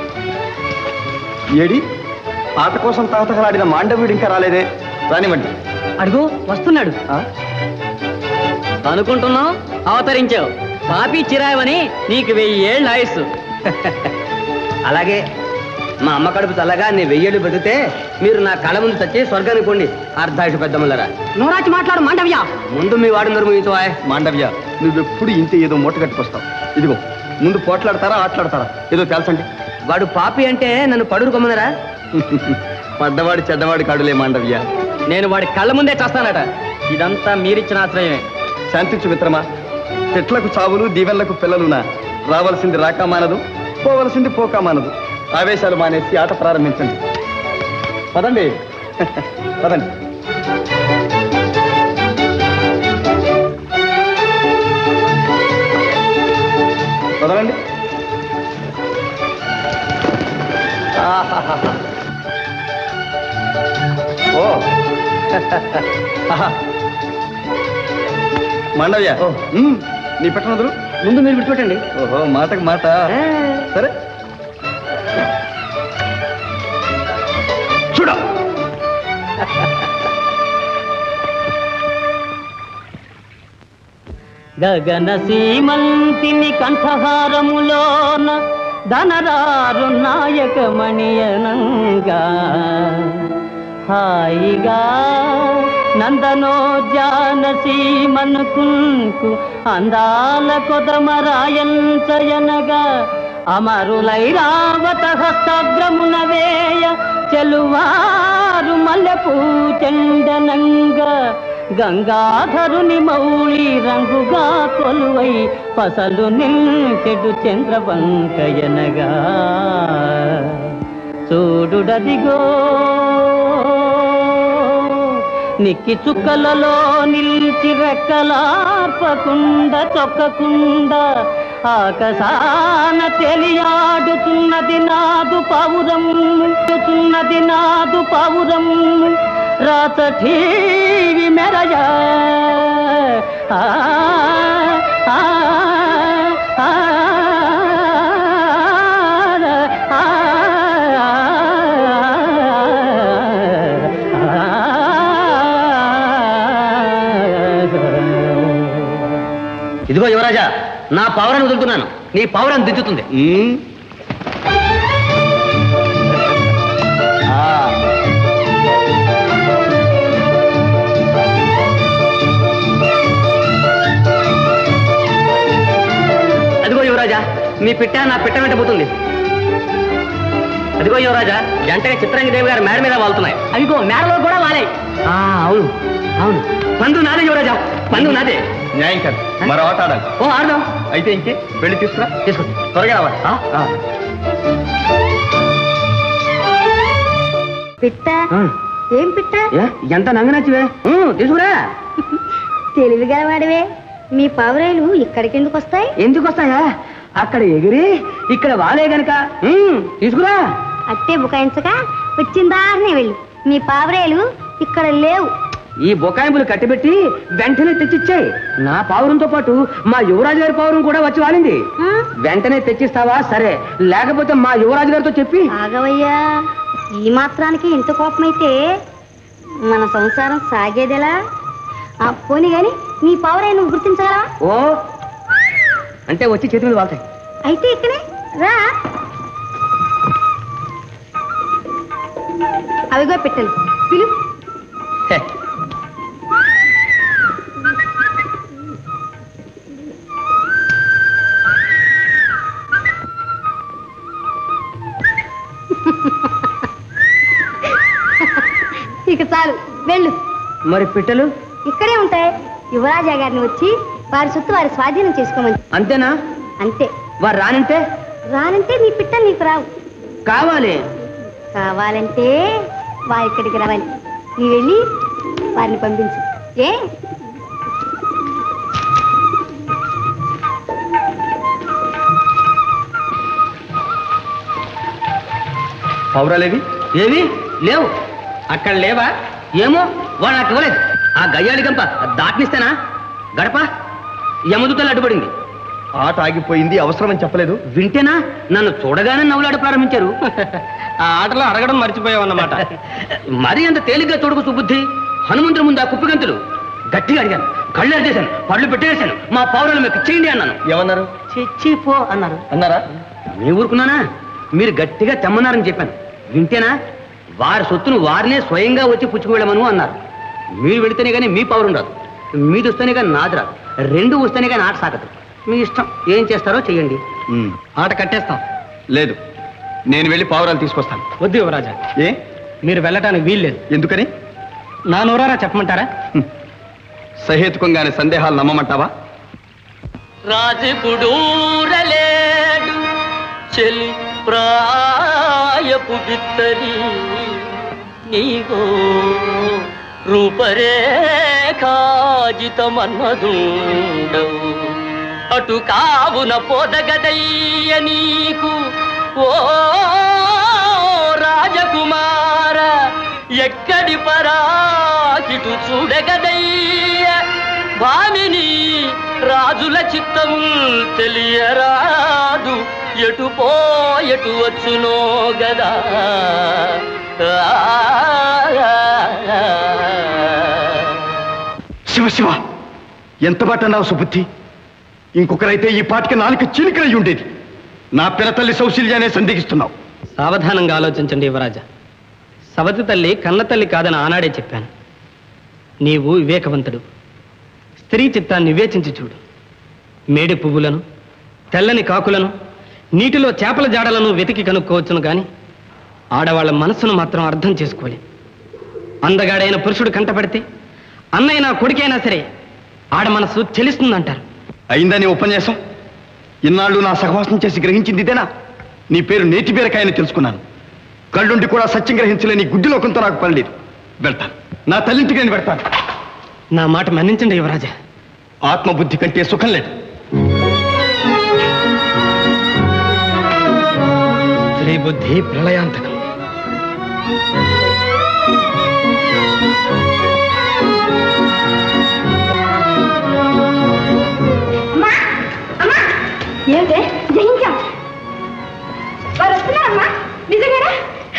ఏడి ఆట కోసం తాతకలాడిన మాండవుడు ఇంకా రాలేదే రానివ్వండి అడుగు వస్తున్నాడు అనుకుంటున్నావు అవతరించావు పాపి చిరాయమని నీకు వెయ్యి ఏళ్ళు ఆయుస్సు అలాగే మా అమ్మ కడుపు చల్లగా నీ వెయ్యేళ్ళు బతికితే మీరు నా కళ ముందు తెచ్చి స్వర్గానికి పోండి అర్ధాయుష పెద్దమల్లరా నోరాచి మాట్లాడు మాండవ్య ముందు మీ వాడిని ముగించవాయ్ మాండవ్య నువ్వెప్పుడు ఇంతే ఏదో మూట కట్టుకొస్తావు ఇదిగో ముందు పోట్లాడతారా ఆటలాడతారా ఏదో తెలుసండి వాడు పాపి అంటే నన్ను పడురు కొమ్మనరా పడ్డవాడి చెడ్డవాడి కాడులే మాండవ్య నేను వాడి కళ్ళ ముందే చేస్తానట ఇదంతా మీరిచ్చిన ఆశ్రయమే శాంతించు మిత్రమా చెట్లకు చావులు దీవెళ్లకు పిల్లలునా రావాల్సింది రాక మానదు పోవలసింది పోక మానదు ఆవేశాలు మానేసి ఆట ప్రారంభించండి పదండి పదండి పదలండి ఆహాహాహా. ఓ ఆహా. మాండవ్య ఉమ్, నీ పెట్టన వదులు ముందు మీరు విడిచిపెట్టండి ఓహో మాటకు మాట సరే చూడ గగన సీమంతిని కంఠహారములోన ధనరారు నాయకమణియనంగా హాయిగా నందనోద్యాన సీమనుకుంకు అందాల కొదమరాయంచయనగా అమరులై రావత హస్తాగ్రమున వేయ చెలువారు మల్లెపూ చెండనంగా గంగాధరుని మౌళి రంగుగా కొలువై పసలు నిల్చెడు చంద్రవంకయనగా చూడుడదిగో నిక్కి చుక్కలలో నిలిచి రెక్కలార్పకుండ చొక్కకుండా ఆకాశాన తెలియాడుతున్నది నాదు పావురం తున్నది నాదు పావురం రాతఠీవి మెరయ ఆ, ఆ, ఆ, ఆ, ఇదిగో యువరాజా నా పౌరాన్ని వదులుతున్నాను నీ పౌరం దిద్దుతుంది అదిగో యువరాజా మీ పిట్ట నా పిట్ట వెంట పోతుంది అదిగో యువరాజా వెంటనే చిత్రంగి దేవి గారు మేడ మీద వాళ్తున్నాయి అదిగో మేడలో కూడా వాలాయి ఆ, అవును అవును పందు నాదే యువరాజా పందు నాదే న్యాయం కాదు మరో ఆట ఆడాలి ఓ ఆడదాం అయితే ఇంకే వెళ్ళి తీసుకురా తీసుకో త్వరగా రావాలి ఆ. పిట్ట ఏం పిట్ట ఏ, ఎంత నంగనచ్చివే తీసుకురా తెలివి గలవాడివే మీ పావురాయిలు ఇక్కడికి ఎందుకు వస్తాయి ఎందుకు వస్తాయా అక్కడ ఎగిరి ఇక్కడ వాలే గనక ఉమ్, తీసుకురా అట్టే బుకాయించక వచ్చిన దారినే వెళ్ళు మీ పావురాయిలు ఇక్కడ లేవు ఈ బొకాయింపులు కట్టిపెట్టి వెంటనే తెచ్చిచ్చాయి నా పావురంతో పాటు మా యువరాజు గారి పావురం కూడా వచ్చి వాలింది వెంటనే తెచ్చిస్తావా సరే లేకపోతే మా యువరాజు గారితో చెప్పి ఆగవయ్యా ఈ మాత్రానికి ఇంత కోపమైతే మన సంసారం సాగేదెలా ఆ పోనీ గాని నీ పావురాయి నువ్వు గుర్తించగలవా ఓ అంటే వచ్చి చేతి మీద వాళ్తాయి అయితే ఇక్కడే రా అవిగో పెట్టలు పిలు ఇక చాలు వెళ్ళు మరి పిట్టలు ఇక్కడే ఉంటాయి యువరాజా గారిని వచ్చి వారి సొత్తు వారి స్వాధీనం చేసుకోమని అంతేనా అంతే వారు రానంటే రానంటే నీ పిట్టలు నీకు రావు కావాలి కావాలంటే వారి ఇక్కడికి రావాలి నీ వెళ్ళి వారిని పంపించు ఏ పౌరాలేవి ఏవి లేవు అక్కడ లేవా ఏమో వాడు నాకు ఇవ్వలేదు ఆ గయ్యాళి గంప దాటినిస్తేనా గడప యమదుతలు అడ్డుపడింది ఆట ఆగిపోయింది అవసరమని చెప్పలేదు వింటేనా నన్ను చూడగానే నవ్వులాట ప్రారంభించారు ఆ ఆటలో అడగడం మర్చిపోయావు అన్నమాట మరీ అంత తేలిగ్గా చూడకు సుబుద్ధి హనుమంతుడి ముందు ఆ కుప్పిగంతులు గట్టిగా అడిగాను కళ్ళు అరిచేశాను పళ్ళు పెట్టేశాను మా పౌరులు మీకు చేయండి అన్నాను ఏమన్నారు చచ్చిపో అన్నారు అన్నారా మీ ఊరుకున్నానా మీరు గట్టిగా తెమ్మన్నారని చెప్పాను వింటేనా వారి సొత్తును వారినే స్వయంగా వచ్చి పుచ్చుకు వెళ్ళమను అన్నారు మీరు వెళితేనే కానీ మీ పౌరం రాదు మీది వస్తేనే కానీ నాది రాదు రెండు వస్తేనే కానీ ఆట సాగదు మీ ఇష్టం ఏం చేస్తారో చెయ్యండి ఆట కట్టేస్తాం లేదు నేను వెళ్ళి పావురాలు తీసుకొస్తాను వద్దు యువరాజా ఏ మీరు వెళ్ళటానికి వీల్లేదు ఎందుకని నా నోరారా చెప్పమంటారా సహేతుకంగానే సందేహాలు నమ్మమంటావా రాజపుడూరలేడు చెలి ప్రాయపు బిత్తరి నీగో రూపరేఖాజితమన్నదుండవు అటు కావున పోదగదయ్య నీకు ఓ రాజకుమార ఎక్కడి పరాకిటు చూడగదయ్య భామిని రాజుల చిత్తము తెలియరాదు ఎటు పో ఎటు వచ్చునో గదా శివ శివ ఎంత మాట అన్నావు సుబుద్ధి ఇంకొకరైతే ఈ పాటికి నాలుక చీలికలై ఉండేది నా పినతల్లి సౌశల్యానే సందేహిస్తున్నావు సావధానంగా ఆలోచించండి యువరాజా సవతి తల్లి కన్న తల్లి కాదని ఆనాడే చెప్పాను నీవు వివేకవంతుడు స్త్రీ చిత్తాన్ని వివేచించి చూడు మేడి పువ్వులను తెల్లని కాకులను నీటిలో చేపల జాడలను వెతికి కనుక్కోవచ్చును కానీ ఆడవాళ్ళ మనస్సును మాత్రం అర్థం చేసుకోలేం అందగాడైన పురుషుడు కంటపడితే అన్నైనా కొడుకైనా సరే ఆడ మనస్సు చెలిస్తుందంటారు అయిందని ఉపన్యాసం ఇన్నాళ్ళు నా సహవాసం చేసి గ్రహించింది ఇదేనా నీ పేరు నేతి బీరకాయని తెలుసుకున్నాను కళ్ళుండి కూడా సత్యం గ్రహించలేని గుడ్డిలోకంతో నాకు పడలేదు వెళ్తాను నా తల్లింటికి నేను పెడతాను నా మాట మన్నించండి యువరాజా ఆత్మబుద్ధి కంటే సుఖం లేదు స్త్రీ బుద్ధి ప్రళయాంతకం ఏమిటే జయించాం వారు వస్తున్నారమ్మా నిజంగానా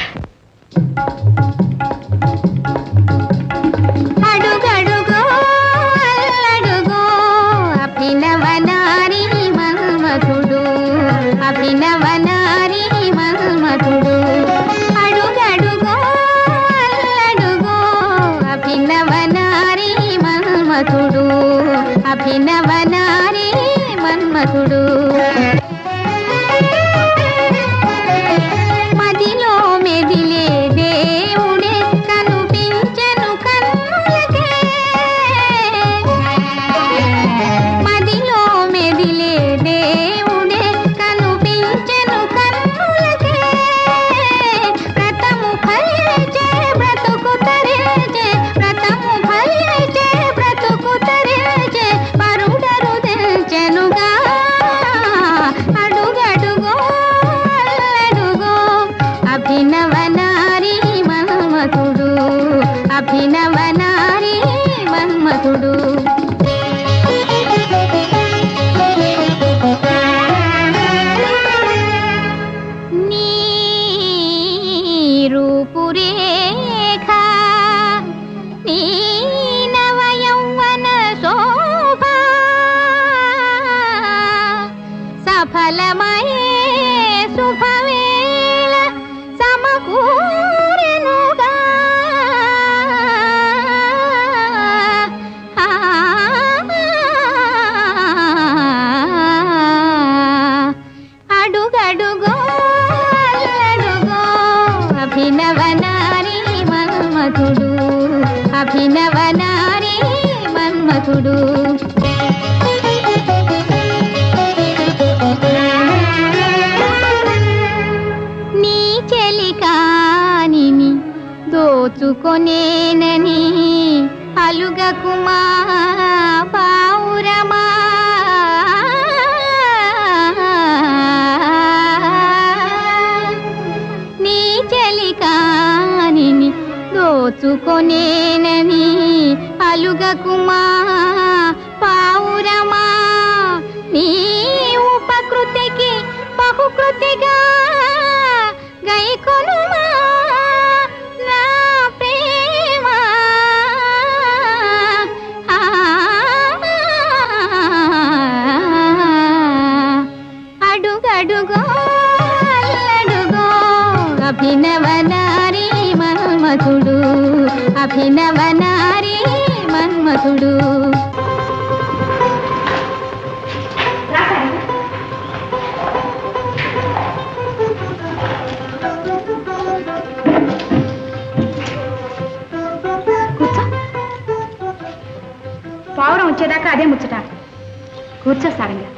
అడుగడుగో అల్లడుగో అభినవనారి మన్మథుడు అభినవనారి మన్మథుడు అడుగడుగో అల్లడుగో అభినవనారి మన్మథుడు అభినవనారి మన్మథుడు మదిలో మెదిలే దేవుడే కనిపించను కన్నులకే మదిలో మెదిలే దేవుడే కనిపించను కన్నులకే వ్రతము ఫలించే బ్రతుకు తరించే వ్రతము ఫలించే బ్రతుకు తరించే పరుడరు తెల్చెనుగా అడుగడుగో అల్లడుగో అభినవనారి మన్మథుడు అభినవనారి మన్మథుడు నీ రూపురేఖ నీ నవయౌవన శోభ సఫలమయే శుభవేళ సమకూరెనుగా అడుగడుగో అల్లడుగో అభినవనారి మన్మథుడు అభినవనారి మన్మథుడు నీ చెలికానిని దోచుకొనేనని అలుగకుమా పావురమా నీ చలికానిని దోచుకొనేనని అలుగకుమా పావురమా నీ ఉపకృతికి బహుకృతిగా గైకొనుమా నా ప్రేమ ఆ, అడుగడుగో అల్లడుగో అభినవ నారీ మన్మథుడు అభినవ నారీ మన్మథుడు పావురం వచ్చేదాకా అదే ముచ్చట కూర్చో సారంగా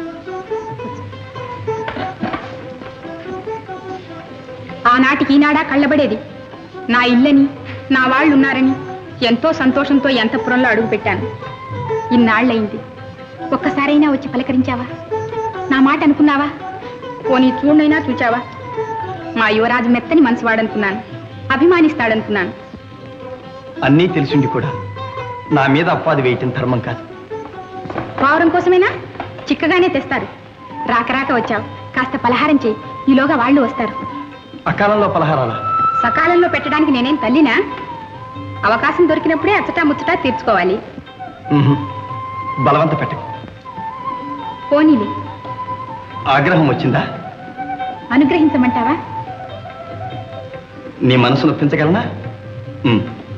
ఆనాటికి ఈనాడా కళ్ళబడేది నా ఇల్లని నా వాళ్ళు ఉన్నారని ఎంతో సంతోషంతో ఎంత పురంలో అడుగు పెట్టాను ఇన్నాళ్ళయింది ఒక్కసారైనా వచ్చి పలకరించావా నా మాట అనుకున్నావా పోనీ చూడైనా చూచావా మా యువరాజు మెత్తని మనసువాడనుకున్నాను అభిమానిస్తాడనుకున్నాను అన్నీ తెలిసిండి కూడా నా మీద అప్పాది వేయటం ధర్మం కాదు పావురం కోసమేనా చిక్కగానే తెస్తారు రాక రాక వచ్చావు కాస్త పలహారం చేయి ఈలోగా వాళ్ళు వస్తారు అకాలంలో పలహారాలా సకాలంలో పెట్టడానికి నేనేం తల్లినా అవకాశం దొరికినప్పుడే అచ్చటా ముచ్చటా తీర్చుకోవాలి ఉహుం. బలవంత పెట్టకు పోనీలే ఆగ్రహం వచ్చిందా అనుగ్రహించమంటావా నీ మనసు నొప్పించగలనా ఉమ్.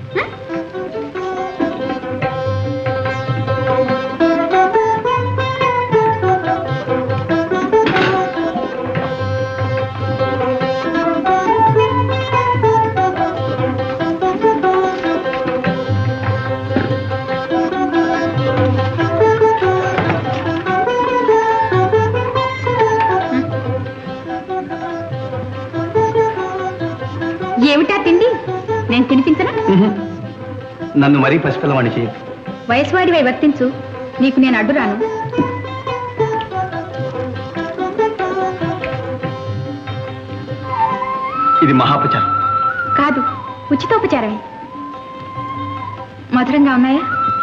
ఏమిటా తిండి నేను తినిపించనా ఉహుం. నన్ను మరీ పసిపిల్లవాణి చేయదు వయసువాడివై వర్తించు నీకు నేను అడ్డురాను ఇది మహాపచారం కాదు ఉచితోపచారమే మధురంగా ఉన్నాయా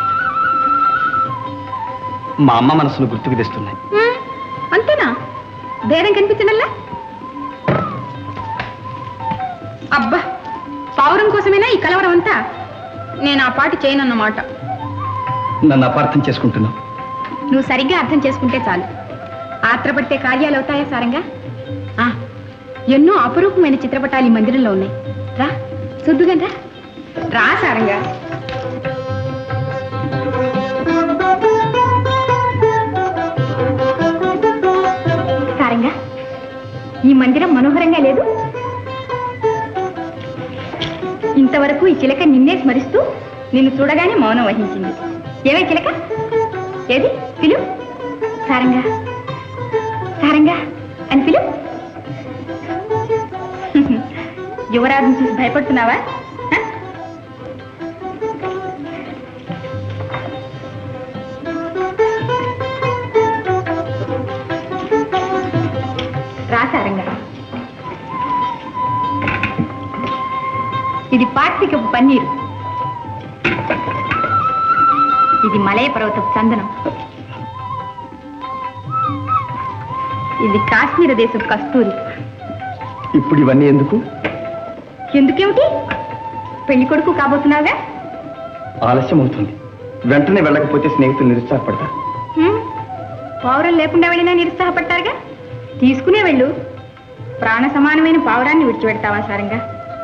మా అమ్మ మనసును గుర్తుకు తెస్తున్నాయి మ్మ్. అంతేనా ధైర్యం కనిపించనల్లా అబ్బా పావురం కోసమేనా ఈ కలవరం అంతా నేను ఆ పాటి చేయనన్నమాట నన్ను అపార్థం చేసుకుంటున్నావు నువ్వు సరిగ్గా అర్థం చేసుకుంటే చాలు ఆత్రపడితే కార్యాలు అవుతాయా సారంగా ఆ, ఎన్నో అపురూపమైన చిత్రపటాలు ఈ మందిరంలో ఉన్నాయి రా సుద్దుగా రా రా సారంగా సారంగా ఈ మందిరం మనోహరంగా లేదు ఇంతవరకు ఈ చిలక నిన్నే స్మరిస్తూ నిన్ను చూడగానే మౌనం వహించింది ఏవై చిలక ఏది పిలు సారంగా సారంగా అని పిలు యువరాజుని చూసి భయపడుతున్నావా హ? రా సారంగా ఇది పార్తికపు పన్నీరు ఇది మలయ పర్వతపు చందనం ఇది కాశ్మీర దేశపు కస్తూరి ఇప్పుడు ఇవన్నీ ఎందుకు ఎందుకేమిటి పెళ్లి కొడుకు కాబోతున్నావుగా ఆలస్యం అవుతుంది వెంటనే వెళ్ళకపోతే స్నేహితులు నిరుత్సాహపడతారు హ్మ్? పావురం లేకుండా వెళ్ళినా నిరుత్సాహపడతారుగా తీసుకునే వెళ్ళు ప్రాణ సమానమైన పావురాన్ని విడిచిపెడతావా సారంగా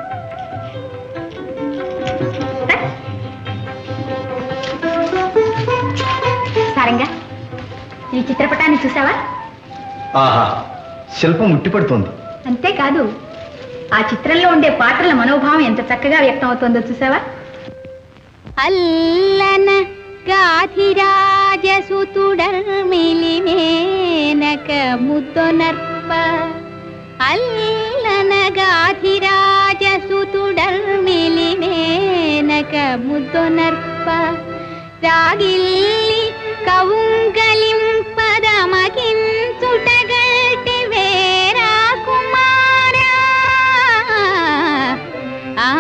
రా. సారంగా ఈ చిత్రపటాన్ని చూసావా ఆహా శిల్పం ఉట్టిపడుతోంది అంతేకాదు ఆ చిత్రంలో ఉండే పాత్రల మనోభావం ఎంత చక్కగా వ్యక్తం అవుతుందో చూసావా అల్లన గాధిరాజసుతుడర్మిలిమేనక ముద్దొనర్ప అల్లన గాధిరాజసుతుడర్మిలిమేనక ముద్దొనర్ప నర్ప రాగిల్లి కవుంగలింపదమకించుటగల్టి వేరా కుమారా ఆ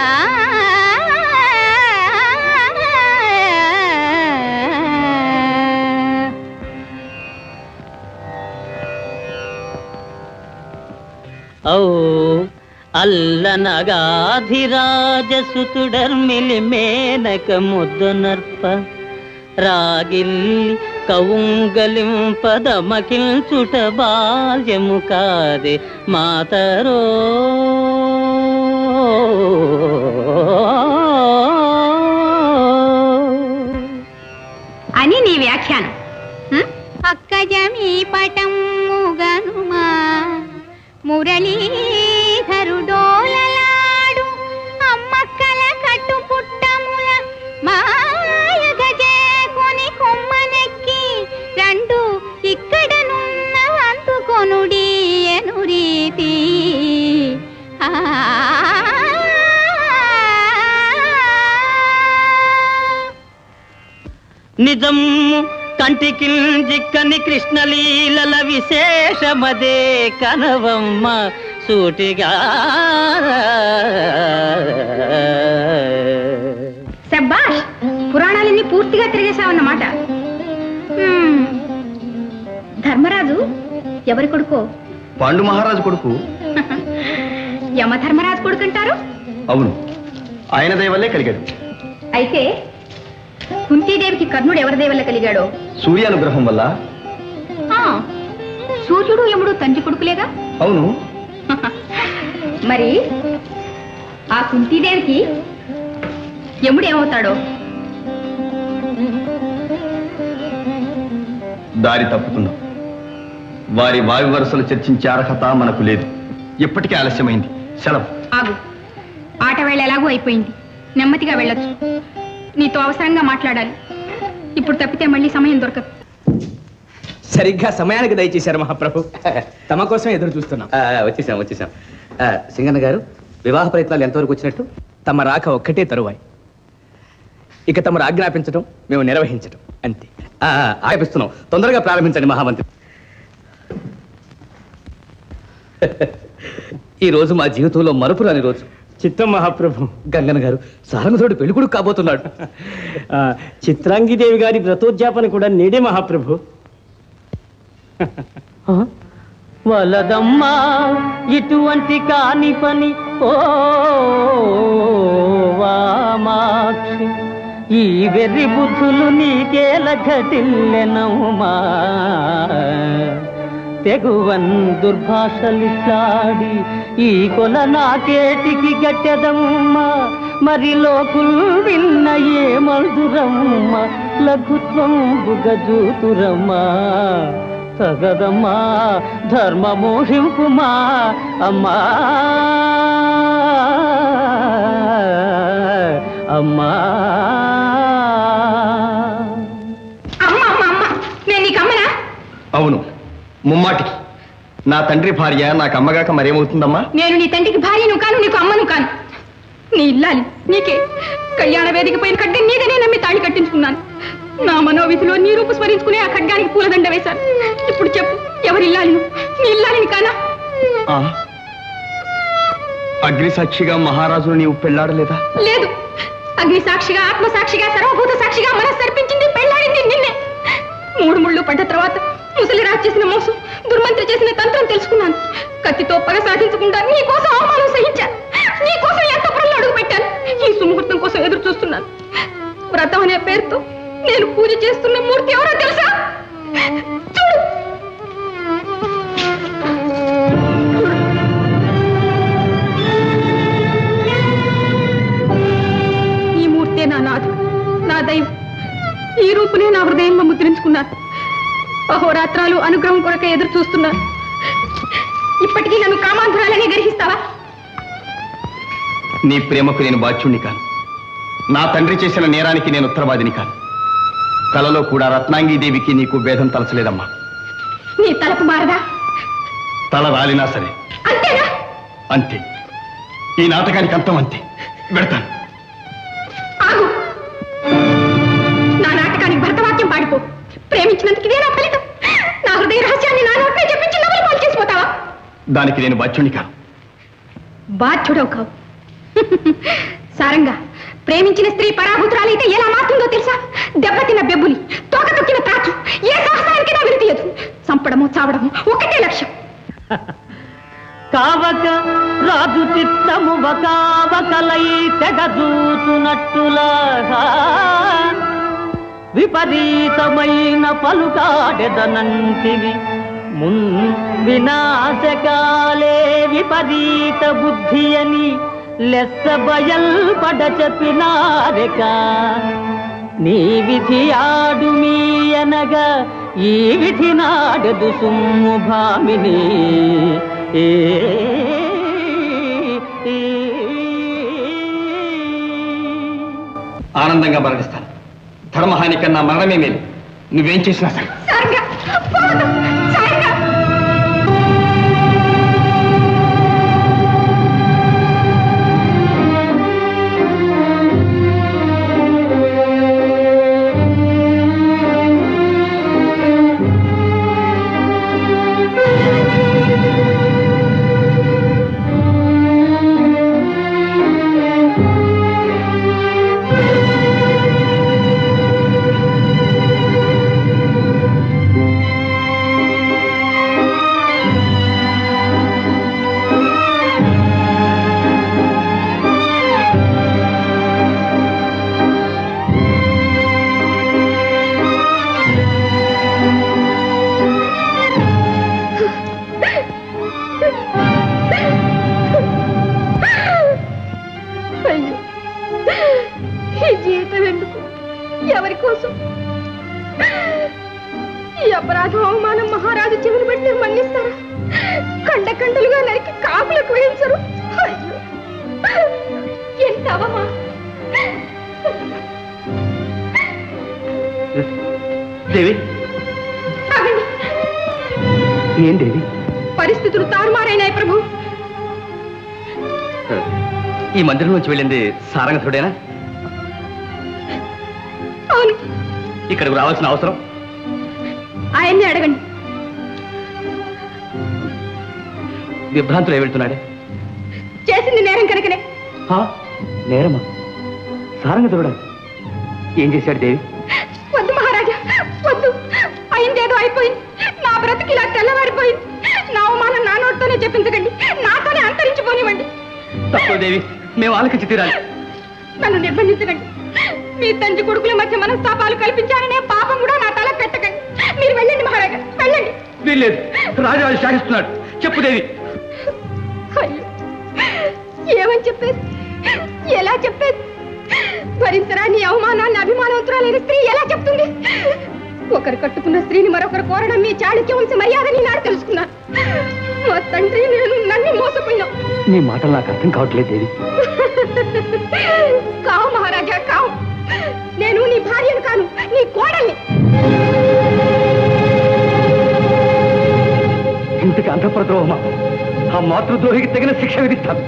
ఔ అల్లనగాధిరాజసుతుడర్మిలి మేనక ముద్దు నర్ప రాగిల్లి కవుంగలింపదమకిల్చుట బాల్యము కాదే మాతరో అని నీ వ్యాఖ్యానం అక్కజమీ పటముగనుమా మురళీధరుడోలలాడు అమ్మక్కల కట్టు పుట్టముల మాయగ చేకొని కొమ్మనెక్కి రెండు ఇక్కడనున్న అందుకొనుడి ఎను రీతి ఆ నిజము కంటికి జిక్కని కృష్ణలీలల విశేషమదే కనవమ్మ సూటిగా శబ్బాష్ పురాణాలన్నీ పూర్తిగా తిరిగేశావన్నమాట హ్మ్. ధర్మరాజు ఎవరి కొడుకో పాండు మహారాజు కొడుకు యమధర్మరాజు కొడుకు అంటారు అవును ఆయన దయ వల్లే కలిగాడు అయితే కుంతీదేవికి కర్ణుడు ఎవరి దేవల్ల కలిగాడో సూర్యానుగ్రహం వల్ల ఆ, సూర్యుడు యముడు తండ్రి కొడుకులేగా అవును మరి ఆ కుంతీదేవికి యముడు ఏమవుతాడో దారి తప్పుతున్నాం వారి వావి వరుసలు చర్చించే అర్హత మనకు లేదు ఇప్పటికే ఆలస్యమైంది సెలవు ఆగు ఆట వేళ ఎలాగో అయిపోయింది నెమ్మదిగా వెళ్ళొచ్చు నీతో అవసరంగా మాట్లాడాలి ఇప్పుడు తప్పితే మళ్ళీ సమయం దొరకదు సరిగ్గా సమయానికి దయచేశారు మహాప్రభు తమ కోసం ఎదురు చూస్తున్నాం వచ్చేసాం వచ్చేసాం ఆ, సింగన్న గారు వివాహ ప్రయత్నాలు ఎంతవరకు వచ్చినట్టు తమ రాక ఒక్కటే తరువాయి ఇక తమరు ఆజ్ఞాపించడం మేము నిర్వహించడం అంతే ఆ, ఆ, ఆపిస్తున్నాం తొందరగా ప్రారంభించండి మహామంత్రి ఈ రోజు మా జీవితంలో మరుపురాని రోజు చిత్తం మహాప్రభు గంగన్న గారు సారంగధరుడు పెళ్లి కొడుకు కాబోతున్నాడు ఆ, చిత్రాంగిదేవి గారి వ్రతోద్యాపన కూడా నేడే మహాప్రభు వలదమ్మా ఇటువంటి కాని పని ఓ వామాక్షి ఈ వెర్రి బుద్ధులు నీకేల ఘటిల్లెనమ్మా తెగువన్ దుర్భాషలిట్లాడి ఈ కొల నాకేటికి గట్టెదమ్మా మరి లోకుల్ విన్న ఏ మధురమ్మ లఘుత్వం బుగజూతురమ్మా తగదమ్మా ధర్మమోహింపుమా అమ్మా అమ్మా అమ్మ అమ్మ అమ్మ నేను నీకు అమ్మనా అవును ముమ్మాటికి నా తండ్రి భార్య నాకు అమ్మగాక మరేమవుతుందమ్మా నేను నీ తండ్రికి భార్యను కాను నీకు అమ్మను కాను నీ ఇల్లాలి నీకే కళ్యాణ వేదిక పైన కట్టి నీదనే నమ్మి తాళి కట్టించుకున్నాను నా మనోవిధిలో నీ రూపు స్మరించుకునే ఆ ఖడ్గానికి పూలదండ వేశాను ఇప్పుడు చెప్పు ఎవరి ఇల్లాలి నీ ఇల్లాలిని కానా ఆ, అగ్ని సాక్షిగా మహారాజును నీవు పెళ్లాడలేదా లేదు అగ్ని సాక్షిగా ఆత్మ సాక్షిగా సర్వభూత సాక్షిగా మనసు అర్పించింది పెళ్ళాడింది నిన్నే మూడు ముళ్ళు పడ్డ తర్వాత ముసలిరాజు చేసిన మోసం దుర్మంత్రి చేసిన తంత్రం తెలుసుకున్నాను కత్తితో పగ సాధించకుండా నీ కోసం అవమానం సహించాను నీ కోసం ఎంత పురలు అడుగు పెట్టాను ఈ సుముహూర్తం కోసం ఎదురు చూస్తున్నాను వ్రతం అనే పేరుతో నేను పూజ చేస్తున్న మూర్తి ఎవరో తెలుసా చూడు ఈ మూర్తే నా నాథు నా దైవం ఈ రూపునే నా హృదయంలో ముద్రించుకున్నాను అహోరాత్రాలు అనుగ్రహం కొరక ఎదురు చూస్తున్నాను ఇప్పటికీ నన్ను కామాంధురాలని గ్రహిస్తావా నీ ప్రేమకు నేను బాధ్యుణ్ణి కాను నా తండ్రి చేసిన నేరానికి నేను ఉత్తరవాదిని కాను కలలో కూడా రత్నాంగీదేవికి నీకు భేదం తలచలేదమ్మా నీ తలపు మారదా తల రాలినా సరే అంతేనా అంతే ఈ నాటకానికి అంతం అంతే వెడతాను ఆగు ప్రేమించినందుకు ఇదే నా ఫలితం నా హృదయ రహస్యాన్ని నా నోట్నే చెప్పించి నవ్వులు పాలు చేసిపోతావా దానికి నేను బాధ్యుని కాను బాధ్యుడవు కావు సారంగా ప్రేమించిన స్త్రీ పరాభూతురాలైతే ఎలా మారుతుందో తెలుసా దెబ్బతిన్న బెబ్బులి తోక తొక్కిన తాచు ఏ సాహసానికి నా వినితీయదు చంపడము చావడము ఒకటే లక్ష్యం కావక రాజు చిత్తము వకావకలై తెగదూతునట్టులా విపరీతమైన పలుకాడెదనంటివి మున్ వినాశకాలే విపరీత బుద్ధి అని లెస్స బయల్పడ చెప్పినారెక నీ విధి ఆడు మీ అనగా ఈ విధి నాడదు సుమ్ము భామిని ఏ ఆనందంగా మరణిస్తాను ధర్మహాని కన్నా మరణమే మేలు నువ్వేం చేసినా సరే సారంగా పోవద్దు. సారంగా అయ్యో ఈ జీవితం ఎందుకు ఎవరి కోసం ఈ అపరాధం అవమానం మహారాజు చెవులు పెట్టి మన్నిస్తారా కండ కండలుగా నరికి కాపులకు వేయించరు అయ్యో ఎంత అవమా దేవి ఆగండి ఏం దేవి పరిస్థితులు తారుమారైనాయి ప్రభు ఈ మందిరం నుంచి వెళ్ళింది సారంగసుడేనా అవును ఇక్కడికి రావాల్సిన అవసరం ఆయన్ని అడగండి విభ్రాంతులు ఏ వెళ్తున్నాడే చేసింది నేరం కనుకనే హా, నేరమా సారంగసుడా ఏం చేశాడు దేవి వద్దు మహారాజా వద్దు అయిందేదో అయిపోయింది నా బ్రతికి ఇలా తెల్లవారిపోయింది నా అవమానం నా నోటితోనే చెప్పించకండి నాతోనే అంతరించిపోనివ్వండి తప్పదు దేవి మేము ఆలకించి తీరాలి నన్ను నిర్బంధించకండి మీ తండ్రి కొడుకుల మధ్య మనస్తాపాలు కల్పించారనే పాపం కూడా నా తల పెట్టకండి మీరు వెళ్ళండి మహారాజా వెళ్ళండి వీల్లేదు రాజరాజు శాసిస్తున్నాడు చెప్పు దేవి అయ్యో ఏమని చెప్పేది ఎలా చెప్పేది భరించరాని అవమానాన్ని అభిమానవంతురాలైన స్త్రీ ఎలా చెప్తుంది ఒకరు కట్టుకున్న స్త్రీని మరొకరు కోరడం మీ చాళుక్య వంశ మర్యాదని నాడు తెలుసుకున్నాను మా తండ్రి నేను నన్ను మోసపోయినాం నీ మాటలు నాకు అర్థం కావట్లేదు దేవి కావు మహారాజా కావు నేను నీ భార్యను కాను నీ కోడల్ని ఇంటికి అంతఃప్రద్రోహమా ఆ మాతృద్రోహికి తగిన శిక్ష విధిస్తాను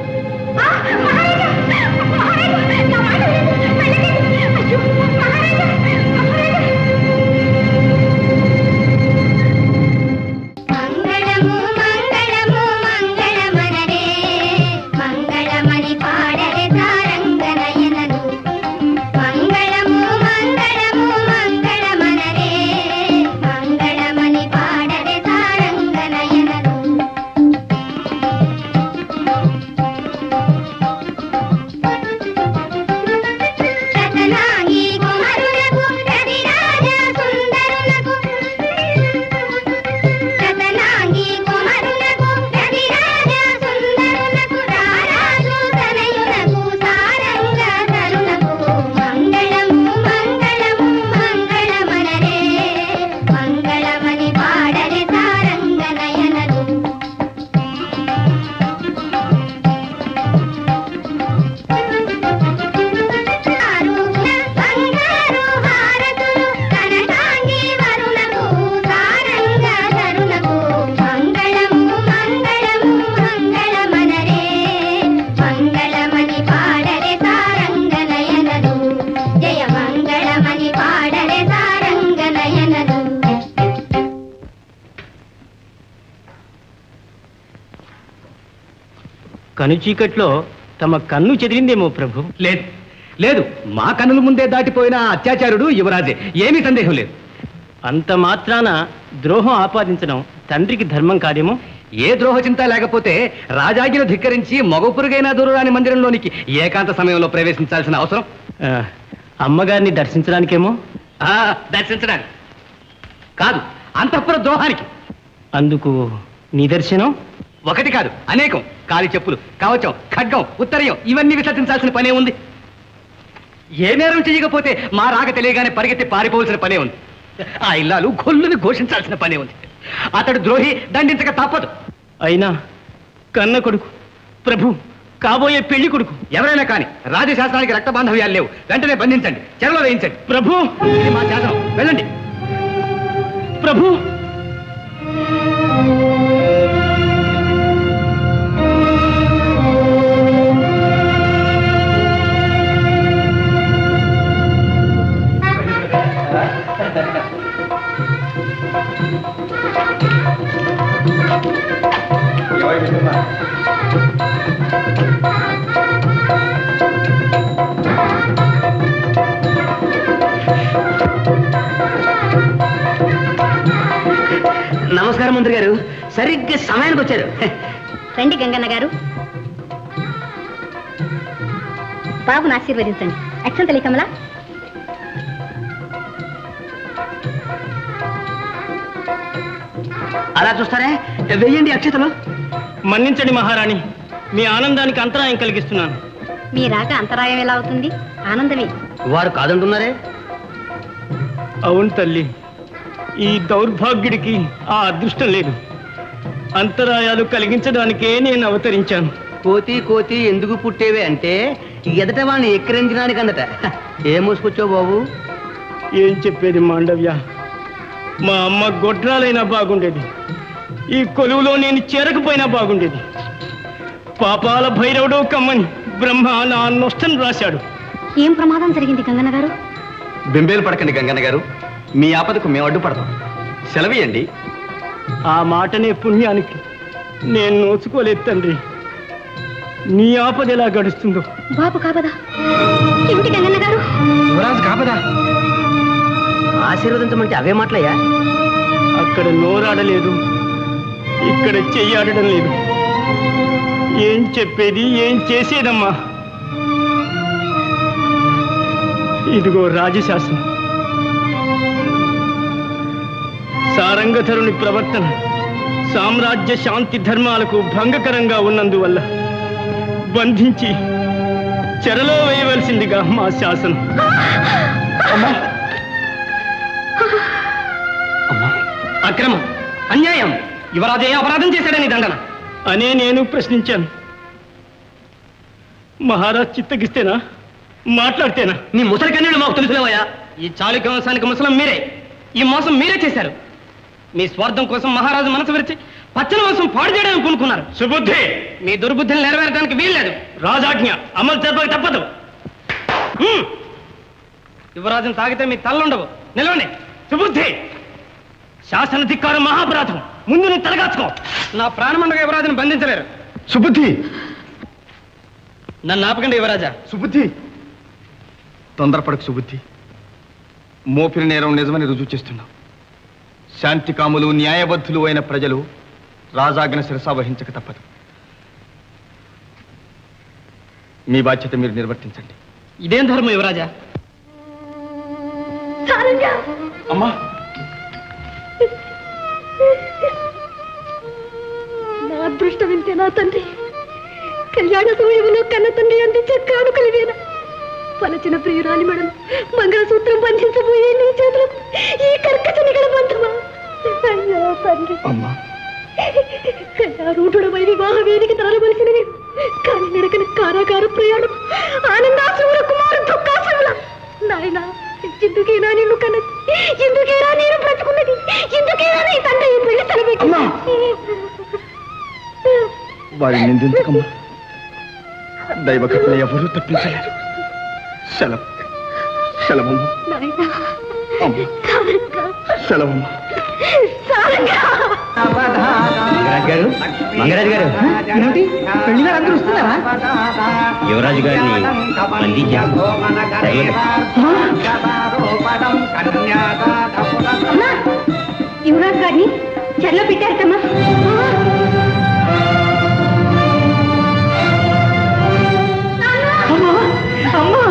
మంగళము మంగళము మంగళమనరే మంగళమణి పాడరే తారంగనయనలు మంగళము మంగళము మంగళమనరే మంగళమణి పాడరే తారంగనయనలు కనుచీకట్లో తమ కన్ను చెదిరిందేమో ప్రభు లేదు లేదు మా కన్నుల ముందే దాటిపోయిన ఆ అత్యాచారుడు యువరాజే ఏమీ సందేహం లేదు అంత మాత్రాన ద్రోహం ఆపాదించడం తండ్రికి ధర్మం కాదేమో ఏ ద్రోహ చింత లేకపోతే రాజాజ్ఞను ధిక్కరించి మగ పురుగైన దూరరాని మందిరంలోనికి ఏకాంత సమయంలో ప్రవేశించాల్సిన అవసరం ఆ, అమ్మగారిని దర్శించడానికేమో ఆ, దర్శించడానికి కాదు అంతఃపుర ద్రోహానికి అందుకు నిదర్శనం ఒకటి కాదు అనేకం కాలి చెప్పులు కవచం ఖడ్గం ఉత్తరయం ఇవన్నీ విసర్జించాల్సిన పనే ఉంది ఏ నేరం చేయకపోతే మా రాక తెలియగానే పరిగెత్తి పారిపోవలసిన పనే ఉంది ఆ ఇల్లాలు గొల్లుని ఘోషించాల్సిన పనే ఉంది అతడు ద్రోహి దండించక తప్పదు అయినా కన్న కొడుకు ప్రభు కాబోయే పెళ్లి కొడుకు ఎవరైనా కానీ రాజశాస్త్రానికి రక్త బాంధవ్యాలు లేవు వెంటనే బంధించండి చెరలో వేయించండి ప్రభు ఇది మా శాసనం వెళ్ళండి ప్రభు నమస్కారం మంత్రి గారు సరిగ్గా సమయానికి వచ్చారు రండి గంగన్న గారు బాబుని ఆశీర్వదించండి అక్షంతలి కమల అలా చూస్తారే వెయ్యండి అక్షతలు మన్నించండి మహారాణి మీ ఆనందానికి అంతరాయం కలిగిస్తున్నాను మీ రాక అంతరాయం ఎలా అవుతుంది ఆనందమే వారు కాదంటున్నారే అవును తల్లి ఈ దౌర్భాగ్యుడికి ఆ అదృష్టం లేదు అంతరాయాలు కలిగించడానికే నేను అవతరించాను కోతి కోతి ఎందుకు పుట్టేవే అంటే ఎదట వాళ్ళని ఎక్కిరించడానికి అందట ఏం మోసుకొచ్చావు బాబు ఏం చెప్పేది మాండవ్య మా అమ్మ గొడ్రాలైనా బాగుండేది ఈ కొలువులో నేను చేరకపోయినా బాగుండేది పాపాల భైరవుడు కమ్మని బ్రహ్మ నా నష్టం రాశాడు ఏం ప్రమాదం జరిగింది గంగన్న గారు బెంబేలు పడకండి గంగన్న గారు మీ ఆపదకు మేము అడ్డుపడతాం సెలవేయండి ఆ మాటనే పుణ్యానికి నేను నోచుకోలేదు తండ్రి నీ ఆపద ఎలా గడుస్తుందో బాబు కాబదా ఏమిటి గంగన్న గారు యువరాజు కాపదా ఆశీర్వదించమంటే అవే మాటలయ్యా అక్కడ నోరాడలేదు ఇక్కడ చెయ్యాడడం లేదు ఏం చెప్పేది ఏం చేసేదమ్మా ఇదిగో రాజశాసనం సారంగధరుని ప్రవర్తన సామ్రాజ్య శాంతి ధర్మాలకు భంగకరంగా ఉన్నందువల్ల బంధించి చెరలో వేయవలసిందిగా మా శాసనం అమ్మా అక్రమం అన్యాయం యువరాజే అపరాధం చేశాడని దండన అనే నేను ప్రశ్నించాను మహారాజ్ చిత్తగిస్తేనా మాట్లాడితేనా నీ ముసలి కన్నీళ్ళు మాకు తెలుసులేవయ్యా ఈ చాళుక్య వంశానికి ముసలం మీరే ఈ మోసం మీరే చేశారు మీ స్వార్థం కోసం మహారాజు మనసు విరిచి పచ్చని వంశం పాడు చేయడానికి పూనుకున్నారు సుబుద్ధి మీ దుర్బుద్ధిని నెరవేరడానికి వీల్లేదు రాజాజ్ఞ అమలు చెప్పక తప్పదు హ్మ్. యువరాజును తాగితే మీ తల్లుండవు నిలవండి సుబుద్ధి శాసన ధిక్కారం మహాపరాధం ముందు నువ్వు తలగాచుకో నా ప్రాణమండగా యువరాజును బంధించలేరు సుబుద్ధి నన్ను ఆపకండి యువరాజా సుబుద్ధి తొందరపడకు సుబుద్ధి మోపిన నేరం నిజమని రుజువు చేస్తున్నాం శాంతి కాములు న్యాయబద్ధులు అయిన ప్రజలు రాజాజ్ఞ శిరసా వహించక తప్పదు మీ బాధ్యత మీరు నిర్వర్తించండి ఇదేం ధర్మం యువరాజా అమ్మా నా అదృష్టం ఇంతే నా తండ్రి కళ్యాణ సమయంలో కన్న తండ్రి అందించే కానుకలివేనా పలచిన ప్రియురాలి మెడలు మంగళసూత్రం బంధించబోయే నీ చేతులకు ఈ కర్కశ నిగడ బంధమా అయ్యో తండ్రి అమ్మా కళ్యాణూఢుడమై వివాహ వేదిక తరలవలసిన నేను కాని నడకన కారాగార ప్రయాణం ఆనందాశ్రముల కుమార దుఃఖాశ్రముల నాయనా ఎందుకేనా నిన్ను కన్నది ఎందుకేనా నేను బ్రతుకున్నది ఎందుకేనా నీ తండ్రి ఈ పెళ్లి తలపెట్టి వారిని నిందించకమ్మా దైవ కథ ఎవరూ తప్పించలేరు సెలవు సెలవమ్మా నాయనా అమ్మా సారంగా సెలవమ్మా సారంగా మంగరాజు గారు మంగరాజు గారు ఏమిటి పెళ్లి గారు అందరూ వస్తున్నారా యువరాజు గారిని బంధించారు యువరాజ్ గారిని చెరలో పెట్టారటమ్మా అమ్మా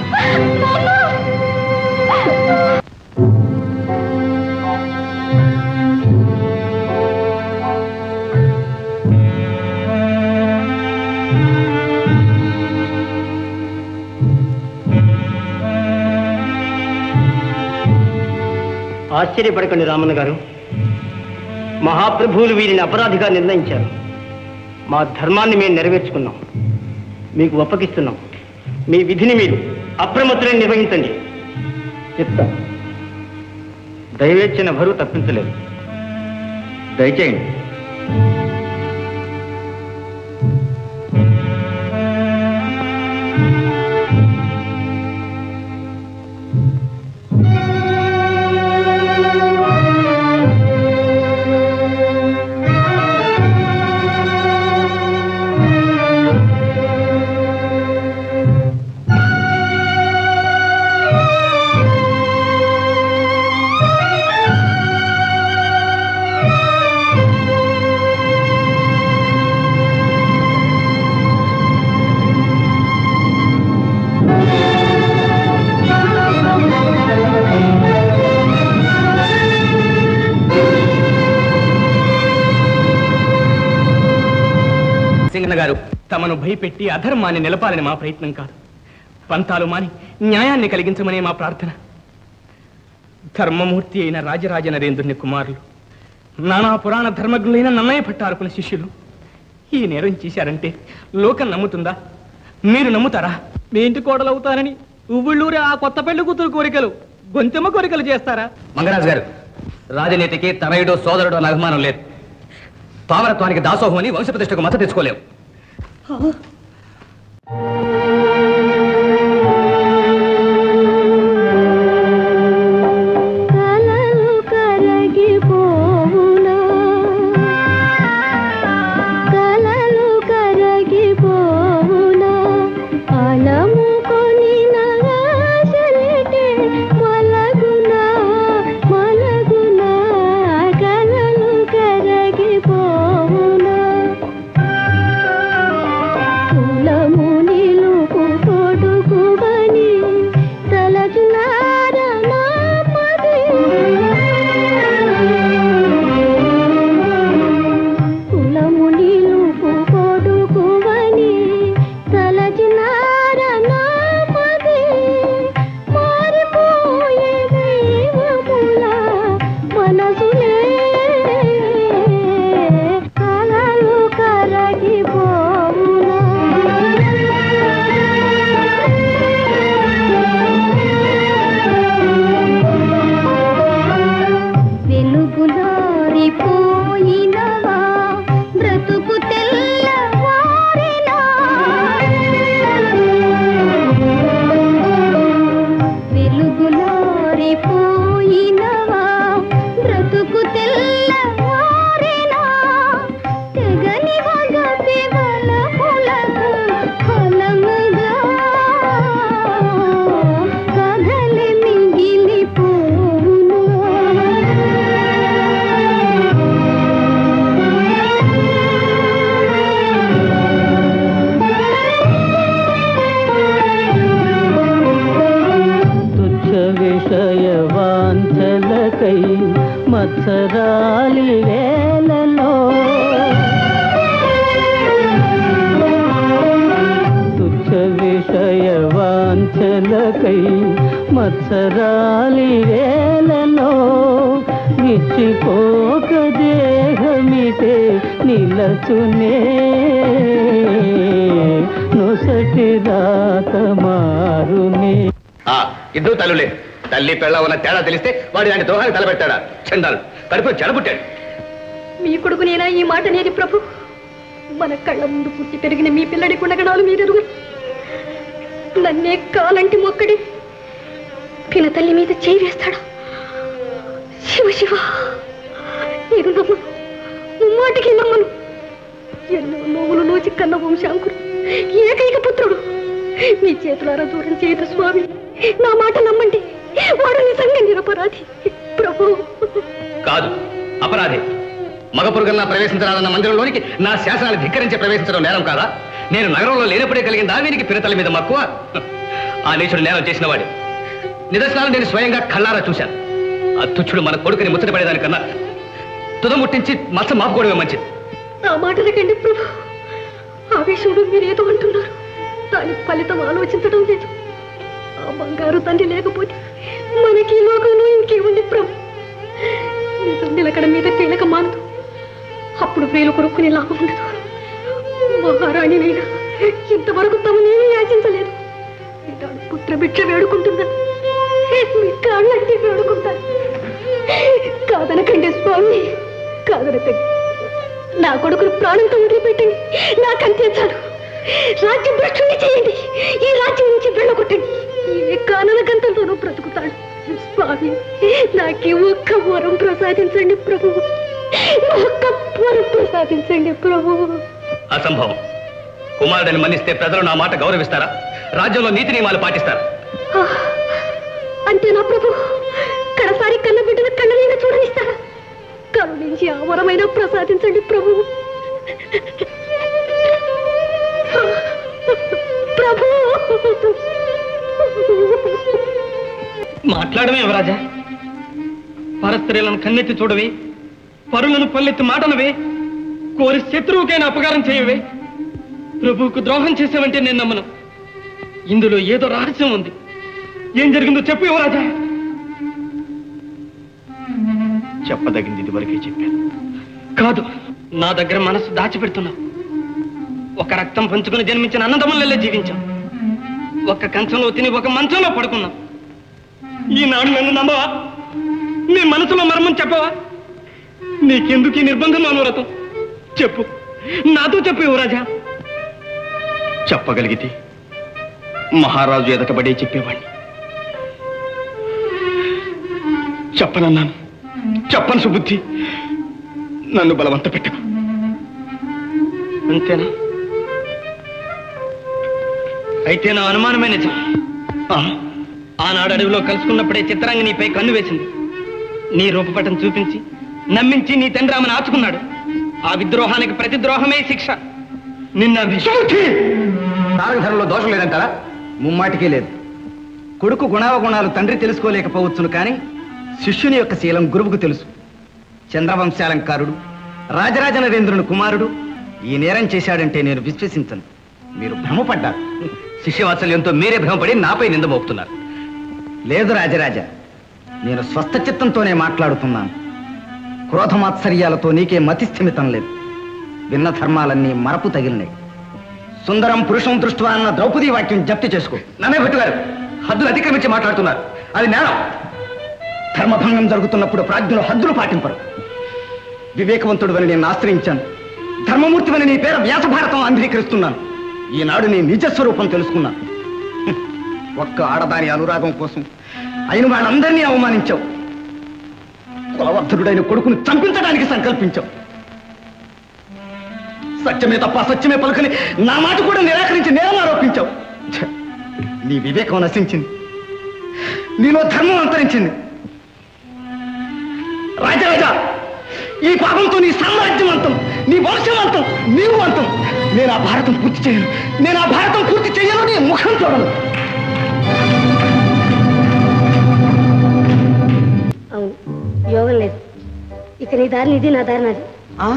ఆశ్చర్యపడకండి రామన్న గారు మహాప్రభువులు వీరిని అపరాధిగా నిర్ణయించారు మా ధర్మాన్ని మేము నెరవేర్చుకున్నాం మీకు ఒప్పగిస్తున్నాం మీ విధిని మీరు అప్రమత్తులను నిర్వహించండి చెప్తా దయవేచ్చిన భరువు తప్పించలేదు దయచేయండి సింగన్న గారు తమను భయపెట్టి అధర్మాన్ని నిలపాలని మా ప్రయత్నం కాదు పంతాలు మాని న్యాయాన్ని కలిగించమనే మా ప్రార్థన ధర్మమూర్తి అయిన రాజరాజ నరేంద్రుని కుమారులు నానా పురాణ ధర్మజ్ఞులైన నన్నయ్య భట్టారకుల శిష్యులు ఈ నేరం చేశారంటే లోకం నమ్ముతుందా మీరు నమ్ముతారా మీ ఇంటి కోడలు అవుతానని ఉవ్వుళ్ళూరే ఆ కొత్త పెళ్లి కూతురు కోరికలు గొంతెమ్మ కోరికలు చేస్తారా మంగరాజు గారు రాజనీతికి తనయుడు సోదరుడు అన్న అభిమానం లేదు పామరత్వానికి దాసోహం అని వంశప్రతిష్టకు మత తెచ్చుకోలేవు కలలు కరగిపోవునా కలలు కరగిపోవునా అలము కొని నగాశలిటే మలగునా మలగునా కలలు కరగిపోవునా కులము నిలుపు కొడుకువని తలచినార నామది కులము నిలుపు కొడుకువని తలచినార నామది మారిపోయే దైవముల మనసులే కలలు కరగిపోవునా వెలుగులారిపోయినవా బ్రతుకు తెల్లవారినా వెలుగులారిపోయినవా బ్రతుకు తెల్లవారినా తెగని వగతి వలపులకు ఫలముగా కథలి మిగిలిపోవును తుచ్చ విషయ వాంఛలకై మత్సరాలి వేలలో తుచ్చ విషయ వాంఛలకై మత్సరాలి వేలలో నిచ్చిపోక దేహమిటే నిలచునే నొసటి రాత మారునే ఆ ఇద్దరు తల్లులే తల్లి పెళ్ళ ఉన్న తేడా తెలిస్తే వాడి దాని దోహాన్ని తలపెట్టాడా చండాలు కడుపు చెడబుట్టాడు మీ కొడుకునేనా ఈ మాట అనేది ప్రభు మన కళ్ళ ముందు పుట్టి పెరిగిన మీ పిల్లడి గుణగణాలు మీరెరుగు నన్నే కాలంటి మొక్కడి పిన తల్లి మీద చేయి వేస్తాడా శివ శివ నేను నమ్మను ముమ్మాటికి నమ్మను ఎన్నో నోవులు నోచి కన్న వంశాంకుడు ఏకైక పుత్రుడు మీ చేతులారా దూరం చేయదు స్వామి నా మాట నమ్మండి వాడు నిజంగా నిరపరాధి ప్రభు కాదు అపరాధి మగపురుగల్లా ప్రవేశించరాదన్న మందిరంలోనికి నా శాసనాలు ధిక్కరించి ప్రవేశించడం నేరం కాదా నేను నగరంలో లేనప్పుడే కలిగిందా వీనికి పిరతల మీద మక్కువ ఆ నీచుడు నేరం చేసిన వాడే నిదర్శనాలు నేను స్వయంగా కళ్ళారా చూశాను ఆ తుచ్చుడు మన కొడుకుని ముచ్చటపడేదానికన్నా తుదముట్టించి మచ్చ మాపుకోవడమే మంచిది నా మాటలకండి ప్రభు ఆవేశంలో మీరేదో అంటున్నారు దాని ఫలితం ఆలోచించడం లేదు ఆ బంగారు తండ్రి లేకపోతే మనకి ఈ లోకంలో ఇంకేముంది ప్రభు నిజం నిలకడ మీద తేలక మానదు అప్పుడు వేలు కొరుక్కునే లాభం ఉండదు మహారాణినైనా ఇంతవరకు తమనేమీ యాచించలేదు ఇలాంటి పుత్రభిక్ష వేడుకుంటున్నాను మీ కాళ్ళంటే వేడుకుంటాను కాదనకండి స్వామి కాదనకండి నా కొడుకును ప్రాణంతో వదిలిపెట్టండి నాకంతే చాలు రాజ్యం భ్రష్టుని చేయండి ఈ రాజ్యం నుంచి వెళ్ళగొట్టండి ఏ కానన గంటల్లోనూ బ్రతుకుతాడు స్వామి నాకే ఒక్క వరం ప్రసాదించండి ప్రభు ఒక్క వరం ప్రసాదించండి ప్రభు అసంభవం కుమారుడిని మన్నిస్తే ప్రజలు నా మాట గౌరవిస్తారా రాజ్యంలో నీతి నియమాలు పాటిస్తారా ఆ, అంతేనా ప్రభు కడసారి కన్న బిడ్డను కళ్ళనైనా చూడనిస్తారా కరుణించి ఆ వరమైన ప్రసాదించండి ప్రభు ప్రభు మాట్లాడమే యువరాజా పరస్త్రీలను కన్నెత్తి చూడవే పరులను పల్లెత్తి మాటనవే కోరి శత్రువుకైనా అపకారం చేయవే ప్రభువుకు ద్రోహం చేసావంటే నేను నమ్మను ఇందులో ఏదో రహస్యం ఉంది ఏం జరిగిందో చెప్పు యువరాజా చెప్పదగింది ఇదివరకే చెప్పాను కాదు నా దగ్గర మనసు దాచిపెడుతున్నావు ఒక రక్తం పంచుకుని జన్మించిన అన్నదమ్ములల్లే జీవించాం ఒక కంచంలో తిని ఒక మంచంలో పడుకున్నాం ఈనాడు నన్ను నమ్మవా నీ మనసులో మర్మం చెప్పవా నీకెందుకు ఈ నిర్బంధం అనువ్రతం చెప్పు నాతో చెప్పు యువరాజా చెప్పగలిగితే మహారాజు ఎదటబడే చెప్పేవాణ్ణి చెప్పనన్నాను చెప్పను సుబుద్ధి నన్ను బలవంత పెట్టకు అంతేనా అయితే నా అనుమానమే నిజం ఆ, ఆనాడు అడవిలో కలుసుకున్నప్పుడే చిత్రాంగి నీపై కన్ను వేసింది నీ రూపపటం చూపించి నమ్మించి నీ తండ్రి ఆమెను ఆచుకున్నాడు ఆ విద్రోహానికి ప్రతిద్రోహమే శిక్ష నిన్న తారకధరలో దోషం లేదంటారా ముమ్మాటికే లేదు కొడుకు గుణావగుణాలు తండ్రి తెలుసుకోలేకపోవచ్చును కానీ శిష్యుని యొక్క శీలం గురువుకు తెలుసు చంద్రవంశాలంకారుడు రాజరాజ నరేంద్రుని కుమారుడు ఈ నేరం చేశాడంటే నేను విశ్వసించను మీరు భ్రమపడ్డారు శిష్యవాత్సల్యంతో మీరే భ్రమపడి నాపై నింద మోపుతున్నారు లేదు రాజరాజ నేను స్వస్థ చిత్తంతోనే మాట్లాడుతున్నాను క్రోధమాత్సర్యాలతో నీకే మతిస్థిమితం లేదు విన్న ధర్మాలన్నీ మరపు తగిలినాయి సుందరం పురుషం దృష్ట్యా అన్న ద్రౌపది వాక్యం జప్తి చేసుకో నన్నే పెట్టుగారు హద్దులు అతిక్రమించి మాట్లాడుతున్నారు అది నేరం ధర్మభంగం జరుగుతున్నప్పుడు ప్రాజ్ఞులు హద్దులు పాటింపరు వివేకవంతుడు అని నేను ఆశ్రయించాను ధర్మమూర్తివని నీ పేర వ్యాస భారతం అంగీకరిస్తున్నాను ఈనాడు నీ నిజ స్వరూపం తెలుసుకున్నాను హ్మ్. ఒక్క ఆడదాని అనురాగం కోసం అయిన వాళ్ళందరినీ అవమానించావు కులవర్ధనుడైన కొడుకును చంపించడానికి సంకల్పించావు సత్యమే తప్ప అసత్యమే పలుకని నా మాట కూడా నిరాకరించి నేరం ఆరోపించావు ఛ! నీ వివేకం నశించింది నీలో ధర్మం అంతరించింది రాజరాజా ఈ పాపంతో నీ సామ్రాజ్యం అంతం నీ వంశం అంతం నీవు అంతం నేను ఆ భారతం పూర్తి చేయను నేను ఆ భారతం పూర్తి చేయను నీ ముఖం చూడను అవును యోగం లేదు ఇక నీ దారి నీది నా దారి నాది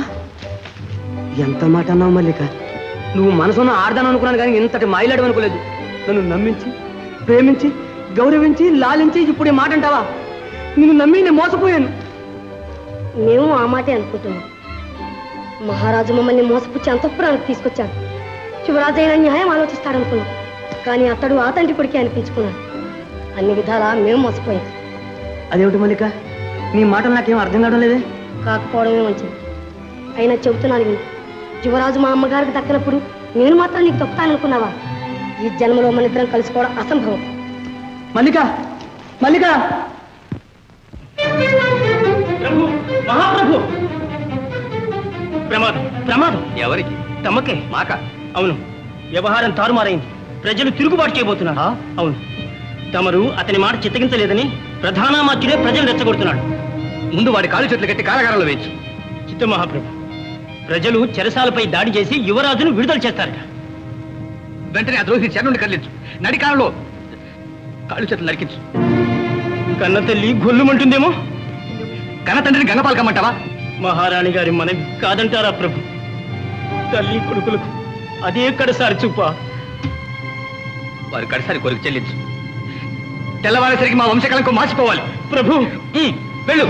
ఎంత మాట అన్నావు మల్లిక నువ్వు మనసున్న ఆడదాను అనుకున్నాను కానీ ఇంతటి మాయిలాడు అనుకోలేదు నన్ను నమ్మించి ప్రేమించి గౌరవించి లాలించి ఇప్పుడు ఈ మాట అంటావా నిన్ను నమ్మి నేను మోసపోయాను మేము ఆ మాటే అనుకుంటున్నాం మహారాజు మమ్మల్ని మోసపుచ్చి అంతఃపురానికి తీసుకొచ్చాడు శివరాజు అయిన న్యాయం ఆలోచిస్తాడనుకున్నాం కానీ అతడు ఆ తండ్రి కొడుకే అనిపించుకున్నాడు అన్ని విధాలా మేము మోసపోయాం అదేమిటి మల్లిక నీ మాటలు నాకేం అర్థం కావడం లేదే కాకపోవడమే మంచిది అయినా చెబుతున్నాను విను యువరాజు మా అమ్మగారికి దక్కినప్పుడు నేను మాత్రం నీకు తప్పుతాననుకున్నావా ఈ జన్మలో మన ఇద్దరం కలుసుకోవడం అసంభవం మల్లిక మల్లిక మహాప్రభు ప్రమాదం ప్రమాదం ఎవరికి తమకే మాక అవును వ్యవహారం తారుమారైంది ప్రజలు తిరుగుబాటు చేయబోతున్నారు అవును తమరు అతని మాట చిత్తగించలేదని ప్రధానమాత్యుడే ప్రజలు రెచ్చగొడుతున్నాడు ముందు వాడి కాలు చేతులు కట్టి కారాగారంలో వేయచ్చు చిత్త మహాప్రభు ప్రజలు చెరసాలపై దాడి చేసి యువరాజును విడుదల చేస్తారట వెంటనే ఆ ద్రోహి చెర నుండి కదిలించు నడికాలంలో కాళ్ళు చేతులు నరికించు కన్న తల్లి గొల్లుమంటుందేమో కన్న తండ్రిని గంగపాలు కమ్మంటావా మహారాణి గారి మనవి కాదంటారా ప్రభు తల్లి కొడుకులకు అదే కడసారి చూపా వారి కడసారి కోరిక చెల్లించు తెల్లవారేసరికి మా వంశకలంకు మార్చిపోవాలి ప్రభు ఉమ్, వెళ్ళు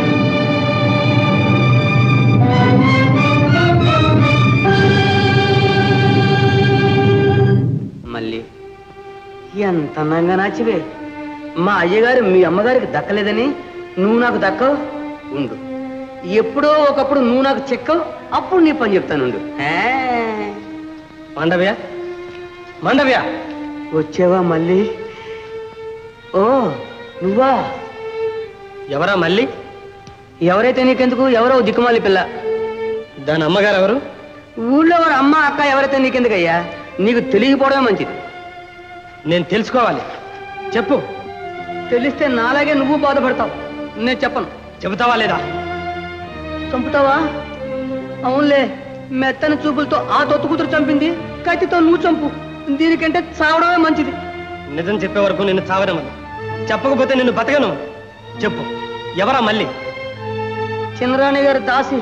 మళ్ళీ ఎంత అందంగా నాచివే మా అయ్యగారు మీ అమ్మగారికి దక్కలేదని నువ్వు నాకు దక్కవు ఉండు ఎప్పుడో ఒకప్పుడు నువ్వు నాకు చెక్కవు అప్పుడు నీ పని చెప్తానుండు మండవ్యా మండవ్యా వచ్చావా మళ్ళీ ఓ నువ్వా ఎవరా మళ్ళీ ఎవరైతే నీకెందుకు ఎవరో దిక్కుమాలి పిల్ల దాని అమ్మగారు ఎవరు ఊళ్ళో వాడు అమ్మ అక్క ఎవరైతే నీకెందుకయ్యా నీకు తెలియకపోవడమే మంచిది నేను తెలుసుకోవాలి చెప్పు తెలిస్తే నాలాగే నువ్వు బాధపడతావు నేను చెప్పను చెబుతావా లేదా చంపుతావా అవునులే మెత్తని చూపులతో ఆ తొత్తు కూతురు చంపింది కత్తితో నువ్వు చంపు దీనికంటే చావడమే మంచిది నిజం చెప్పే వరకు నిన్ను చావనమని చెప్పకపోతే నిన్ను బతకను చెప్పు ఎవరా మళ్ళీ చిన్నరాణి గారి దాసి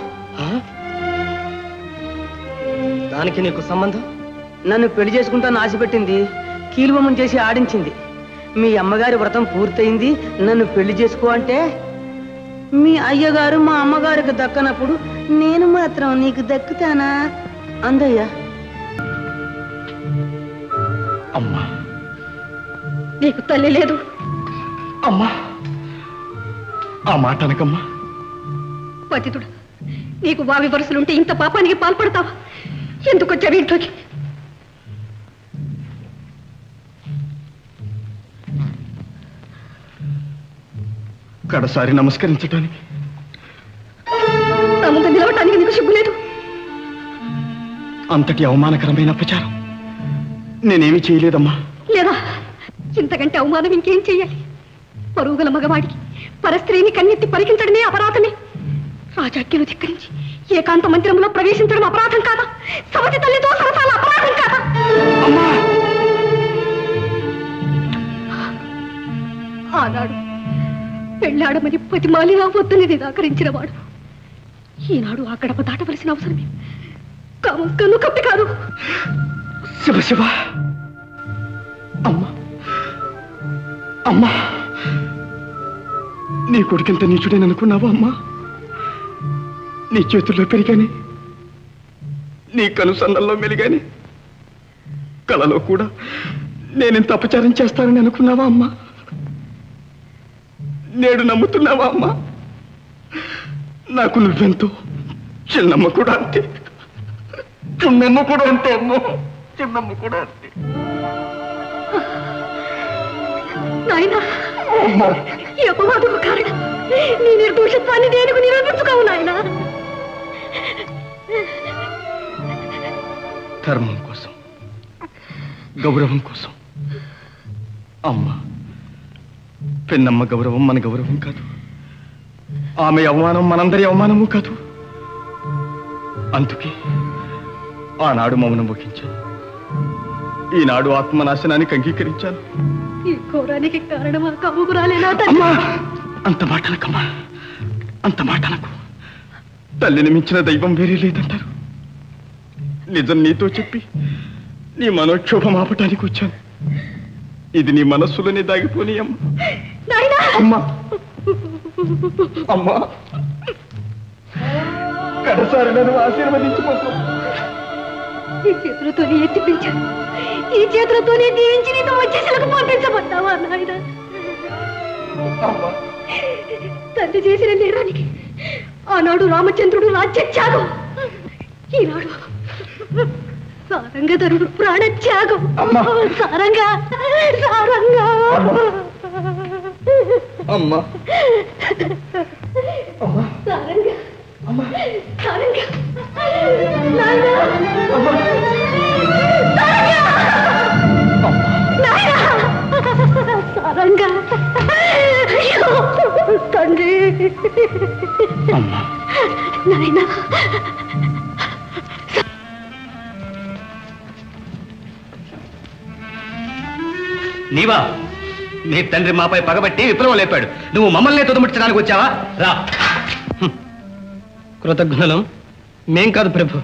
దానికి నీకు సంబంధం నన్ను పెళ్లి చేసుకుంటాను ఆశ పెట్టింది కీలుబొమ్మం చేసి ఆడించింది మీ అమ్మగారి వ్రతం పూర్తయింది నన్ను పెళ్లి చేసుకో అంటే మీ అయ్యగారు మా అమ్మగారికి దక్కనప్పుడు నేను మాత్రం నీకు దక్కుతానా అందయ్యా అమ్మా నీకు తల్లి లేదు అమ్మా ఆ మాట అనకమ్మా పతితుడు నీకు వావి వరుసలుంటే ఇంత పాపానికి పాల్పడతావా ఎందుకు వచ్చావు ఇంట్లోకి కడసారి నమస్కరించడానికి నా ముందు నిలవటానికి నీకు సిగ్గు లేదు అంతటి అవమానకరమైన ప్రచారం నేనేమీ చేయలేదమ్మా లేదా ఇంతకంటే అవమానం ఇంకేం చెయ్యాలి పరుగుల మగవాడికి పరస్త్రీని కన్నెత్తి పరికించడమే అపరాధమే రాజాజ్ఞను ధిక్కరించి ఏకాంత మందిరంలో ప్రవేశించడం అపరాధం కాదా సవతి తల్లితో సరసాల అపరాధం కాదా ఆనాడు పెళ్ళాడమని పతిమాలినా వద్దని నిరాకరించిన వాడు ఈనాడు ఆ గడప దాటవలసిన అవసరమే కామం కన్ను కప్పి కాదు శివ శివ అమ్మా అమ్మా నీ కొడుకెంత నీచుడేననుకున్నావా అమ్మా నీ చేతుల్లో పెరిగాని నీ కనుసన్నల్లో మెలిగాని కలలో కూడా నేనెంత అపచారం చేస్తానని అనుకున్నావా అమ్మా నేడు నమ్ముతున్నావా అమ్మా నాకు నువ్వెంతో చిన్నమ్మ కూడా అంతే చిన్నమ్మ కూడా అంతే అమ్మో చిన్నమ్మ కూడా అంతే నాయనా ఈ అపవాదం కారణం నీ నిర్దోషత్వాన్ని దేనికి నిరూపించుకోవు నాయనా ధర్మం కోసం గౌరవం కోసం అమ్మ పెన్నమ్మ గౌరవం మన గౌరవం కాదు ఆమె అవమానం మనందరి అవమానము కాదు అందుకే ఆనాడు మౌనం వహించాను ఈనాడు ఆత్మనాశనానికి అంగీకరించాను ఈ ఘోరానికి కారణమా కమ్ముకురాలేనా అమ్మా అంత మాటనకమ్మా అంత మాటనకు తల్లిని మించిన దైవం వేరే లేదంటారు నిజం నీతో చెప్పి నీ మనోక్షోభం ఆపటానికి వచ్చాను ఇది నీ మనస్సులోనే దాగిపోని అమ్మా నాయనా అమ్మా అమ్మా కడసారి నన్ను ఆశీర్వదించిపోతాం ఈ చేతులతోనే ఎత్తి పెంచాను ఈ చేతులతోనే దీవించి నీతో వచ్చేసలకు పంపించబోతావా నాయన తండ్రి చేసిన నేరానికి ఆనాడు రామచంద్రుడు రాజ్యత్యాగం ఈనాడు సారంగధరుడు ప్రాణత్యాగం సారంగా సారంగా అమ్మా సారంగా సారంగా సారంగా అయ్యో తండ్రి నాయనా నీవా నీ తండ్రి మాపై పగబట్టి విప్లవం లేపాడు నువ్వు మమ్మల్ని తుదముట్టడానికి వచ్చావా రా కృతజ్ఞులం మేం కాదు ప్రభు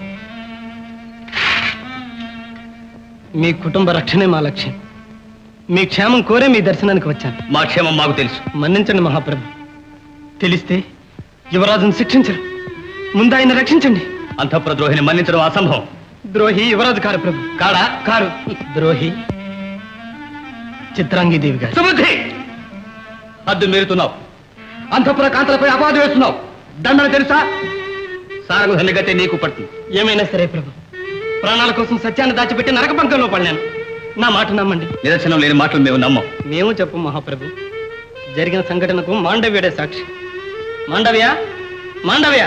మీ కుటుంబ రక్షణే మా లక్ష్యం మీ క్షేమం కోరే మీ దర్శనానికి వచ్చాను మా క్షేమం మాకు తెలుసు మన్నించండి మహాప్రభు తెలిస్తే యువరాజును శిక్షించరు ముందు ఆయన రక్షించండి అంతఃపుర ద్రోహిని మన్నించడం అసంభవం ద్రోహి యువరాజు కారు ప్రభు కాడా కారు ద్రోహి చిత్రాంగి దేవి గారు సుబుద్ధి హద్దు మీరుతున్నావు అంతఃపుర కాంతలపై అపాధి వేస్తున్నావు దండన తెలుసా సారగుధని గతే నీకు పడుతుంది ఏమైనా సరే ప్రభు ప్రాణాల కోసం సత్యాన్ని దాచిపెట్టి నరక పంకంలో పడినాను నా మాట నమ్మండి నిదర్శనం లేని మాటలు మేము నమ్మం మేము చెప్పు మహాప్రభు జరిగిన సంఘటనకు మాండవ్యుడే సాక్షి మాండవ్య మాండవ్య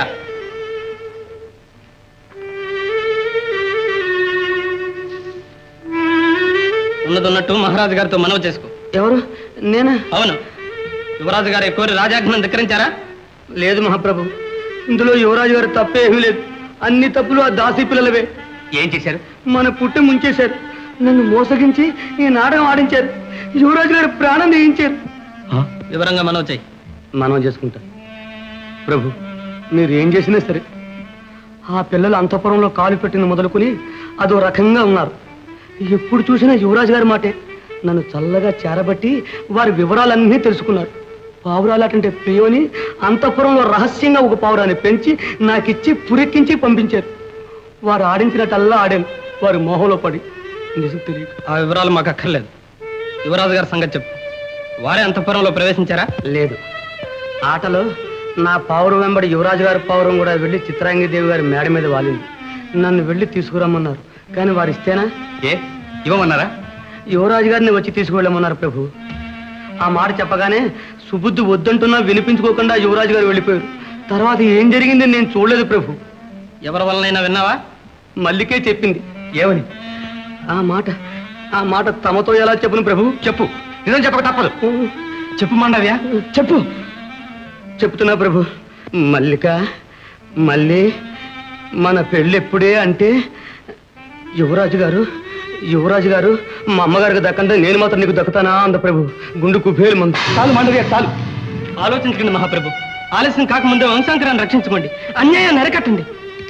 ఉన్నదున్నట్టు మహారాజు గారితో మనవి చేసుకో ఎవరు నేనా అవును యువరాజు గారి కోరి రాజాజ్ఞను ధిక్కరించారా లేదు మహాప్రభు ఇందులో యువరాజు గారి తప్పే ఏమీ లేదు అన్ని తప్పులు ఆ దాసి పిల్లలవే ఏం చేశారు మన పుట్టి ముంచేశారు నన్ను మోసగించి ఈ నాటకం ఆడించారు యువరాజు గారి ప్రాణం వేయించారు వివరంగా మనవి చెయ్యి మనం చేసుకుంటా ప్రభు మీరు ఏం చేసినా సరే ఆ పిల్లలు అంతఃపురంలో కాలు పెట్టిన మొదలుకొని అదో రకంగా ఉన్నారు ఎప్పుడు చూసినా యువరాజు గారి మాటే నన్ను చల్లగా చేరబట్టి వారి వివరాలన్నీ తెలుసుకున్నారు పావురాలటంటే ప్రియని అంతఃపురంలో రహస్యంగా ఒక పావురాన్ని పెంచి నాకిచ్చి పురెక్కించి పంపించారు వారు ఆడించినట్టల్లా ఆడాను వారి మోహంలో పడి నిజం తెలియక ఆ వివరాలు మాకు అక్కర్లేదు యువరాజు గారి సంగతి చెప్పు వారే అంతఃపురంలో ప్రవేశించారా లేదు ఆటలో నా పావురం వెంబడి యువరాజు గారి పావురం కూడా వెళ్ళి చిత్రాంగి దేవి గారి మేడ మీద వాలింది నన్ను వెళ్ళి తీసుకురమ్మన్నారు కానీ వారు ఇస్తేనా ఏ ఇవ్వమన్నారా యువరాజు గారిని వచ్చి తీసుకువెళ్ళమన్నారు ప్రభు ఆ మాట చెప్పగానే సుబుద్ధి వద్దంటున్నా వినిపించుకోకుండా యువరాజు గారు వెళ్ళిపోయారు తర్వాత ఏం జరిగింది నేను చూడలేదు ప్రభు ఎవరి వల్లనైనా విన్నావా మల్లికే చెప్పింది ఏమని ఆ మాట ఆ మాట తమతో ఎలా చెప్పును ప్రభు చెప్పు నిజం చెప్పక తప్పదు చెప్పు మాండవ్య చెప్పు చెప్తున్నా ప్రభు మల్లిక మళ్ళీ మన పెళ్ళి ఎప్పుడే అంటే యువరాజు గారు యువరాజు గారు మా అమ్మగారికి దక్కంటే నేను మాత్రం నీకు దక్కుతానా అంద ప్రభు గుండు కుబేలు మంది చాలు మాండవ్య చాలు ఆలోచించకండి మహాప్రభు ఆలస్యం కాకముందే వంశాంకరాన్ని రక్షించుకోండి అన్యాయాన్ని అరికట్టండి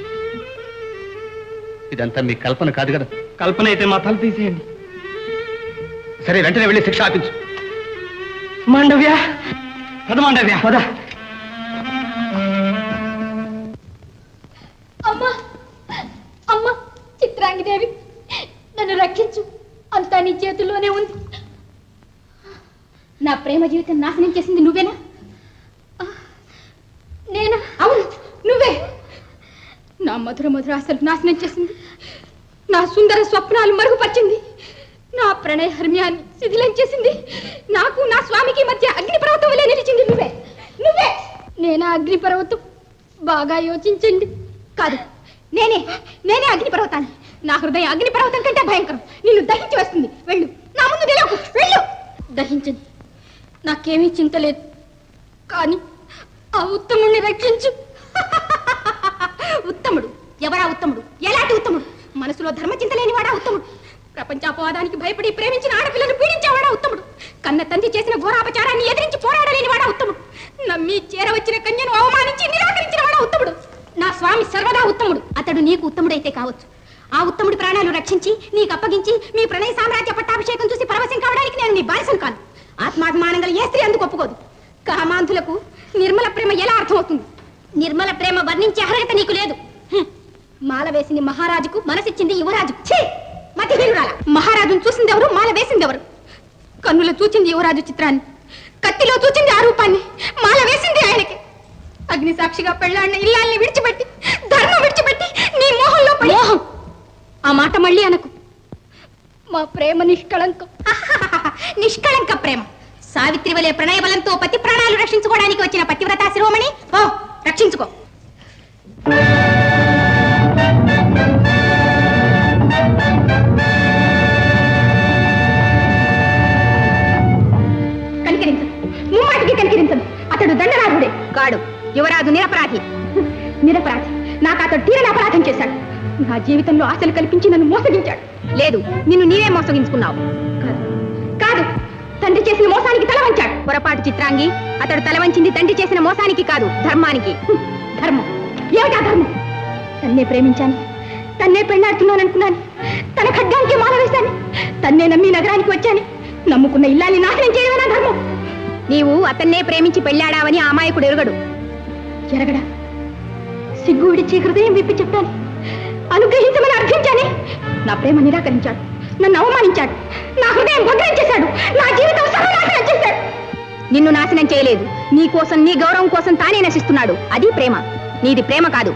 ఇదంతా మీ కల్పన కాదు కదా కల్పన అయితే మా తల తీసేయండి సరే వెంటనే వెళ్ళి శిక్ష ఆపించు మాండవ్య పద మాండవ్య పద అమ్మా అమ్మా చిత్రాంగిదేవి నన్ను రక్షించు అంతా నీ చేతుల్లోనే ఉంది నా ప్రేమ జీవితం నాశనం చేసింది నువ్వేనా ఆ, నేనా అవును నువ్వే నా మధుర మధుర ఆశలు నాశనం చేసింది నా సుందర స్వప్నాలు మరుగుపరిచింది నా ప్రణయ హర్మ్యాన్ని శిథిలం చేసింది నాకు నా స్వామికి మధ్య అగ్నిపర్వతం వలె నిలిచింది నువ్వే నువ్వే నేనా అగ్నిపర్వతం బాగా యోచించండి కాదు నేనే నేనే అగ్నిపర్వతాన్ని నా హృదయం అగ్నిపర్వతం కంటే భయంకరం నిన్ను దహించి వస్తుంది వెళ్ళు నా ముందు నిలవకు వెళ్ళు దహించండి నాకేమీ చింత లేదు కానీ ఆ ఉత్తముడిని రక్షించు ఉత్తముడు ఎవరా ఉత్తముడు ఎలాంటి ఉత్తముడు మనసులో ధర్మ చింత లేనివాడా ఉత్తముడు ప్రపంచాపవాదానికి భయపడి ప్రేమించిన ఆడపిల్లను పీడించేవాడా ఉత్తముడు కన్న తండ్రి చేసిన ఘోరాపచారాన్ని ఎదిరించి పోరాడలేనివాడా ఉత్తముడు నమ్మి చేరవచ్చిన కన్యను అవమానించి నిరాకరించిన వాడా ఉత్తముడు నా స్వామి సర్వదా ఉత్తముడు అతడు నీకు ఉత్తముడైతే కావచ్చు ఆ ఉత్తముడి ప్రాణాలు రక్షించి నీకు అప్పగించి మీ ప్రణయ సామ్రాజ్య పట్టాభిషేకం చూసి పరవశం కావడానికి నేను నీ బానిసను కాదు ఆత్మాభిమానం గల ఏ స్త్రీ అందుకు ఒప్పుకోదు కామాంధులకు నిర్మల ప్రేమ ఎలా అర్థమవుతుంది నిర్మల ప్రేమ వర్ణించే అర్హత నీకు లేదు హ్మ్. మాల వేసింది మహారాజుకు మనసిచ్చింది యువరాజు ఛీ! మతిహీనురాల మహారాజును చూసింది ఎవరు మాల వేసింది ఎవరు కన్నులో చూచింది యువరాజు చిత్రాన్ని కత్తిలో చూచింది ఆ రూపాన్ని మాల వేసింది ఆయనకి అగ్ని సాక్షిగా పెళ్ళాడిన ఇల్లాల్ని విడిచిపెట్టి ధర్మం విడిచిపెట్టి నీ మోహంలో పడి మోహం ఆ మాట మళ్ళీ అనకు మా ప్రేమ నిష్కళంకం నిష్కళంక ప్రేమ సావిత్రి వలె ప్రణయ బలంతో పతి ప్రాణాలు రక్షించుకోవడానికి వచ్చిన పతివ్రత శిరోమణి ఓ రక్షించుకో కాడు యువరాజు నిరపరాధి నిరపరాధి నాకు అతడు తీరని అపరాధం చేశాడు నా జీవితంలో ఆశలు కల్పించి నన్ను మోసగించాడు లేదు నిన్ను నీవే మోసగించుకున్నావు కాదు కాదు తండ్రి చేసిన మోసానికి తల వంచాడు పొరపాటు చిత్రాంగి అతడు తల వంచింది తండ్రి చేసిన మోసానికి కాదు ధర్మానికి హ్మ్, ధర్మం ఏమిటా ధర్మం తన్నే ప్రేమించాను తన్నే పెళ్ళాడుతున్నాను అనుకున్నాను తన ఖడ్గానికి మాల వేశాను తన్నే నమ్మి నగరానికి వచ్చాను నమ్ముకున్న ఇల్లాన్ని నాశనం చేయడమే నా ధర్మం నీవు అతన్నే ప్రేమించి పెళ్ళాడావని ఆ అమాయకుడు ఎరగడు ఎరగడా సిగ్గు విడిచి హృదయం విప్పి చెప్పాను అనుగ్రహించమని అర్థించానే నా ప్రేమ నిరాకరించాడు నన్ను అవమానించాడు నా హృదయం భద్రం చేశాడు నా జీవితం సర్వనాశనం చేశాడు నిన్ను నాశనం చేయలేదు నీ కోసం నీ గౌరవం కోసం తానే నశిస్తున్నాడు అది ప్రేమ నీది ప్రేమ కాదు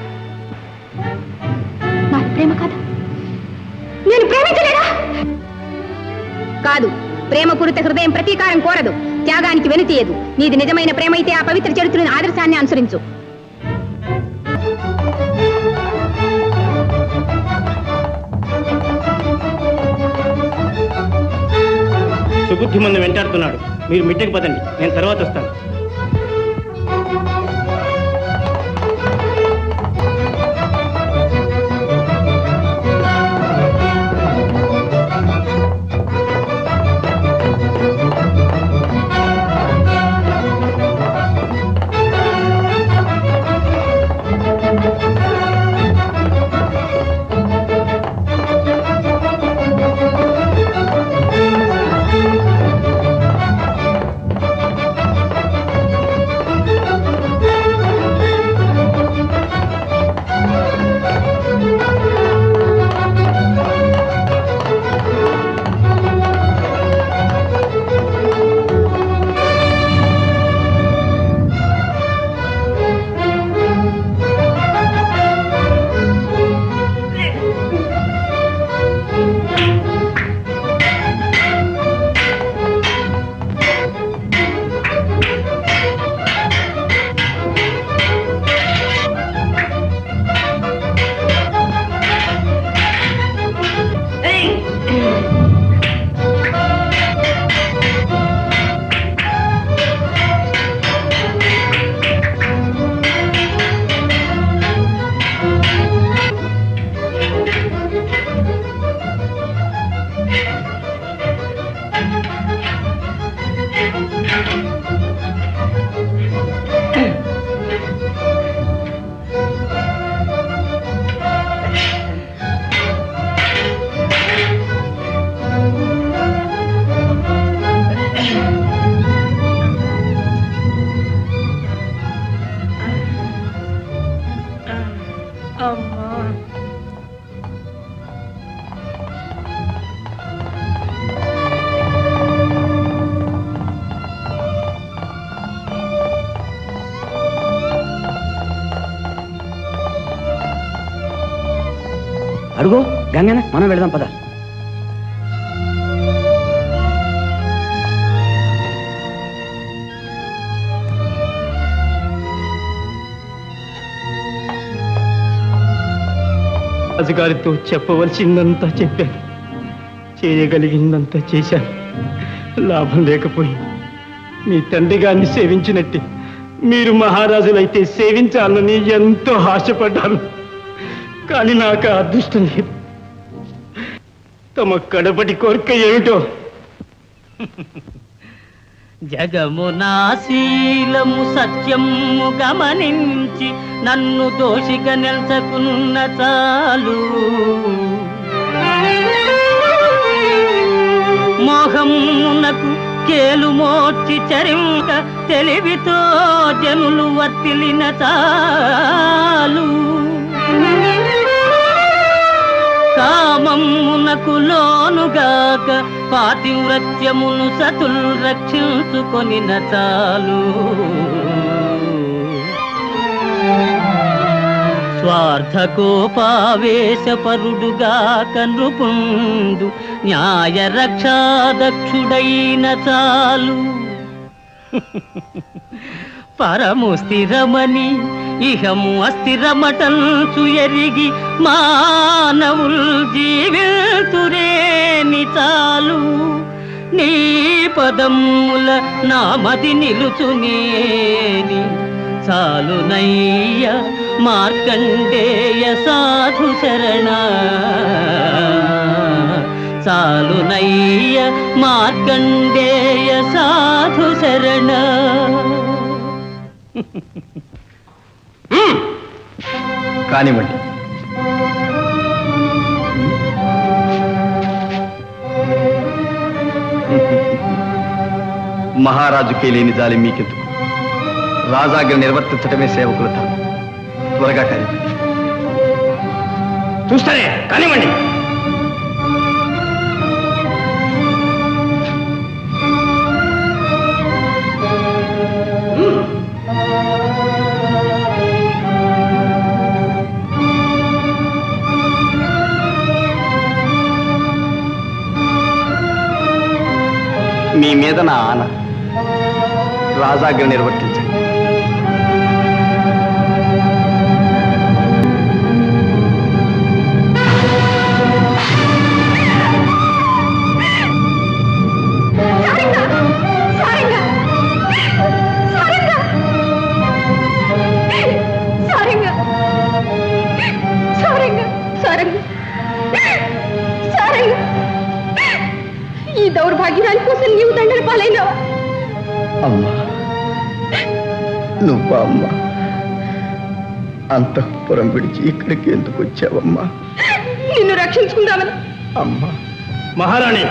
నాది ప్రేమ కాదు నేను ప్రేమించలేదా కాదు ప్రేమ కురిత హృదయం ప్రతీకారం కోరదు త్యాగానికి వెనుతీయదు నీది నిజమైన ప్రేమ అయితే ఆ పవిత్ర చరిత్రని ఆదర్శాన్ని అనుసరించు సుబుద్ధి మంది వెంటాడుతున్నాడు మీరు మిట్టకి పదండి నేను తర్వాత వస్తాను అడుగు గంగన మనం వెళదాం పద రాజుగారితో చెప్పవలసిందంతా చెప్పాను చేయగలిగిందంతా చేశాను లాభం లేకపోయింది మీ తండ్రి గారిని సేవించినట్టే మీరు మహారాజులైతే సేవించాలని ఎంతో ఆశపడ్డాను కానీ నాకు ఆ అదృష్టం లేదు తమ కడపటి కోరిక ఏమిటో జగమునా శీలము సత్యము గమనించి నన్ను దోషిగా నిల్చకున్న చాలు మోహమునకు కేలు మోర్చి చరింక తెలివితో జనులు వర్తిలిన చాలు కామమునకు లోనుగాక పాతివ్రత్యమును సతుల్ రక్షించుకొని చాలు స్వార్థకోపావేశపరుడుగాక నృపుండు న్యాయ రక్షాదక్షుడైన చాలు పరము స్థిరమని ఇహము అస్థిరమటంచు ఎరిగి మానవుల్ జీవితురేని చాలు నీ పదముల నామది నిలుచునేని చాలునయ్య మార్కండేయ సాధు శరణ చాలునయ్య మార్కండేయ సాధు శరణ కానివ్వండి మహారాజుకే లేని జాలి మీకెందుకు రాజాజ్ఞ నిర్వర్తించడమే సేవకుల ధర్మం త్వరగా కానివ్వండి చూస్తానే కానివ్వండి మీ మీద నా ఆన రాజాజ్ఞ నిర్వర్తించండి సారంగా సారంగా సారంగా సారంగా ఈ దౌర్భాగ్యాల కోసం నీవు దండల పాలైనావా అమ్మా నువ్వా అమ్మా అంతఃపురం విడిచి ఇక్కడికి ఎందుకు వచ్చావమ్మా నిన్ను రక్షించుకుందామని అమ్మా మహారాణి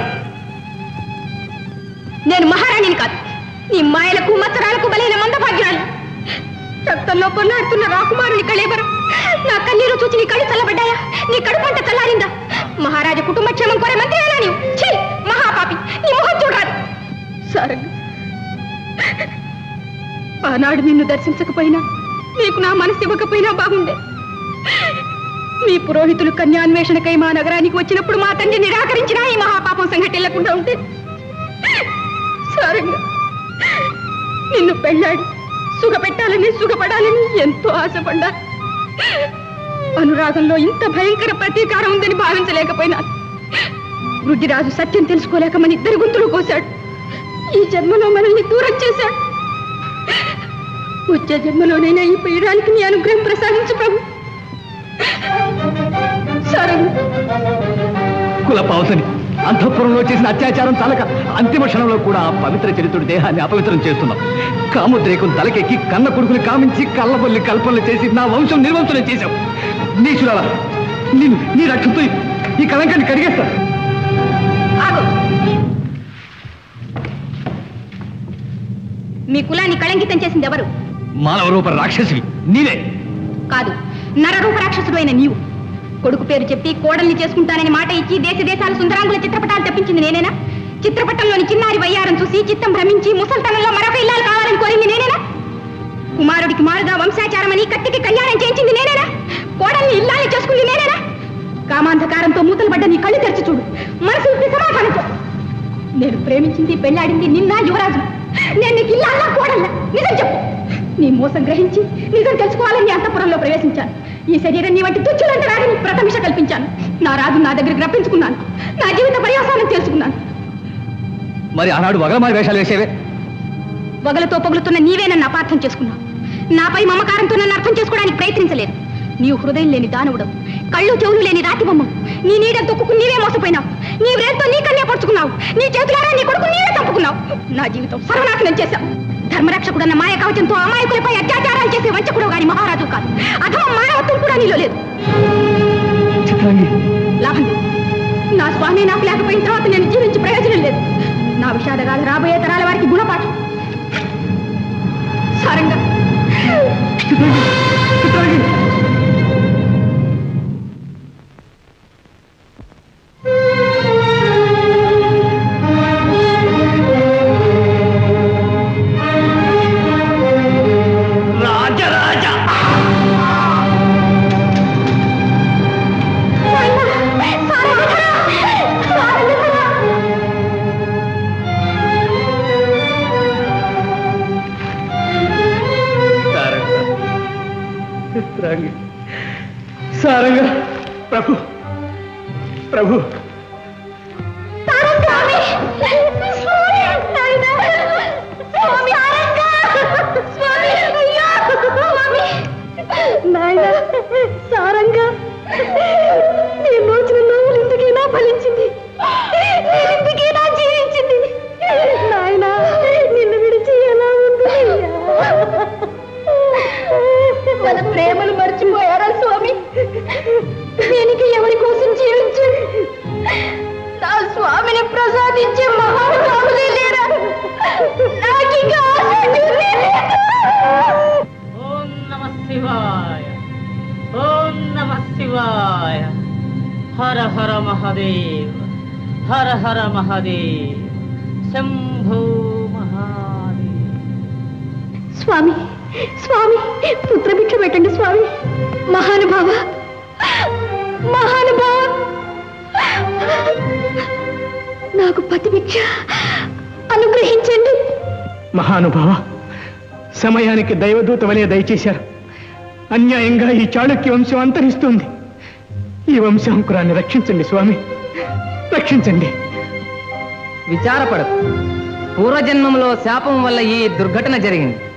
నేను మహారాణిని కాదు నీ మాయలకు మచ్చరాలకు బలైన మందభాగ్యాలు రక్తంలో పొల్లాడుతున్న రాకుమారుని కళేబరం నా కన్నీరు చూచి నీ కళ్ళు చల్లబడ్డాయా నీ కడుపంట చల్లారిందా మహారాజు కుటుంబ క్షేమం కోరే మంత్రి అయినా నీవు ఛీ మహాపాపి నీ మొహం చూడాలి సారంగా ఆనాడు నిన్ను దర్శించకపోయినా నీకు నా మనసు ఇవ్వకపోయినా బాగుండే మీ పురోహితులు కన్యాన్వేషణకై మా నగరానికి వచ్చినప్పుడు మా తండ్రి నిరాకరించినా ఈ మహాపాపం సంఘటిల్లకుండా ఉంటే సారంగా నిన్ను పెళ్ళాడి సుఖపెట్టాలని సుఖపడాలని ఎంతో ఆశపడ్డా అనురాగంలో ఇంత భయంకర ప్రతీకారం ఉందని భావించలేకపోయినా వృద్ధిరాజు సత్యం తెలుసుకోలేక మన ఇద్దరి గొంతులు కోశాడు ఈ జన్మలో మనల్ని దూరం చేశాడు వచ్చే జన్మలోనైనా ఈ పీడానికి నీ అనుగ్రహం ప్రసాదించు ప్రభు సారంగా కుల పావసని అంతఃపురంలో చేసిన అత్యాచారం చాలక అంతిమ క్షణంలో కూడా ఆ పవిత్ర చరిత్రుడి దేహాన్ని అపవిత్రం చేస్తున్నాం కాముద్రేకం తలకెక్కి కన్న కొడుకుని కామించి కళ్ళబొల్లి కల్పనలు చేసి నా వంశం నిర్వంశనం చేశావు నీచురాలా నేను నీ రక్షంతో ఈ కలంకాన్ని కడిగేస్తా ఆగు మీ కులాన్ని కళంకితం చేసింది ఎవరు మానవ రూప రాక్షసివి నీవే కాదు నరరూప రాక్షసుడు అయిన నీవు కొడుకు పేరు చెప్పి కోడల్ని చేసుకుంటానని మాట ఇచ్చి దేశ దేశాల సుందరాంగుల చిత్రపటాలు తెప్పించింది నేనేనా చిత్రపటంలోని చిన్నారి వయ్యారం చూసి చిత్తం భ్రమించి ముసల్తనంలో మరొక ఇల్లాలు కావాలని కోరింది నేనేనా కుమారుడికి మారుగా వంశాచారమని కత్తికి కళ్యాణం చేయించింది నేనేనా కోడల్ని ఇల్లాలని చేసుకుంది నేనేనా కామాంధకారంతో మూతలు పడ్డ నీ కళ్ళు తెరిచి చూడు మనసు విప్పి సమాధానం చెప్పు. నేను ప్రేమించింది పెళ్ళాడింది నిన్న యువరాజు నేను నీకు ఇల్లాల్లా కోడల్లా నిజం చెప్పు నీ మోసం గ్రహించి నిజం తెలుసుకోవాలని నీ అంతఃపురంలో ప్రవేశించాను ఈ శరీరం నీ వంటి తుచ్చులంటే రాదని ప్రథమిష కల్పించాను నా రాజు నా దగ్గరికి రప్పించుకున్నాను నా జీవిత పర్యాసానం తెలుసుకున్నాను మరి ఆనాడు వగలమారి వేషాలు వేసేవే వగలతో పొగులుతున్న నీవే నన్ను అపార్థం చేసుకున్నావు నాపై మమకారంతో నన్ను అర్థం చేసుకోవడానికి ప్రయత్నించలేదు నీవు హృదయం లేని దానవుడవు కళ్ళు చెవులు లేని రాతి బొమ్మ నీ నీడ తొక్కుకు నీవే మోసపోయినావు నీ వ్రేతో నీ కన్నే పడుచుకున్నావు నీ చేతులారా నీ కొడుకు నీవే చంపుకున్నావు నా జీవితం సర్వనాశనం చేశావు ధర్మరక్షకుడన్న మాయ కవచంతో అమాయకులపై అత్యాచారాలు చేసే వంచకుడు గాని మహారాజు కాదు అథవా మానవత్వం కూడా నీలో లేదు లాభం లేదు. నా స్వామి నాకు లేకపోయిన తర్వాత నేను జీవించి ప్రయోజనం లేదు నా విషాదగాథ రాబోయే తరాల వారికి గుణపాఠం సారంగా రాజరాజ సారంగా సారంగా ప్రభు ప్రభు స్వామి హర హర మహాదేవ్ హర హర మహాదేవ్ శంభో మహాదేవ్ స్వామి స్వామి పుత్రభిక్ష పెట్టండి స్వామి మహానుభావ మహానుభావ నాకు పతిభిక్ష అనుగ్రహించండి మహానుభావ సమయానికి దైవదూత వలె దయచేశారు అన్యాయంగా ఈ చాళుక్య వంశం అంతరిస్తుంది ఈ వంశాంకురాన్ని రక్షించండి స్వామి రక్షించండి విచారపడకు పూర్వజన్మంలో శాపం వల్ల ఈ దుర్ఘటన జరిగింది